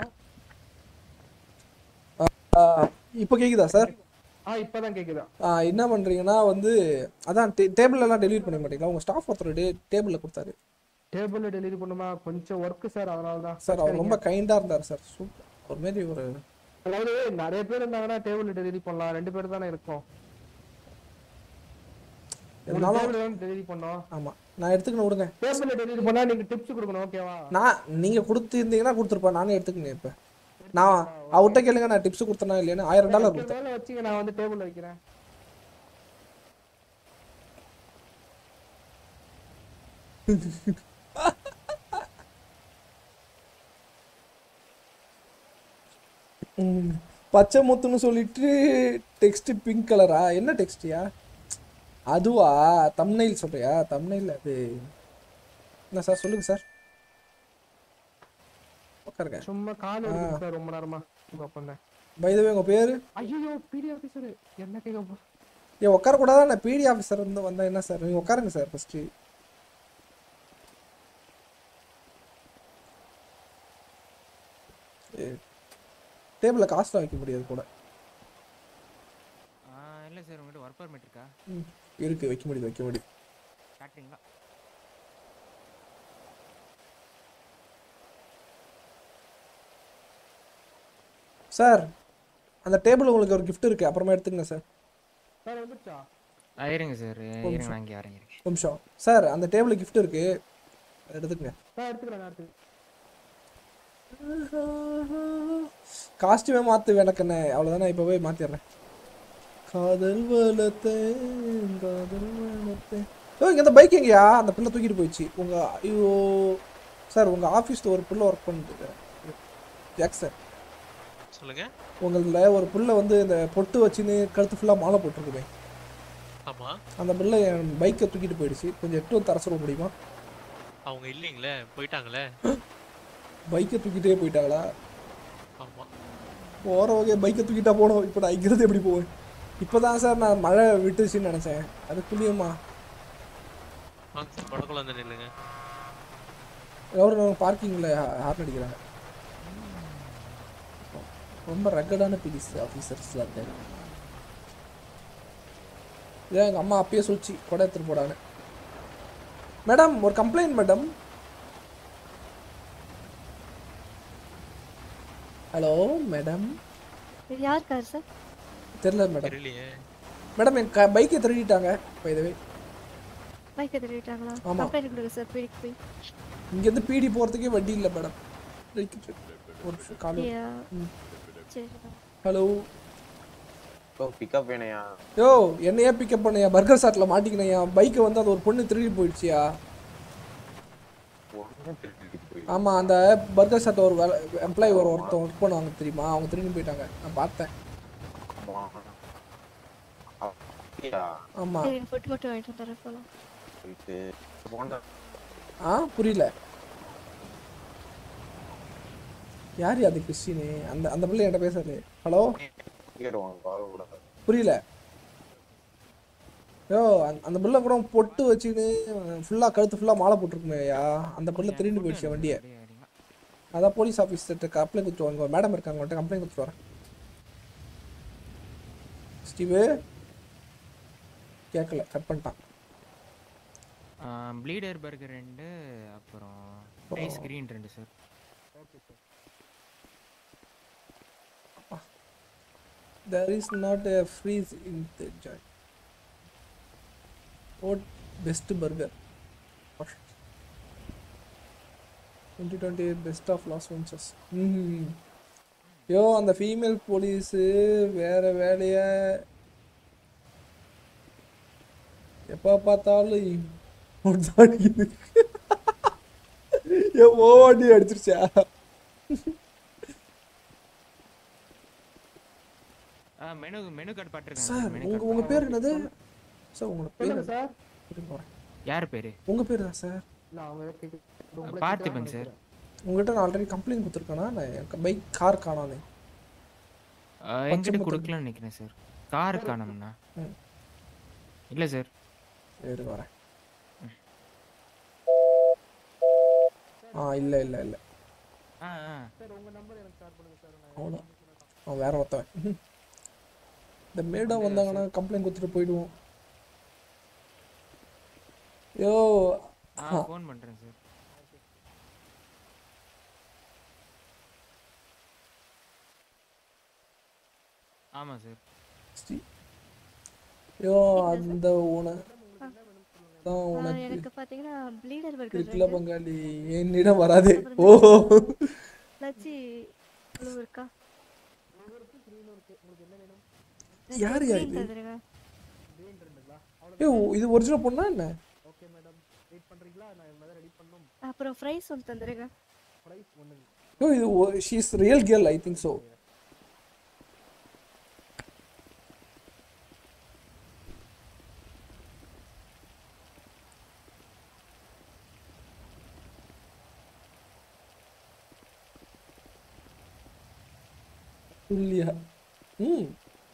இப்போ கேக்குதா சார் ஆ இப்பதான் கேக்குதா ஆ, என்ன பண்றீங்கன்னா வந்து அதான் டேபிள் எல்லாம் டெலிவரி பண்ண மாட்டீங்களா உங்க ஸ்டாஃப் ஒருத்தர் டேபிள்ல கொடுத்தாரு டேபிள்ல டெலிவரி பண்ணுமா கொஞ்சம் ஒர்க் சார் அதனால தான் சார் அவர் ரொம்ப கைண்டா இருந்தார் சார் சூப்பர் ஒரு மாதிரி ஒரு அதாவது நிறைய பேர் இருந்தாங்கன்னா டேபிள்ல டெலிவரி பண்ணலாம் ரெண்டு பேர் தானே இருக்கோம் இருந்தாலும் டெலிவரி பண்ணோம் ஆமா நான் எடுத்துக்கணும் விடுங்க டேபிள்ல டெலிவரி பண்ணா நீங்க டிப்ஸ் கொடுக்கணும் ஓகேவா நான் நீங்க கொடுத்துருந்தீங்கன்னா கொடுத்துருப்பேன் நானே எடுத்துக்கணும் இப்ப நான் அவர்கிட்ட கேளுங்க நான் டிப்ஸ் கொடுத்தனா இல்லையான்னு ஆயிரம் டாலர் கொடுத்தேன் வேலை வச்சுங்க நான் வந்து டேபிள்ல வைக்கிறேன் ம். பச்சை முத்துன்னு சொல்லிட்டு டெக்ஸ்ட் பிங்க் கலரா என்ன டெக்ஸ்டியா அதுவா தம்னைல் சொல்றியா தம்னைல் அது என்ன சார் சொல்லுங்க சார் உட்காருங்க சும்மா கால் ஆ. எடுத்து சார் ரொம்ப நேரமா உங்க பண்ணேன் பைதவே உங்க பேரு ஐயோ பிடி ஆபீசர் என்ன கேட்க போ ஏன் உட்காரக்கூடாதா நான் பிடி ஆஃபீஸர் இருந்து வந்தா என்ன சார் நீங்க உட்காருங்க சார் ஃபர்ஸ்ட் டேபிளில் காஸ்ட்லாம் வைக்க முடியாது கூட இல்லை சார் உங்கள்கிட்ட ஒர்க் பர்மிட் இருக்கா ம், இருக்கு வைக்க முடியுது வைக்க முடியும் காட்டுறீங்களா சார் அந்த டேபிள் உங்களுக்கு ஒரு gift இருக்கு அப்புறமா எடுத்துக்கங்க சார் சார் வந்துச்சா ஆ இருங்க சார் ஒரு இருங்க நிமிஷம். நான் இங்கே வரேன் இருங்க ஒரு நிமிஷம் சார் அந்த டேபிள் gift இருக்கு அதை எடுத்துக்கங்க நான் எடுத்துக்கிறேன் நான் எடுத்துக்கிறேன் காஸ்டியூமே மாத்து எனக்குன்னு அவ்வளோதானே இப்போ போய் மாத்திடுறேன் காதல் வளர்த்தேன் காதல் வளர்த்தேன் ஓ இங்க இந்த பைக் எங்கயா அந்த பிள்ளை தூக்கிட்டு போயிடுச்சு உங்க ஐயோ சார் உங்க ஆஃபீஸ்ல ஒரு பிள்ளை ஒர்க் பண்ணுது ஜாக் சார் சொல்லுங்க உங்கள ஒரு புள்ள வந்து இந்த பொட்டு வச்சுன்னு கழுத்து ஃபுல்லாக மாலை போட்டிருக்குமே ஆமா அந்த பிள்ளை என் பைக்கை தூக்கிட்டு போயிடுச்சு கொஞ்சம் எட்டு வந்து தர சொல்ல முடியுமா அவங்க இல்லைங்களே போயிட்டாங்களே பைக்கை தூக்கிட்டே போயிட்டாங்களா ஆமா போகிற வகையை பைக்கை தூக்கிட்டா போனோம் இப்போ நான் இங்கிருந்து எப்படி போவேன் இப்போ தான் சார் நான் மழை விட்டுச்சுன்னு நினச்சேன் அதுக்குள்ளேயுமா வாங்க சார் படக்குள்ள வந்து நில்லுங்க எவ்வளோ பார்க்கிங்கில் ஹார்ன் அடிக்கிறாங்க ரொம்ப ரக்கடான பிடிஸ் ஆஃபீஸர்ஸ்லாம் இருக்காங்க இதான் எங்கள் அம்மா அப்பயே சொல்லிச்சு கொடை எடுத்துட்டு போடான்னு மேடம் ஒரு கம்ப்ளைண்ட் மேடம் ஹலோ மேடம் யார் கார் சார் தெரியல மேடம் தெரியலையே மேடம் என் பைக்கை திருடிட்டாங்க by the way பைக்கை திருவிட்டாங்களா ஆமா. கம்ப்ளைண்ட் கொடுங்க சார் பிடிக்கு போய் இங்கேருந்து பீடி போகிறதுக்கே வண்டி இல்லை மேடம் ஒரு நிமிஷம் கால் அப்படியா? ம் சரி ஹலோ ஓ பிக்கப் வேணையா யோ என்னையே பிக்கப் பண்ணியா பர்கர் ஷாட்டில் மாட்டிக்கினையா பைக்கை வந்து அது ஒரு பொண்ணு திருடி போயிடுச்சியா ஆமாம் அந்த பர்கர் ஷாட் ஒரு வேலை எம்ப்ளாயி ஒரு ஒருத்தன் ஒர்க் பண்ணுவாங்க தெரியுமா அவங்க திருடி போயிட்டாங்க நான் பார்த்தேன் ஆமா சரி ஃபுட் மட்டும் வாங்கிட்டு வந்துடுறேன் போகலாம் போயிட்டு போண்டா ஆ புரியல யார் அது கிறிஸ்டினு அந்த அந்த பிள்ளை என்கிட்ட பேசுறது ஹலோ கேடுவாங்க கால் கூட புரியல யோ அந்த- அந்த பிள்ளை கூட பொட்டு வச்சுன்னு ஃபுல்லாக கழுத்து ஃபுல்லாக மாலை போட்டிருக்குமேயா அந்த பிள்ளை திரும்பி போயிடுச்சு வண்டியை அதான் போலீஸ் ஆஃபீஸர்கிட்ட கம்ப்ளைண்ட் கொடுத்துட்டு வாங்க மேடம் இருக்காங்க அவங்கள்ட்ட கம்ப்ளைண்ட் கொடுத்துட்டு வரேன் ஸ்டீவு கேட்கல கட் பண்ணிட்டான் ப்ளீடர் பர்கர் ரெண்டு அப்புறம் ரைஸ் கிரீன் ரெண்டு sir okay sir there is not a freeze in the joint. What best burger? What? 2020 best of Los Angeles. ம் யோ அந்த ஃபீமேல் போலீஸு வேற வேலைய எப்போ பார்த்தாலும் ஒருத்தன் அடிக்குது ஏ ஓடி அடிச்சிருச்சா மெனு மெனு கார்டு பாட்டுருக்கேன் சார் உங்க உங்க பேர் என்னது சார் உங்களோட சொல்லுங்க பேர் சார் இருங்க வரேன். யார் பேரு உங்க பேர் தான் சார் இல்ல அவங்க ஏதோ கேக்கு- உங்களை பார்த்திபன் கேக்குறாங்க சார் உங்ககிட்ட நான் ஆல்ரெடி கம்ப்ளைண்ட் கொடுத்துருக்கேனா நான் பைக் கார் காணானே அஹ், என்கிட்ட பச்சை கொடுக்கலன்னு நினைக்கிறேன் சார் காரு காணோம்ண்ணா ம். இல்லை சார் சரி வரேன் ஆ இல்லை இல்லை இல்லை ஆ ஆ சார் உங்க நம்பர் எனக்கு ஷேர் பண்ணுங்க சார் நான் அவ்வளோ அவன் வேற ஒருத்தவன் ம்ஹும். இந்த மேடம் வந்தாங்கன்னா கம்ப்ளைண்ட் கொடுத்துட்டு போயிடுவோம் யோ ஆ ஃபோன் பண்ணுறேன் சார் ஆமாம் சார் ஸ்ரீ- யோ அந்த உன தான் ஆ, உனக்கு எனக்கு பாத்தீங்கன்னா ப்ளீடர் பர்கர் இருக்குல்ல பங்காளி என்னிடம் வராது ஓ லச்சி இவ்வளவு இருக்கா யார் யார் green இது? தந்துருங்க. ஏ இது ஒரிஜினல் பொண்ணா என்ன ஓகே மேடம் வெயிட் பண்றீங்களா நான் முதல்ல ரெடி பண்ணணும் அப்புறம் ஃப்ரைஸ் ஒன்று தந்துருங்க பிரைஸ் ஒண்ணுங்க யோ இது she is real girl I think so இல்லையா ம்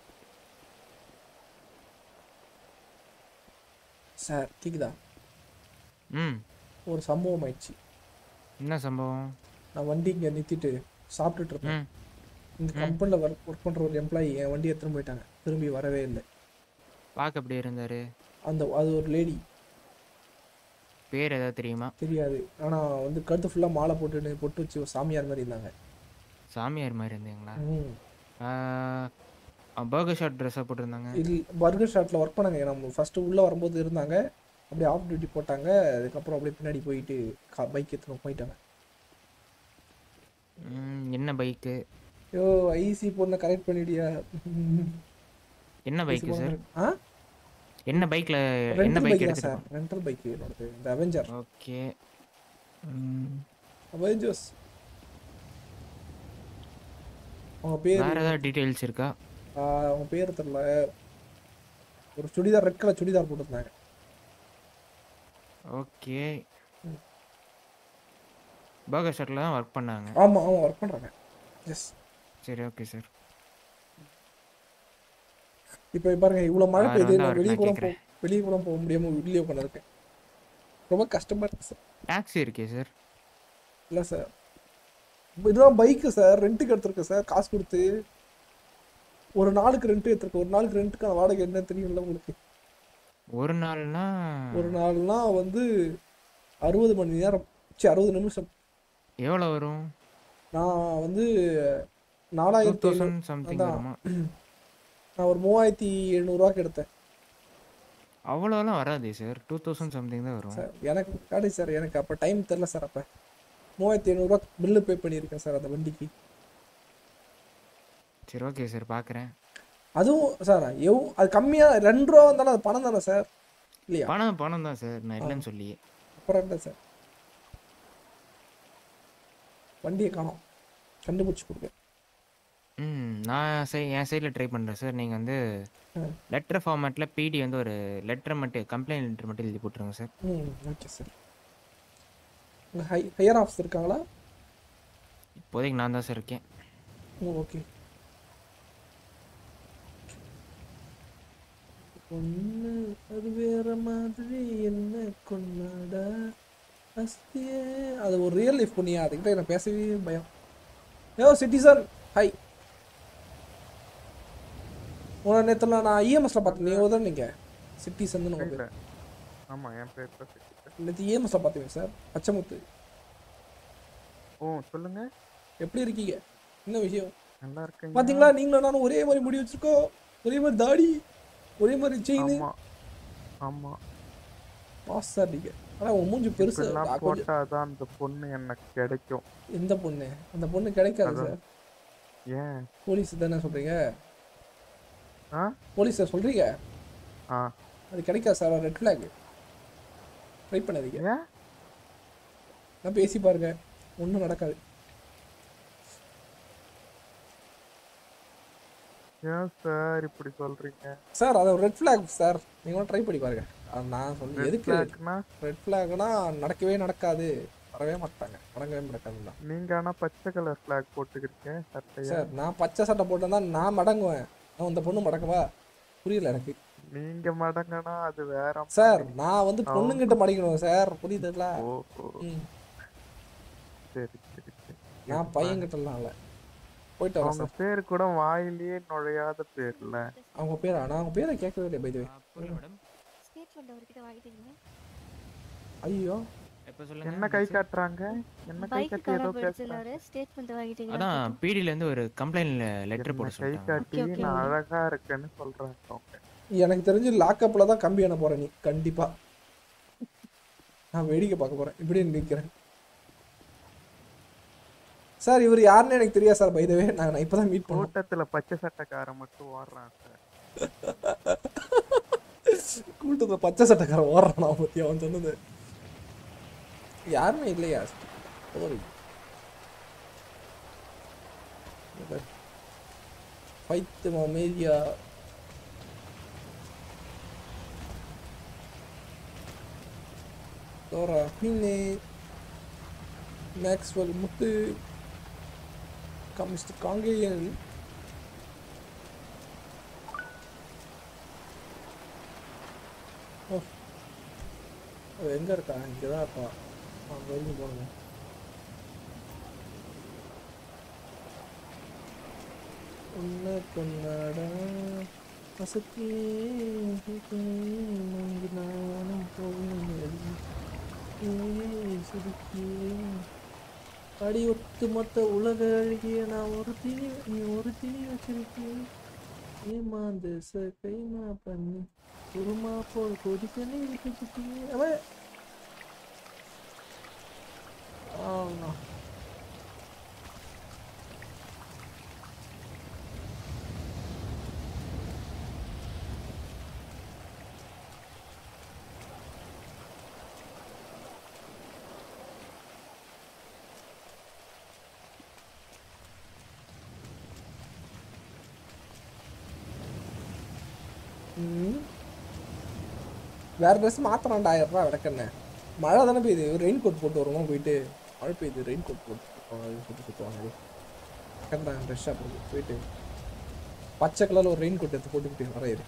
சார் கேக்குதா ம் ஒரு சம்பவம் ஆயிடுச்சு என்ன சம்பவம் நான் வண்டி இங்கே நிறுத்திட்டு சாப்பிட்டுட்டு இருந்தேன் ம். இந்த ம். கம்பெனியில் ஒர்க் ஒர்க் பண்ணுற ஒரு எம்ப்ளாயி என் வண்டி எடுத்துன்னு போயிட்டாங்க திரும்பி வரவே இல்லை பார்க்க எப்படி இருந்தார் அந்த அது ஒரு லேடி பேர் ஏதாவது தெரியுமா தெரியாது ஆனால் வந்து கழுத்து ஃபுல்லாக மாலை போட்டுன்னு பொட்டு வச்சு ஒரு சாமியார் மாதிரி இருந்தாங்க சாமியார் மாதிரி இருந்தீங்களா ம். பர்கர் ஷாட் ட்ரெஸ்ஸாக போட்டிருந்தாங்க இது பர்கர் ஷாட்டில் ஒர்க் பண்ணாங்க நம்ம ஃபஸ்ட்டு உள்ளே வரும்போது இருந்தாங்க அப்படியே ஆஃப் டியூட்டி போட்டாங்க அதுக்கப்புறம் அப்படியே பின்னாடி போயிட்டு கா பைக் எடுத்துன்னு போயிட்டாங்க ம், என்ன பைக்கு ஐயோ ஐசி பொண்ணை கரெக்ட் பண்ணிடியா என்ன ஐசி பைக்கு பொண்ணை சார் correct- ஆ என்ன பைக்கில் என்ன ரெண்டல் பைக் பைக் தான் எடுத்துட்டு சார் ரெண்டல் பைக் என்னோடது இந்த அவெஞ்சர் ஓகே அவெஞ்சர்ஸ் அவங்க பேர் வேற ஏதாவது டீட்டெயில்ஸ் இருக்கா ஆ, அவங்க பேர் தெரில ஒரு சுடிதார் ரெட் கலர் சுடிதார் போட்டிருந்தாங்க ஓகே பர்கர் ஷாட்டில் தான் ஒர்க் பண்ணாங்க ஆமா ஆமா ஒர்க் பண்றாங்க எஸ் சரி ஓகே சார் இப்போ பாருங்க இவ்வளோ மழை வேற பெய்யுது வந்து நான் அவருக்கு வெளியே நான் கூட போ கேட்குறேன் வெளியே கூட போக முடியாம வெளியே உட்காந்துருக்கேன் ரொம்ப கஷ்டமா இருக்கு சார் டாக்ஸி இருக்கே சார் இல்லை சார் இதுதான் பைக்கு சார் ரெண்ட்டுக்கு எடுத்திருக்கேன் சார் காசு கொடுத்து ஒரு நாளுக்கு ரெண்ட் எடுத்திருக்கேன் ஒரு நாளுக்கு ரெண்ட்டுக்கான வாடகை என்ன தெரியும்ல உங்களுக்கு ஒரு நாள்னா ஒரு நாள்னா வந்து அறுபது மணி நேரம் சி அறுபது நிமிஷம் எவ்வளோ வரும் நான் வந்து டூ நாலாயிரத்தி தௌசண்ட் ஐநூறு சம்திங் அதான் வருமா நான் ஒரு மூவாயிரத்தி எழுநூறுவாக்கு எடுத்தேன் அவ்வளோலாம் வராதே சார் டூ தௌசண்ட் சம்திங் தான் வரும் சார் எனக்கு காடி சார் எனக்கு அப்போ டைம் தெரில சார் அப்போ மூவாயிரத்தி ஐநூறுரூவா பில்லு பே பண்ணியிருக்கேன் சார் அந்த வண்டிக்கு சரி ஓகே சார் பார்க்குறேன் அதுவும் சார் எவ் அது கம்மியாக ரெண்டு ரூபா வந்தாலும் அது பணம் தானே சார் இல்லையா பணம் பணம் தான் சார் நான் ஆ. இல்லைன்னு சொல்லி அப்புறம் என்ன சார் வண்டியை காணோம் கண்டுபிடிச்சி கொடுங்க ம் நான் சை என் சைடில் ட்ரை பண்ணுறேன் சார் நீங்கள் வந்து ம். லெட்டர் ஃபார்மேட்டில் பிடி வந்து ஒரு லெட்டர் மட்டும் கம்ப்ளைண்ட் லெட்டர் மட்டும் எழுதி போட்டுருங்க சார் ம் ஓகே சார் உங்கள் ஹை ஹையர் ஆஃபீஸ் இருக்காங்களா இப்போதைக்கு நான் தான் சார் இருக்கேன் ம் ஓகே பொண்ணு அது வேற மாதிரி என்ன கொண்டாடா அஸ்தியே அது ஒரு ரியல் லைஃப் பொண்ணியா அதுக்கிட்ட எனக்கு பேசவே பயம் ஏோ சிட்டிசன் ஹை உன நேத்துல நான் இஎம்எஸ்ல பார்த்தேன் நீ தான் நீங்க சிட்டிசன் உங்க இல்ல. பேர் ஆமா என் பேர் தான் சிட்டிசன். நேற்று இஎம்எஸ்ல பார்த்தீங்க சார் பச்சைமுத்து ஓ சொல்லுங்க எப்படி இருக்கீங்க என்ன விஷயம் நல்லா இருக்கேங்க பாத்தீங்களா நீங்களும் நானும் ஒரே மாதிரி முடி வச்சிருக்கோம் ஒரே மாதிரி தாடி ஒரே மாதிரி செயின் ஆமா ஆமா பாஸ் சார் நீங்க ஆனா உன் மூஞ்சி பெருசு இப்படிலாம் நான் கொஞ்சம் போட்டாதான் அந்த பொண்ணு எனக்கு கிடைக்கும் எந்த பொண்ணு அந்த பொண்ணு கிடைக்காது அதான். சார் ஏன் போலீஸ் தானே சொல்றீங்க ஆ போலீஸ் சொல்றீங்க ஆ அது கிடைக்காது சார் ரெட் ஃபிளாக் ட்ரை பண்ணாதீங்க நான் பேசி பாருங்க ஒன்றும் நடக்காது ஏன் சார் இப்படி சொல்றீங்க சார் அது ரெட் ஃபிளாக் சார் நீங்க ட்ரை பண்ணி பாருங்க அது நான் சொல்லி Red எதுக்கு flagனா? ரெட் ஃபிளாக்னா நடக்கவே நடக்காது வரவே மாட்டாங்க நடக்கவே மாட்டாங்க நீங்க ஆனா பச்சை கலர் ஃபிளாக் போட்டுக்கிறீங்க சட்டையா சார் நான் பச்சை சட்டை போட்டேன்னா நான் மடங்குவேன் நான் இந்த பொண்ணு மடக்கவா புரியல எனக்கு நீங்க மடங்கனா அது வேற சார் மாதிரி. நான் வந்து அவங்க- பொண்ணுங்கிட்ட மடிக்கணும் சார் புரியுதுங்களா ஓஹோ ம். சரி சரி சரி நான் பையன்கிட்டலாம் இல்ல போயிட்டு வரேன் அவங்க சார் பேர் கூட வாயிலேயே நுழையாத பேர்ல அவங்க பேரா நான் அவங்க பேரை கேட்கவே இல்லை பைதவே ஸ்டேட்மெண்ட் அவர்கிட்ட வாங்கிட்டீங்களா ஐயோ எப்போ சொல்லுங்க என்ன கை காட்டுறாங்க என்ன கை பைக் காட்டி காரா ஏதோ போயிடுச்சுனாரு ஸ்டேட்மெண்ட் வாங்கிட்டீங்களா அதான் பிடில இருந்து ஒரு கம்ப்ளைண்ட் லெட்டர் போட கை சொல்லிட்டாங்க காட்டி Okay, okay. நான் அழகா இருக்கேன்னு சொல்றாங்க அவங்க எனக்கு தெரிஞ்சு லாக்அப்ல தான் கம்பி அண போறேன் நீ கண்டிப்பா நான் வேடிக்கை பார்க்க போறேன் இப்படியே நிற்கிறேன் சார் இவர் யாருன்னு எனக்கு தெரியாது சார் பைதவே நான் நான் இப்பதான் மீட் பண்ணோம் கூட்டத்துல பச்சை சட்டைக்காரன் மட்டும் ஓடுறான் சார் கூட்டத்துல பச்சை சட்டைக்காரன் ஓடுறான் நான் பத்தி அவன் சொன்னது யாருமே இல்லையா சோரி ஃபைத்து மேரியா Dora Queen, Maxwell Muthu, Mr. Kangayan. ஓ அவ எங்க இருக்கா இங்கே தான் இருக்கா அங்கே வரைக்கும் போகணுங்க உன்னை கொண்டாட வசதி நானும் போவேன் அடி ஒட்டு மொத்த உலக அழகிய நான் ஒரு திணி நீ ஒரு திணி வச்சிருக்கேன் ஏமாந்து கைமா பண்ணி குருமா போல் கொதிக்கனே விட்டுக்கிட்டீங்க அவன் ஆமா ம். வேற ட்ரெஸ் மாத்திரான்டா ஆயிரம் ரூபாய் விளக்கண்ணே மழை தானே பெய்யுது ரெயின் கோட் போட்டு வருவோம் போயிட்டு மழை பெய்யுது ரெயின் கோட் போட்டு சுத்துவாங்க, அது சுற்றி சுற்றுவாங்க கரெக்டாக ட்ரெஸ் ஷாப் இருக்கு போயிட்டு பச்சை கலரில் ஒரு ரெயின் கோட் எடுத்து போட்டுக்கிட்டு வரையிரு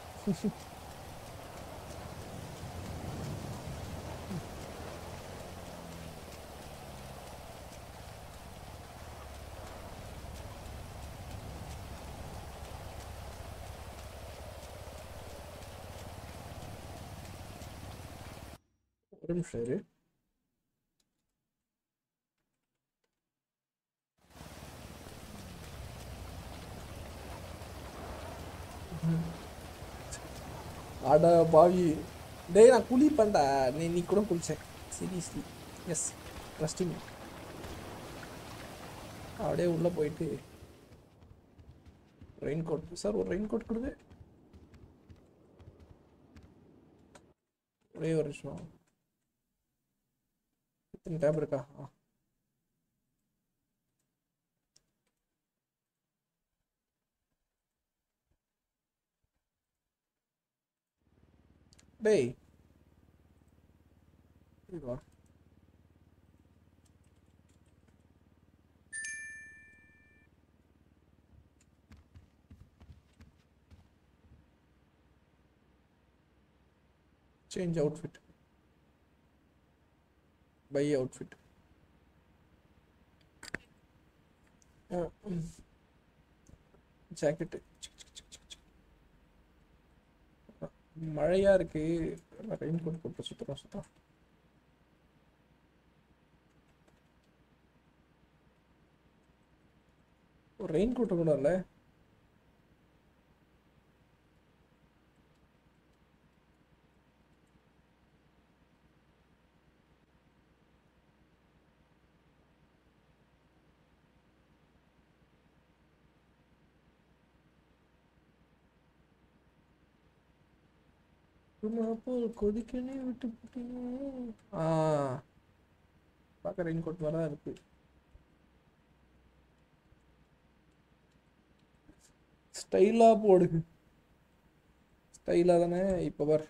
ஒரு நிமிஷம் இரு அட பாவி டேய் நான் குளிப்பேன்டா நீ நீ கூட குளிச்சேன் சீரியஸ்லி எஸ் ட்ரஸ்டிங் அப்படியே உள்ளே போயிட்டு ரெயின் கோட் சார் ஒரு ரெயின் கோட் கொடுங்க ஒரே ஒரு நிமிஷம் எத்தனை டேப் இருக்கா ஆ டேய் இங்க வா change outfit buy outfit uh, jacket மழையா இருக்கு ரெயின் கோட் போட்டு சுத்துறோம் சுத்தம் ஒரு ரெயின் கோட் கூட இல்லை சும்மா போல் கொதிக்கனே விட்டு போட்டீங்க ஆ பார்க்க ரெயின் கோட் மாதிரி தான் இருக்கு ஸ்டைலா போடு ஸ்டைலா தானே இப்போ பார்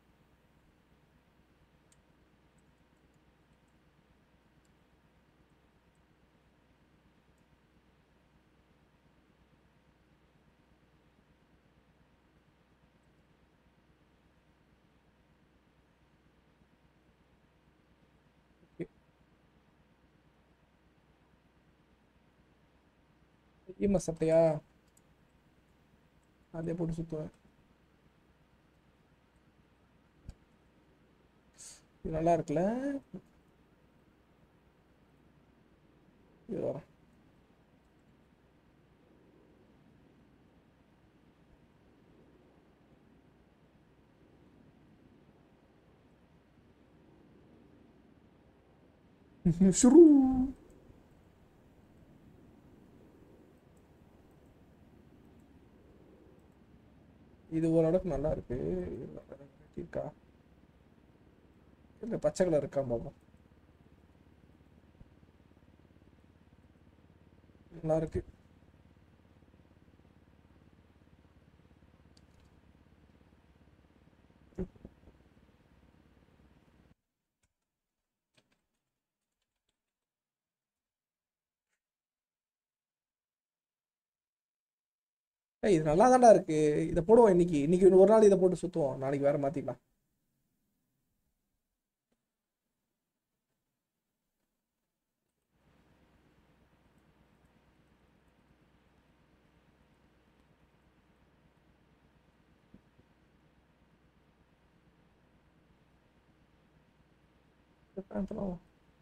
ஈம சட்டையா அதே போட்டு சுத்துவேன் இது நல்லா இருக்குல்ல இது வரேன் ஷுரு இது ஓரளவுக்கு நல்லா இருக்கு இது நல்லா இருக்கா இல்லை பச்சை கலர் இருக்கா பாப்போம் நல்லா இருக்கு ஏய் இது நல்லா தான்டா இருக்கு இதை போடுவோம் இன்னைக்கு இன்னைக்கு ஒரு நாள் இதை போட்டு சுத்துவோம் நாளைக்கு வேற மாத்திக்கலாம் சாயந்தரம்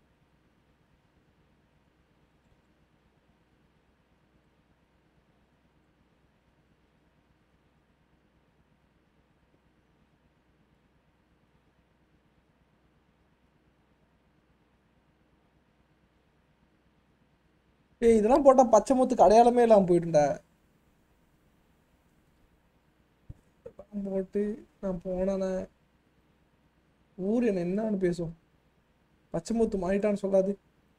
ஏய் இதெல்லாம் போட்டா பச்சை முத்துக்கு அடையாளமே இல்லாம போயிட்டுண்டா இதெல்லாம் போட்டு நான் போனேனே ஊர் என்ன என்னன்னு பேசும் பச்சை முத்து மாறிட்டான்னு சொல்லாது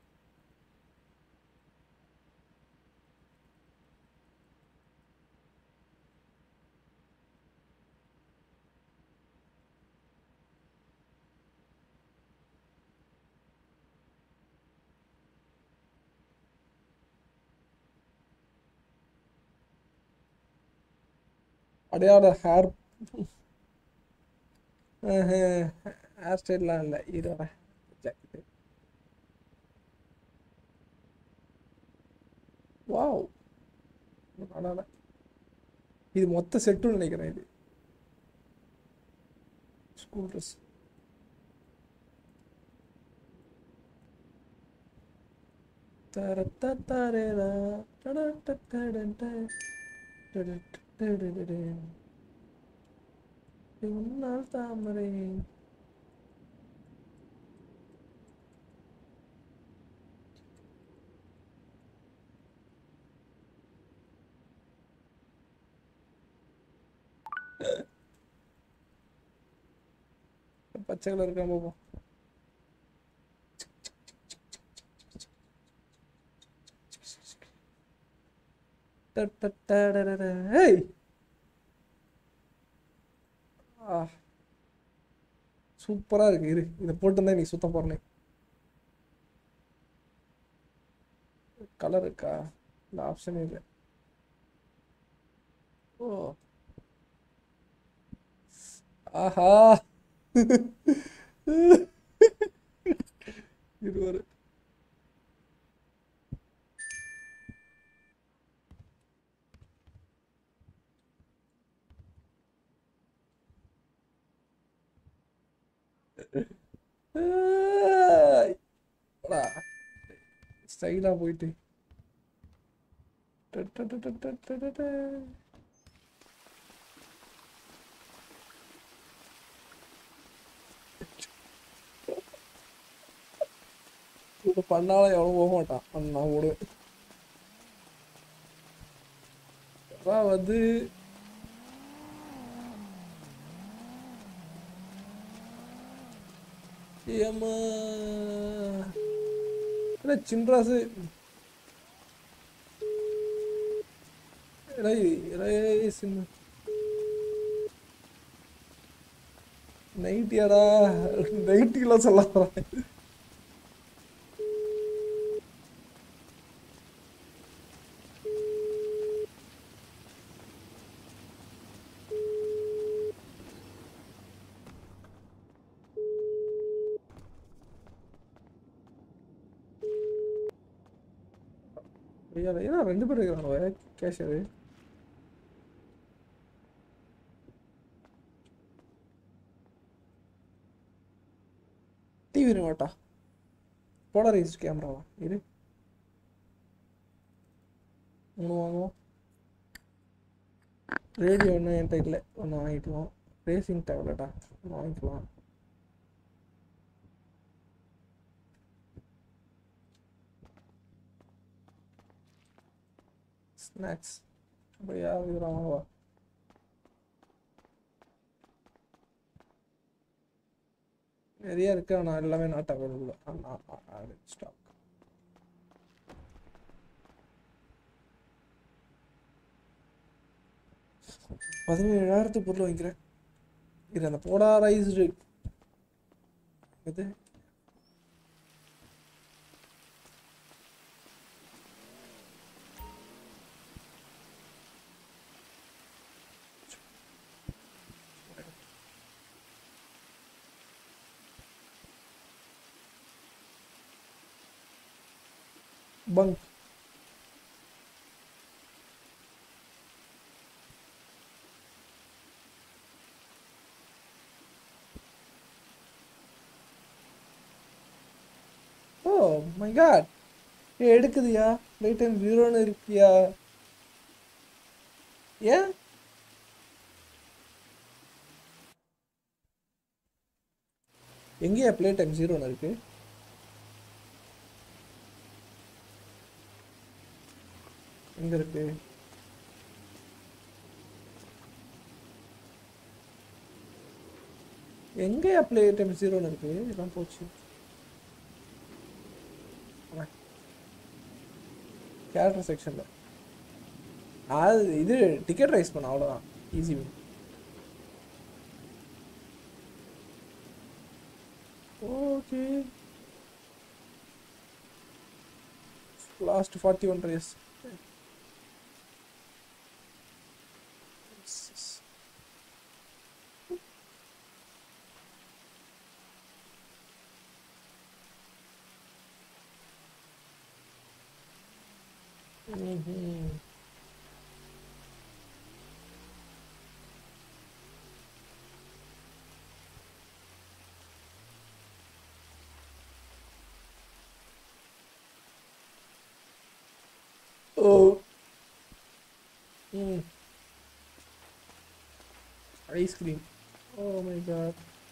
அடையாள ஹேர் ஹேர் ஸ்டைல்லாம் இல்லை இது வரேன் ஜாக்கெட்டு வாவ் நல்லா இது மொத்த செட்டுன்னு நினைக்கிறேன் இது ஸ்கூல் ட்ரெஸ் தரத்தரேரா டடடடடட டடடடடட உன்னால் தாமரை பச்சை கலர் இருக்கா பாப்போம் டடடடடட. ஏய் ஆ சூப்பரா இருக்கு இரு இதை போட்டுருந்தா நீ சுத்த போறேன் கலர் இருக்கா இந்த ஆப்ஷனே இல்லை ஓ ஆஹா இருவர் ஸ்டைலா போயிட்டு டடடடடடடட. இது பண்ணாலும் எவனும் போக மாட்டான் ஆனா நான் ஓடுவேன் அதான் வந்து ஏம்மா என்ன சின்ராசு நைட்டியாடா நைட்டிலாம் சொல்ல போறேன் ஐயா ஏன்னா ரெண்டு பேர் இருக்கிறாங்க கேஷியரு டிவி ரிமோட்டா போலரைஸ்ட் கேமராவா இரு ஒன்று வாங்குவோம் ரேடியோ ஒன்றும் என்கிட்ட இல்லை ஒன்று வாங்கிக்கலாம் ரேசிங் டேப்லெட்டா ஒன்று வாங்கிக்கலாம் ஸ்நாக்ஸ் அப்படியா இதெல்லாம் வாங்குவா நிறைய இருக்கு ஆனால் எல்லாமே நாட் அவைலபிள் ஸ்டாக் பதினேழாயிரத்து பொருள் வாங்கிக்கிறேன் இது அந்த போலாரைஸ்டு இது bunk ஓ மை காட் ஏ எடுக்குதுயா லைட் டைம் ஜீரோன்னு இருக்கியா ஏன் எங்கேயா ப்ளே டைம் ஜீரோன்னு இருக்கு எங்க இருக்கு எங்கேயா ப்ளே டைம் ஜீரோன்னு இருக்கு இதான் போச்சு கேரக்டர் செக்ஷனில் அது இது டிக்கெட் ரைஸ் பண்ண அவ்வளோதான் easy okay last forty one race Mhm. Oh. Mm. Ice cream. Oh my god.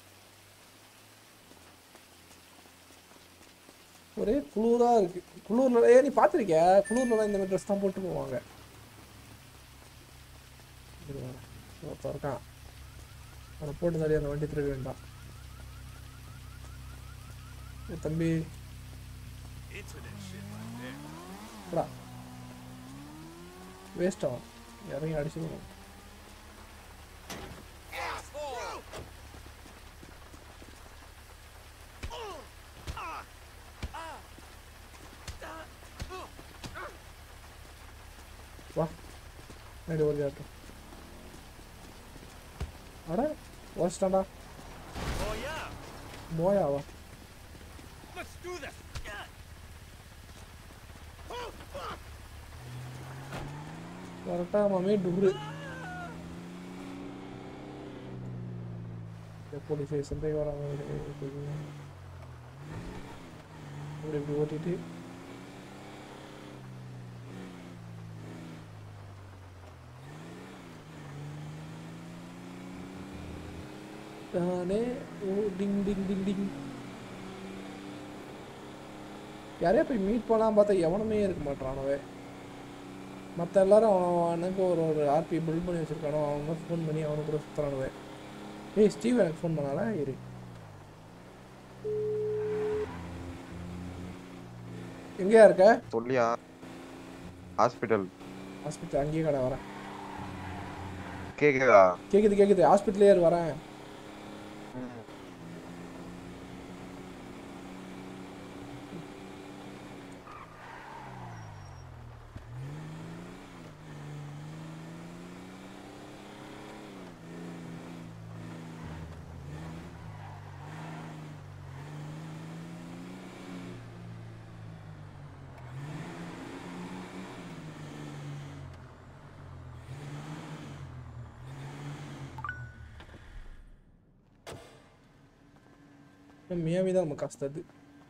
ஒரே குளிரா இருக்கு குளிர்ல ஏ நீ பார்த்துருக்கியா குளிர்ல இந்த மாதிரி ட்ரெஸ் தான் போட்டு போவாங்க இரு வரேன். ஒருத்தன் இருக்கான் அவனை போட்டு தள்ளி அந்த வண்டி திருட வேண்டாம் ஏ தம்பி வேஸ்ட் ஆகும் இறங்கி அடிச்சுக்கணும் வா நடி ஒரு ஜாட்டம் அட வச்சிட்டான்டா போயாவா Let's do this. கரெக்டாக மாமே டுரு போலீஸ் ஸ்டேஷன் போய் வராங்க இப்படி இப்படி ஓட்டிட்டு தானே ஓ டிங் டிங் டிங் டிங் யாரையா போய் மீட் பண்ணலாம் பார்த்தா எவனுமே இருக்க மாட்டானவே மற்ற எல்லாரும் அவன் அவனுக்கு ஒரு ஒரு ஆர்பி பில்ட் பண்ணி வச்சிருக்கானோ அவங்க ஃபோன் பண்ணி அவனுக்கு கூட சுற்றுறானுவே ஏய் ஸ்டீவ் எனக்கு ஃபோன் பண்ணால இரு எங்கேயா இருக்க சொல்லியா ஹாஸ்பிட்டல் ஹாஸ்பிட்டல் அங்கேயே கடை வரேன் கேக்குதா கேக்குது கேக்குது ஹாஸ்பிட்டலே வரேன் மியாமி தான் நம்ம காசு தருது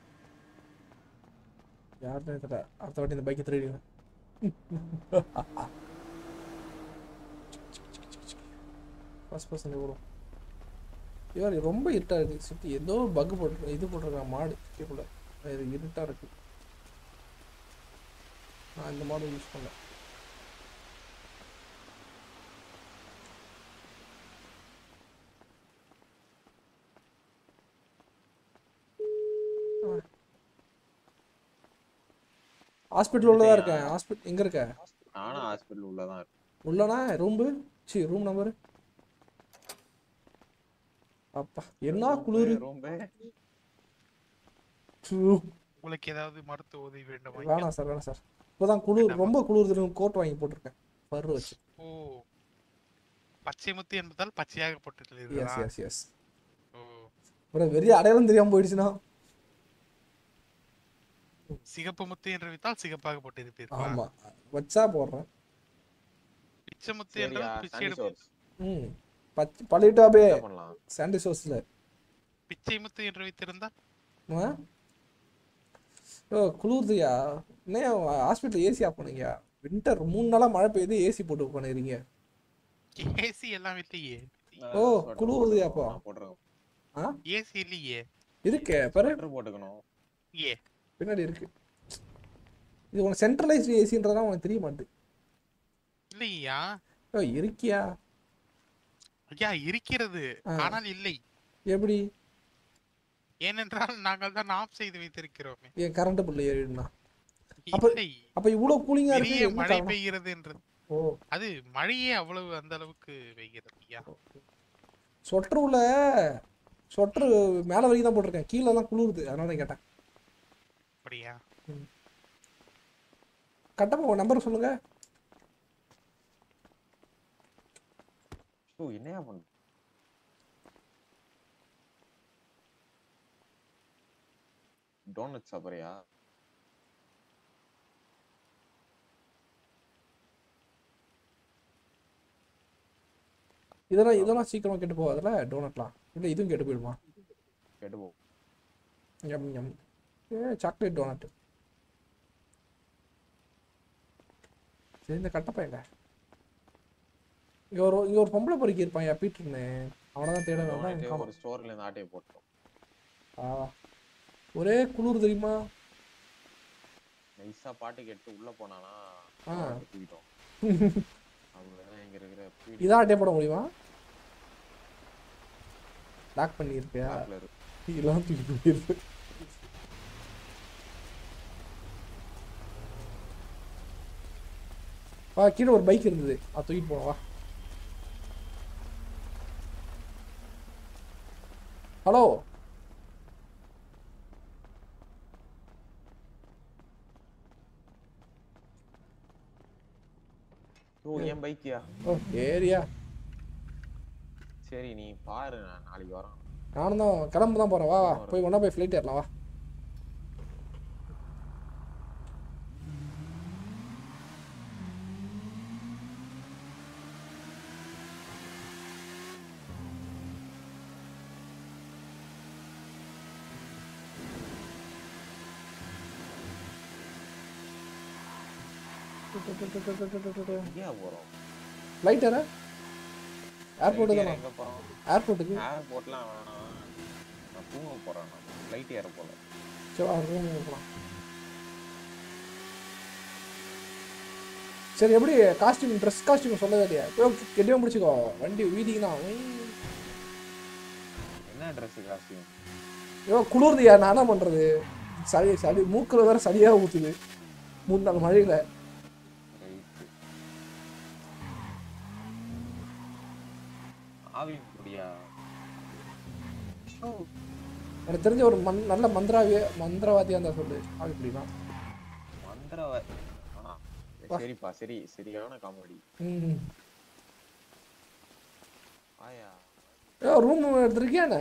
யாருன்னு தெரியல அடுத்த வாட்டி இந்த பைக்கை திருடிடுவேன் ஃபர்ஸ்ட் பர்சன் எவ்வளோ இவர் ரொம்ப இருட்டாக இருக்குது சுற்றி ஏதோ பக் போட்டு இது போட்டிருக்கான் மாடு கேட்கல இது இருட்டாக இருக்கு நான் இந்த மாடு யூஸ் பண்ணேன் ஹாஸ்பிட்டல் உள்ள தான் இருக்கேன் ஹாஸ்பிட்டல் எங்கே இருக்க நானும் ஹாஸ்பிட்டல் உள்ளதான் இருக்கேன் உள்ளனா ரூம்பு சி ரூம் நம்பரு அப்பா என்ன குளிர் ரொம்ப உங்களுக்கு ஏதாவது மருத்துவ உதவி வேண்டுமா வேணாம் சார் வேணாம் சார் இப்போதான் குளிர் ரொம்ப குளிர் கோட் வாங்கி போட்டிருக்கேன் பரு வச்சு ஓ பச்சை முத்து என்பதால் பச்சையாக எஸ் போட்டுள்ளீர்களா எஸ் எஸ் ஓ அப்புறம் வெறிய அடையாளம் தெரியாம போயிடுச்சுன்னா சிகப்பு முத்து என்று வைத்தால் சிகப்பாக போட்டிருப்பீர்களா ஆமா வச்சா போடுறேன் பிச்சை முத்து சரியா, என்றால் பிச்சை சாண்டி எடுப்பு சோர்ஸ். ம் பச்சை பள்ளிட்டாபே என்ன பண்ணலாம்? சாண்டி சோர்ஸில் பிச்சை முத்து என்று வைத்திருந்தால் ஆ ஓ குளிர்துயா என்ன ஹாஸ்பிட்டல் ஏசி ஆஃப் பண்ணுங்கயா வின்டர் மூணு நாளா மழை பெய்யுது ஏசி போட்டு பண்ணுறீங்க ஏசி எல்லாம் இல்லையே ஓ குளிர்துயாப்பா போட்டுருக்கோம் ஆ ஏசி இல்லையே இருக்கே பாரு போட்டுக்கணும் ஏ பின்னாடி இருக்கு இது உனக்கு சென்ட்ரலைஸ்டு ஏசின்றதா உனக்கு தெரிய மாட்டுது இல்லையா ஓ இருக்கியா ஐயா இருக்கிறது ஆ. ஆனால் இல்லை எப்படி ஏனென்றால் நாங்கள் தான் ஆஃப் செய்து வைத்திருக்கிறோமே என் கரண்ட் பில் ஏறிடுனா அப்ப இல்லை அப்ப இவ்வளவு கூலிங்கா இருக்கு பெரிய என்ன மழை காரணம்? பெய்கிறது என்றது ஓ அது மழையே அவ்வளவு அந்த அளவுக்கு பெய்கிறது ஐயா சொட்டர் உள்ள சொட்டர் மேல வரைக்கும் தான் போட்டிருக்கேன் கீழே எல்லாம் குளிருது அதனால தான் கேட்டேன் அப்படியா கட்டப்பா உங்க நம்பர் சொல்லுங்க ஓ என்னையா பண்ண டோனட் சாப்பிட்றியா இதெல்லாம் இதெல்லாம் சீக்கிரமா கெட்டு போகாதுல்ல டோனட்லாம் இல்லை இதுவும் கெட்டு போயிடுமா கெட்டு போ எம் எம் ஏ சாக்லேட் டோனட் சரி இந்த கட்டப்பா எங்க இங்க ஒரு இங்க ஒரு பொம்பளை பொறுக்கி இருப்பான் யா பீட்டர்னு அவனை தான் தேட வேண்டாம் டோனட்டே காணோம். ஒரு ஸ்டோர்ல இருந்து ஆட்டையை போட்டோம் ஆ ஒரே குளிர் தெரியுமா நைஸா பாட்டு கேட்டு உள்ள போனானா ஆ. அவனை தூக்கிட்டோம் அவ்வளவுதான் இங்க இருக்கிற பீடி இதான் அட்டை போட முடியுமா லாக் பண்ணியிருப்பியா lockல இருக்கு. இதெல்லாம் தூக்கி போயிருக்கு வா கீழே ஒரு பைக் இருந்தது அது தூக்கிட்டு போனோம் வா ஹலோ ஓ என் பைக்கியா ஓ ஏரியா சரி நீ பாரு நான் நாளைக்கு வரேன் நானும் தான் கிளம்பு தான் போகிறேன் வா வா போய் ஒன்றா போய் ஃப்ளைட் ஏறலாம் வா எங்கேயா போறோம் ஃப்ளைட் ஏற ஏர்போர்ட்டு Flight ஏற தானே எங்க போறோம் ஏர்போர்ட்டுக்கு ஏர்போர்ட்லாம் வேணாம் நான் தூங்க போறேன் நான் ஃப்ளைட் ஏற போல சரி வா ரூம் போகலாம் சரி எப்படி காஸ்டியூம் ட்ரெஸ் காஸ்டியூம் சொல்லவே இல்லையா கெட்டியாக முடிச்சுக்கோ வண்டி வீதிக்கு தான் என்ன ட்ரெஸ் காஸ்டியூம் ஐயோ குளிர்தியா நான் என்ன பண்ணுறது சளி சளி மூக்கில் வேற சளியாக ஊற்றுது மூணு நாள் மழையில் ஆவி முடியா எனக்கு தெரிஞ்ச ஒரு மண் நல்ல மந்திராவிய மந்திரவாதியா இருந்தா சொல்லு ஆவி பிடிக்கலாம் மந்திரவ ஆ, சரிப்பா சரி சரியான காமெடி ம் ஆயா ஏ ரூம் எடுத்திருக்கியாண்ணே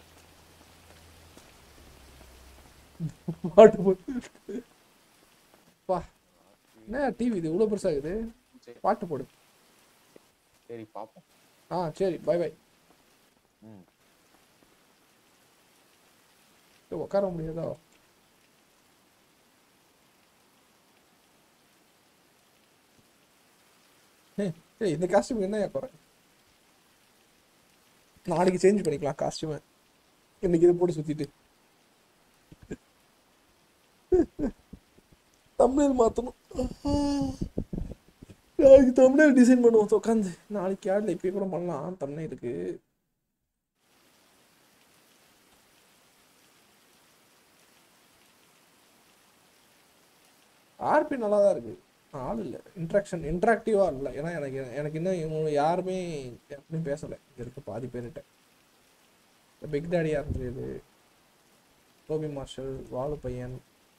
பாட்டு போட்டு பா என்ன டிவி இது இவ்வளோ பெருசாகுது பாட்டு போடு சரி பாப்போம் ஆ சரி பை பை ம் உட்கார முடியாதா ஏய், ஏய் இந்த காஸ்டியூம் என்ன குறை நாளைக்கு சேஞ்ச் பண்ணிக்கலாம் காஸ்டியூமை இன்னைக்கு இதை போட்டு சுத்திட்டு தமிழ் மாத்தணும் நாளைக்கு தமிழ் டிசைன் பண்ணுவோம் உட்காந்து நாளைக்கு யாரில் இப்பயே கூட பண்ணலாம் தமிழுக்கு ஆர்பி நல்லா தான் இருக்கு ஆள் இல்லை இன்ட்ராக்ஷன் இன்ட்ராக்டிவாக இல்லை ஏன்னா எனக்கு எனக்கு இன்னும் இவங்க யாருமே யாருமே பேசலை இங்கே இருக்க பாதி பேர்கிட்ட பிக் டாடியாக இருந்தது ரோபி மார்ஷல் வாலு பையன்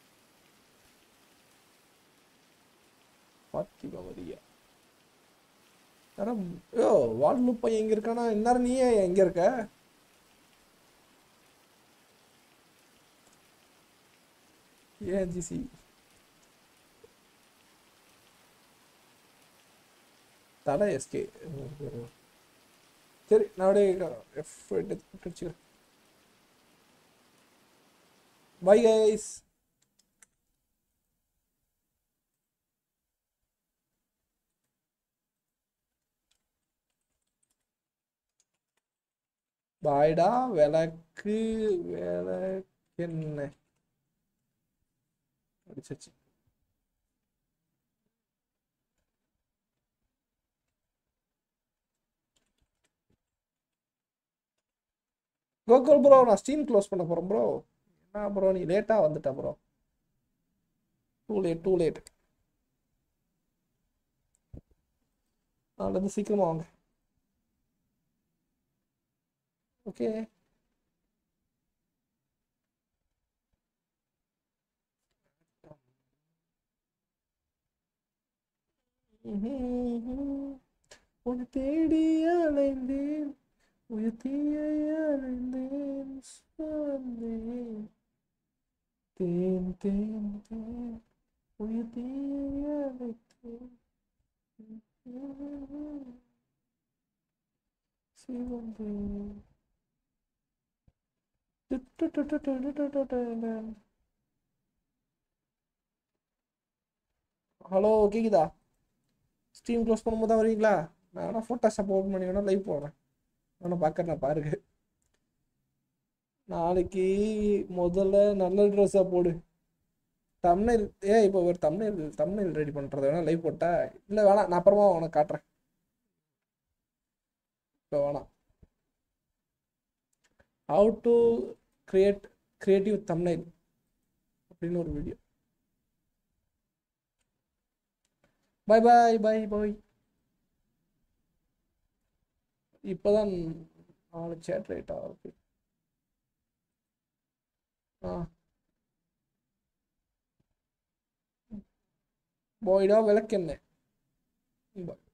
பாத்திமா மரியா யாரும் யோ வாலு பையன் எங்கே இருக்கானா இந்நேரம் நீயே எங்கே இருக்க ஏன் ஜிசி தலை எஸ்கே சரி நான் அப்படியே எஃப் அடிச்சுக்கிறேன் பை கைஸ் பாய்டா விளக்கு விளக்கென்ன அடிச்சாச்சு கோகுல் ப்ரோ நான் ஸ்டீம் க்ளோஸ் பண்ண போகிறேன் ப்ரோ என்ன ப்ரோ நீ லேட்டாக வந்துட்ட bro too late too late நாளிலேருந்து சீக்கிரமா வாங்க ஓகே உன்னை தேடி அலைந்தேன் உயர்த்தியை அலைந்தேன் சொன்னேன் தேன் தேன் தேன் உயர்த்தியை அழைத்தேன் சிவந்தேன் ஹலோ கேக்குதா ஸ்ட்ரீம் க்ளோஸ் பண்ணும்போது தான் வரீங்களா நான் வேணா ஃபோட்டோஷாப் ஓப்பன் பண்ணி வேணா லைவ் போடுறேன் வேணா பார்க்குறேன் பாருங்க நாளைக்கு முதல்ல நல்ல ட்ரெஸ்ஸாக போடு தம்னைல் ஏ இப்போ ஒரு தம்னைல் தம்னைல் ரெடி பண்ணுறது வேணா லைவ் போட்டா இல்லை வேணாம் நான் அப்புறமா உனக்கு காட்டுறேன் இப்போ வேணாம் how to create creative thumbnail அப்படின்னு ஒரு வீடியோ பை பாய் பாய் பாய் இப்போதான் நாலு சேட் ரைட்டா ஓகே ஆ போய்டா விளக்கெண்ணெய் பாய்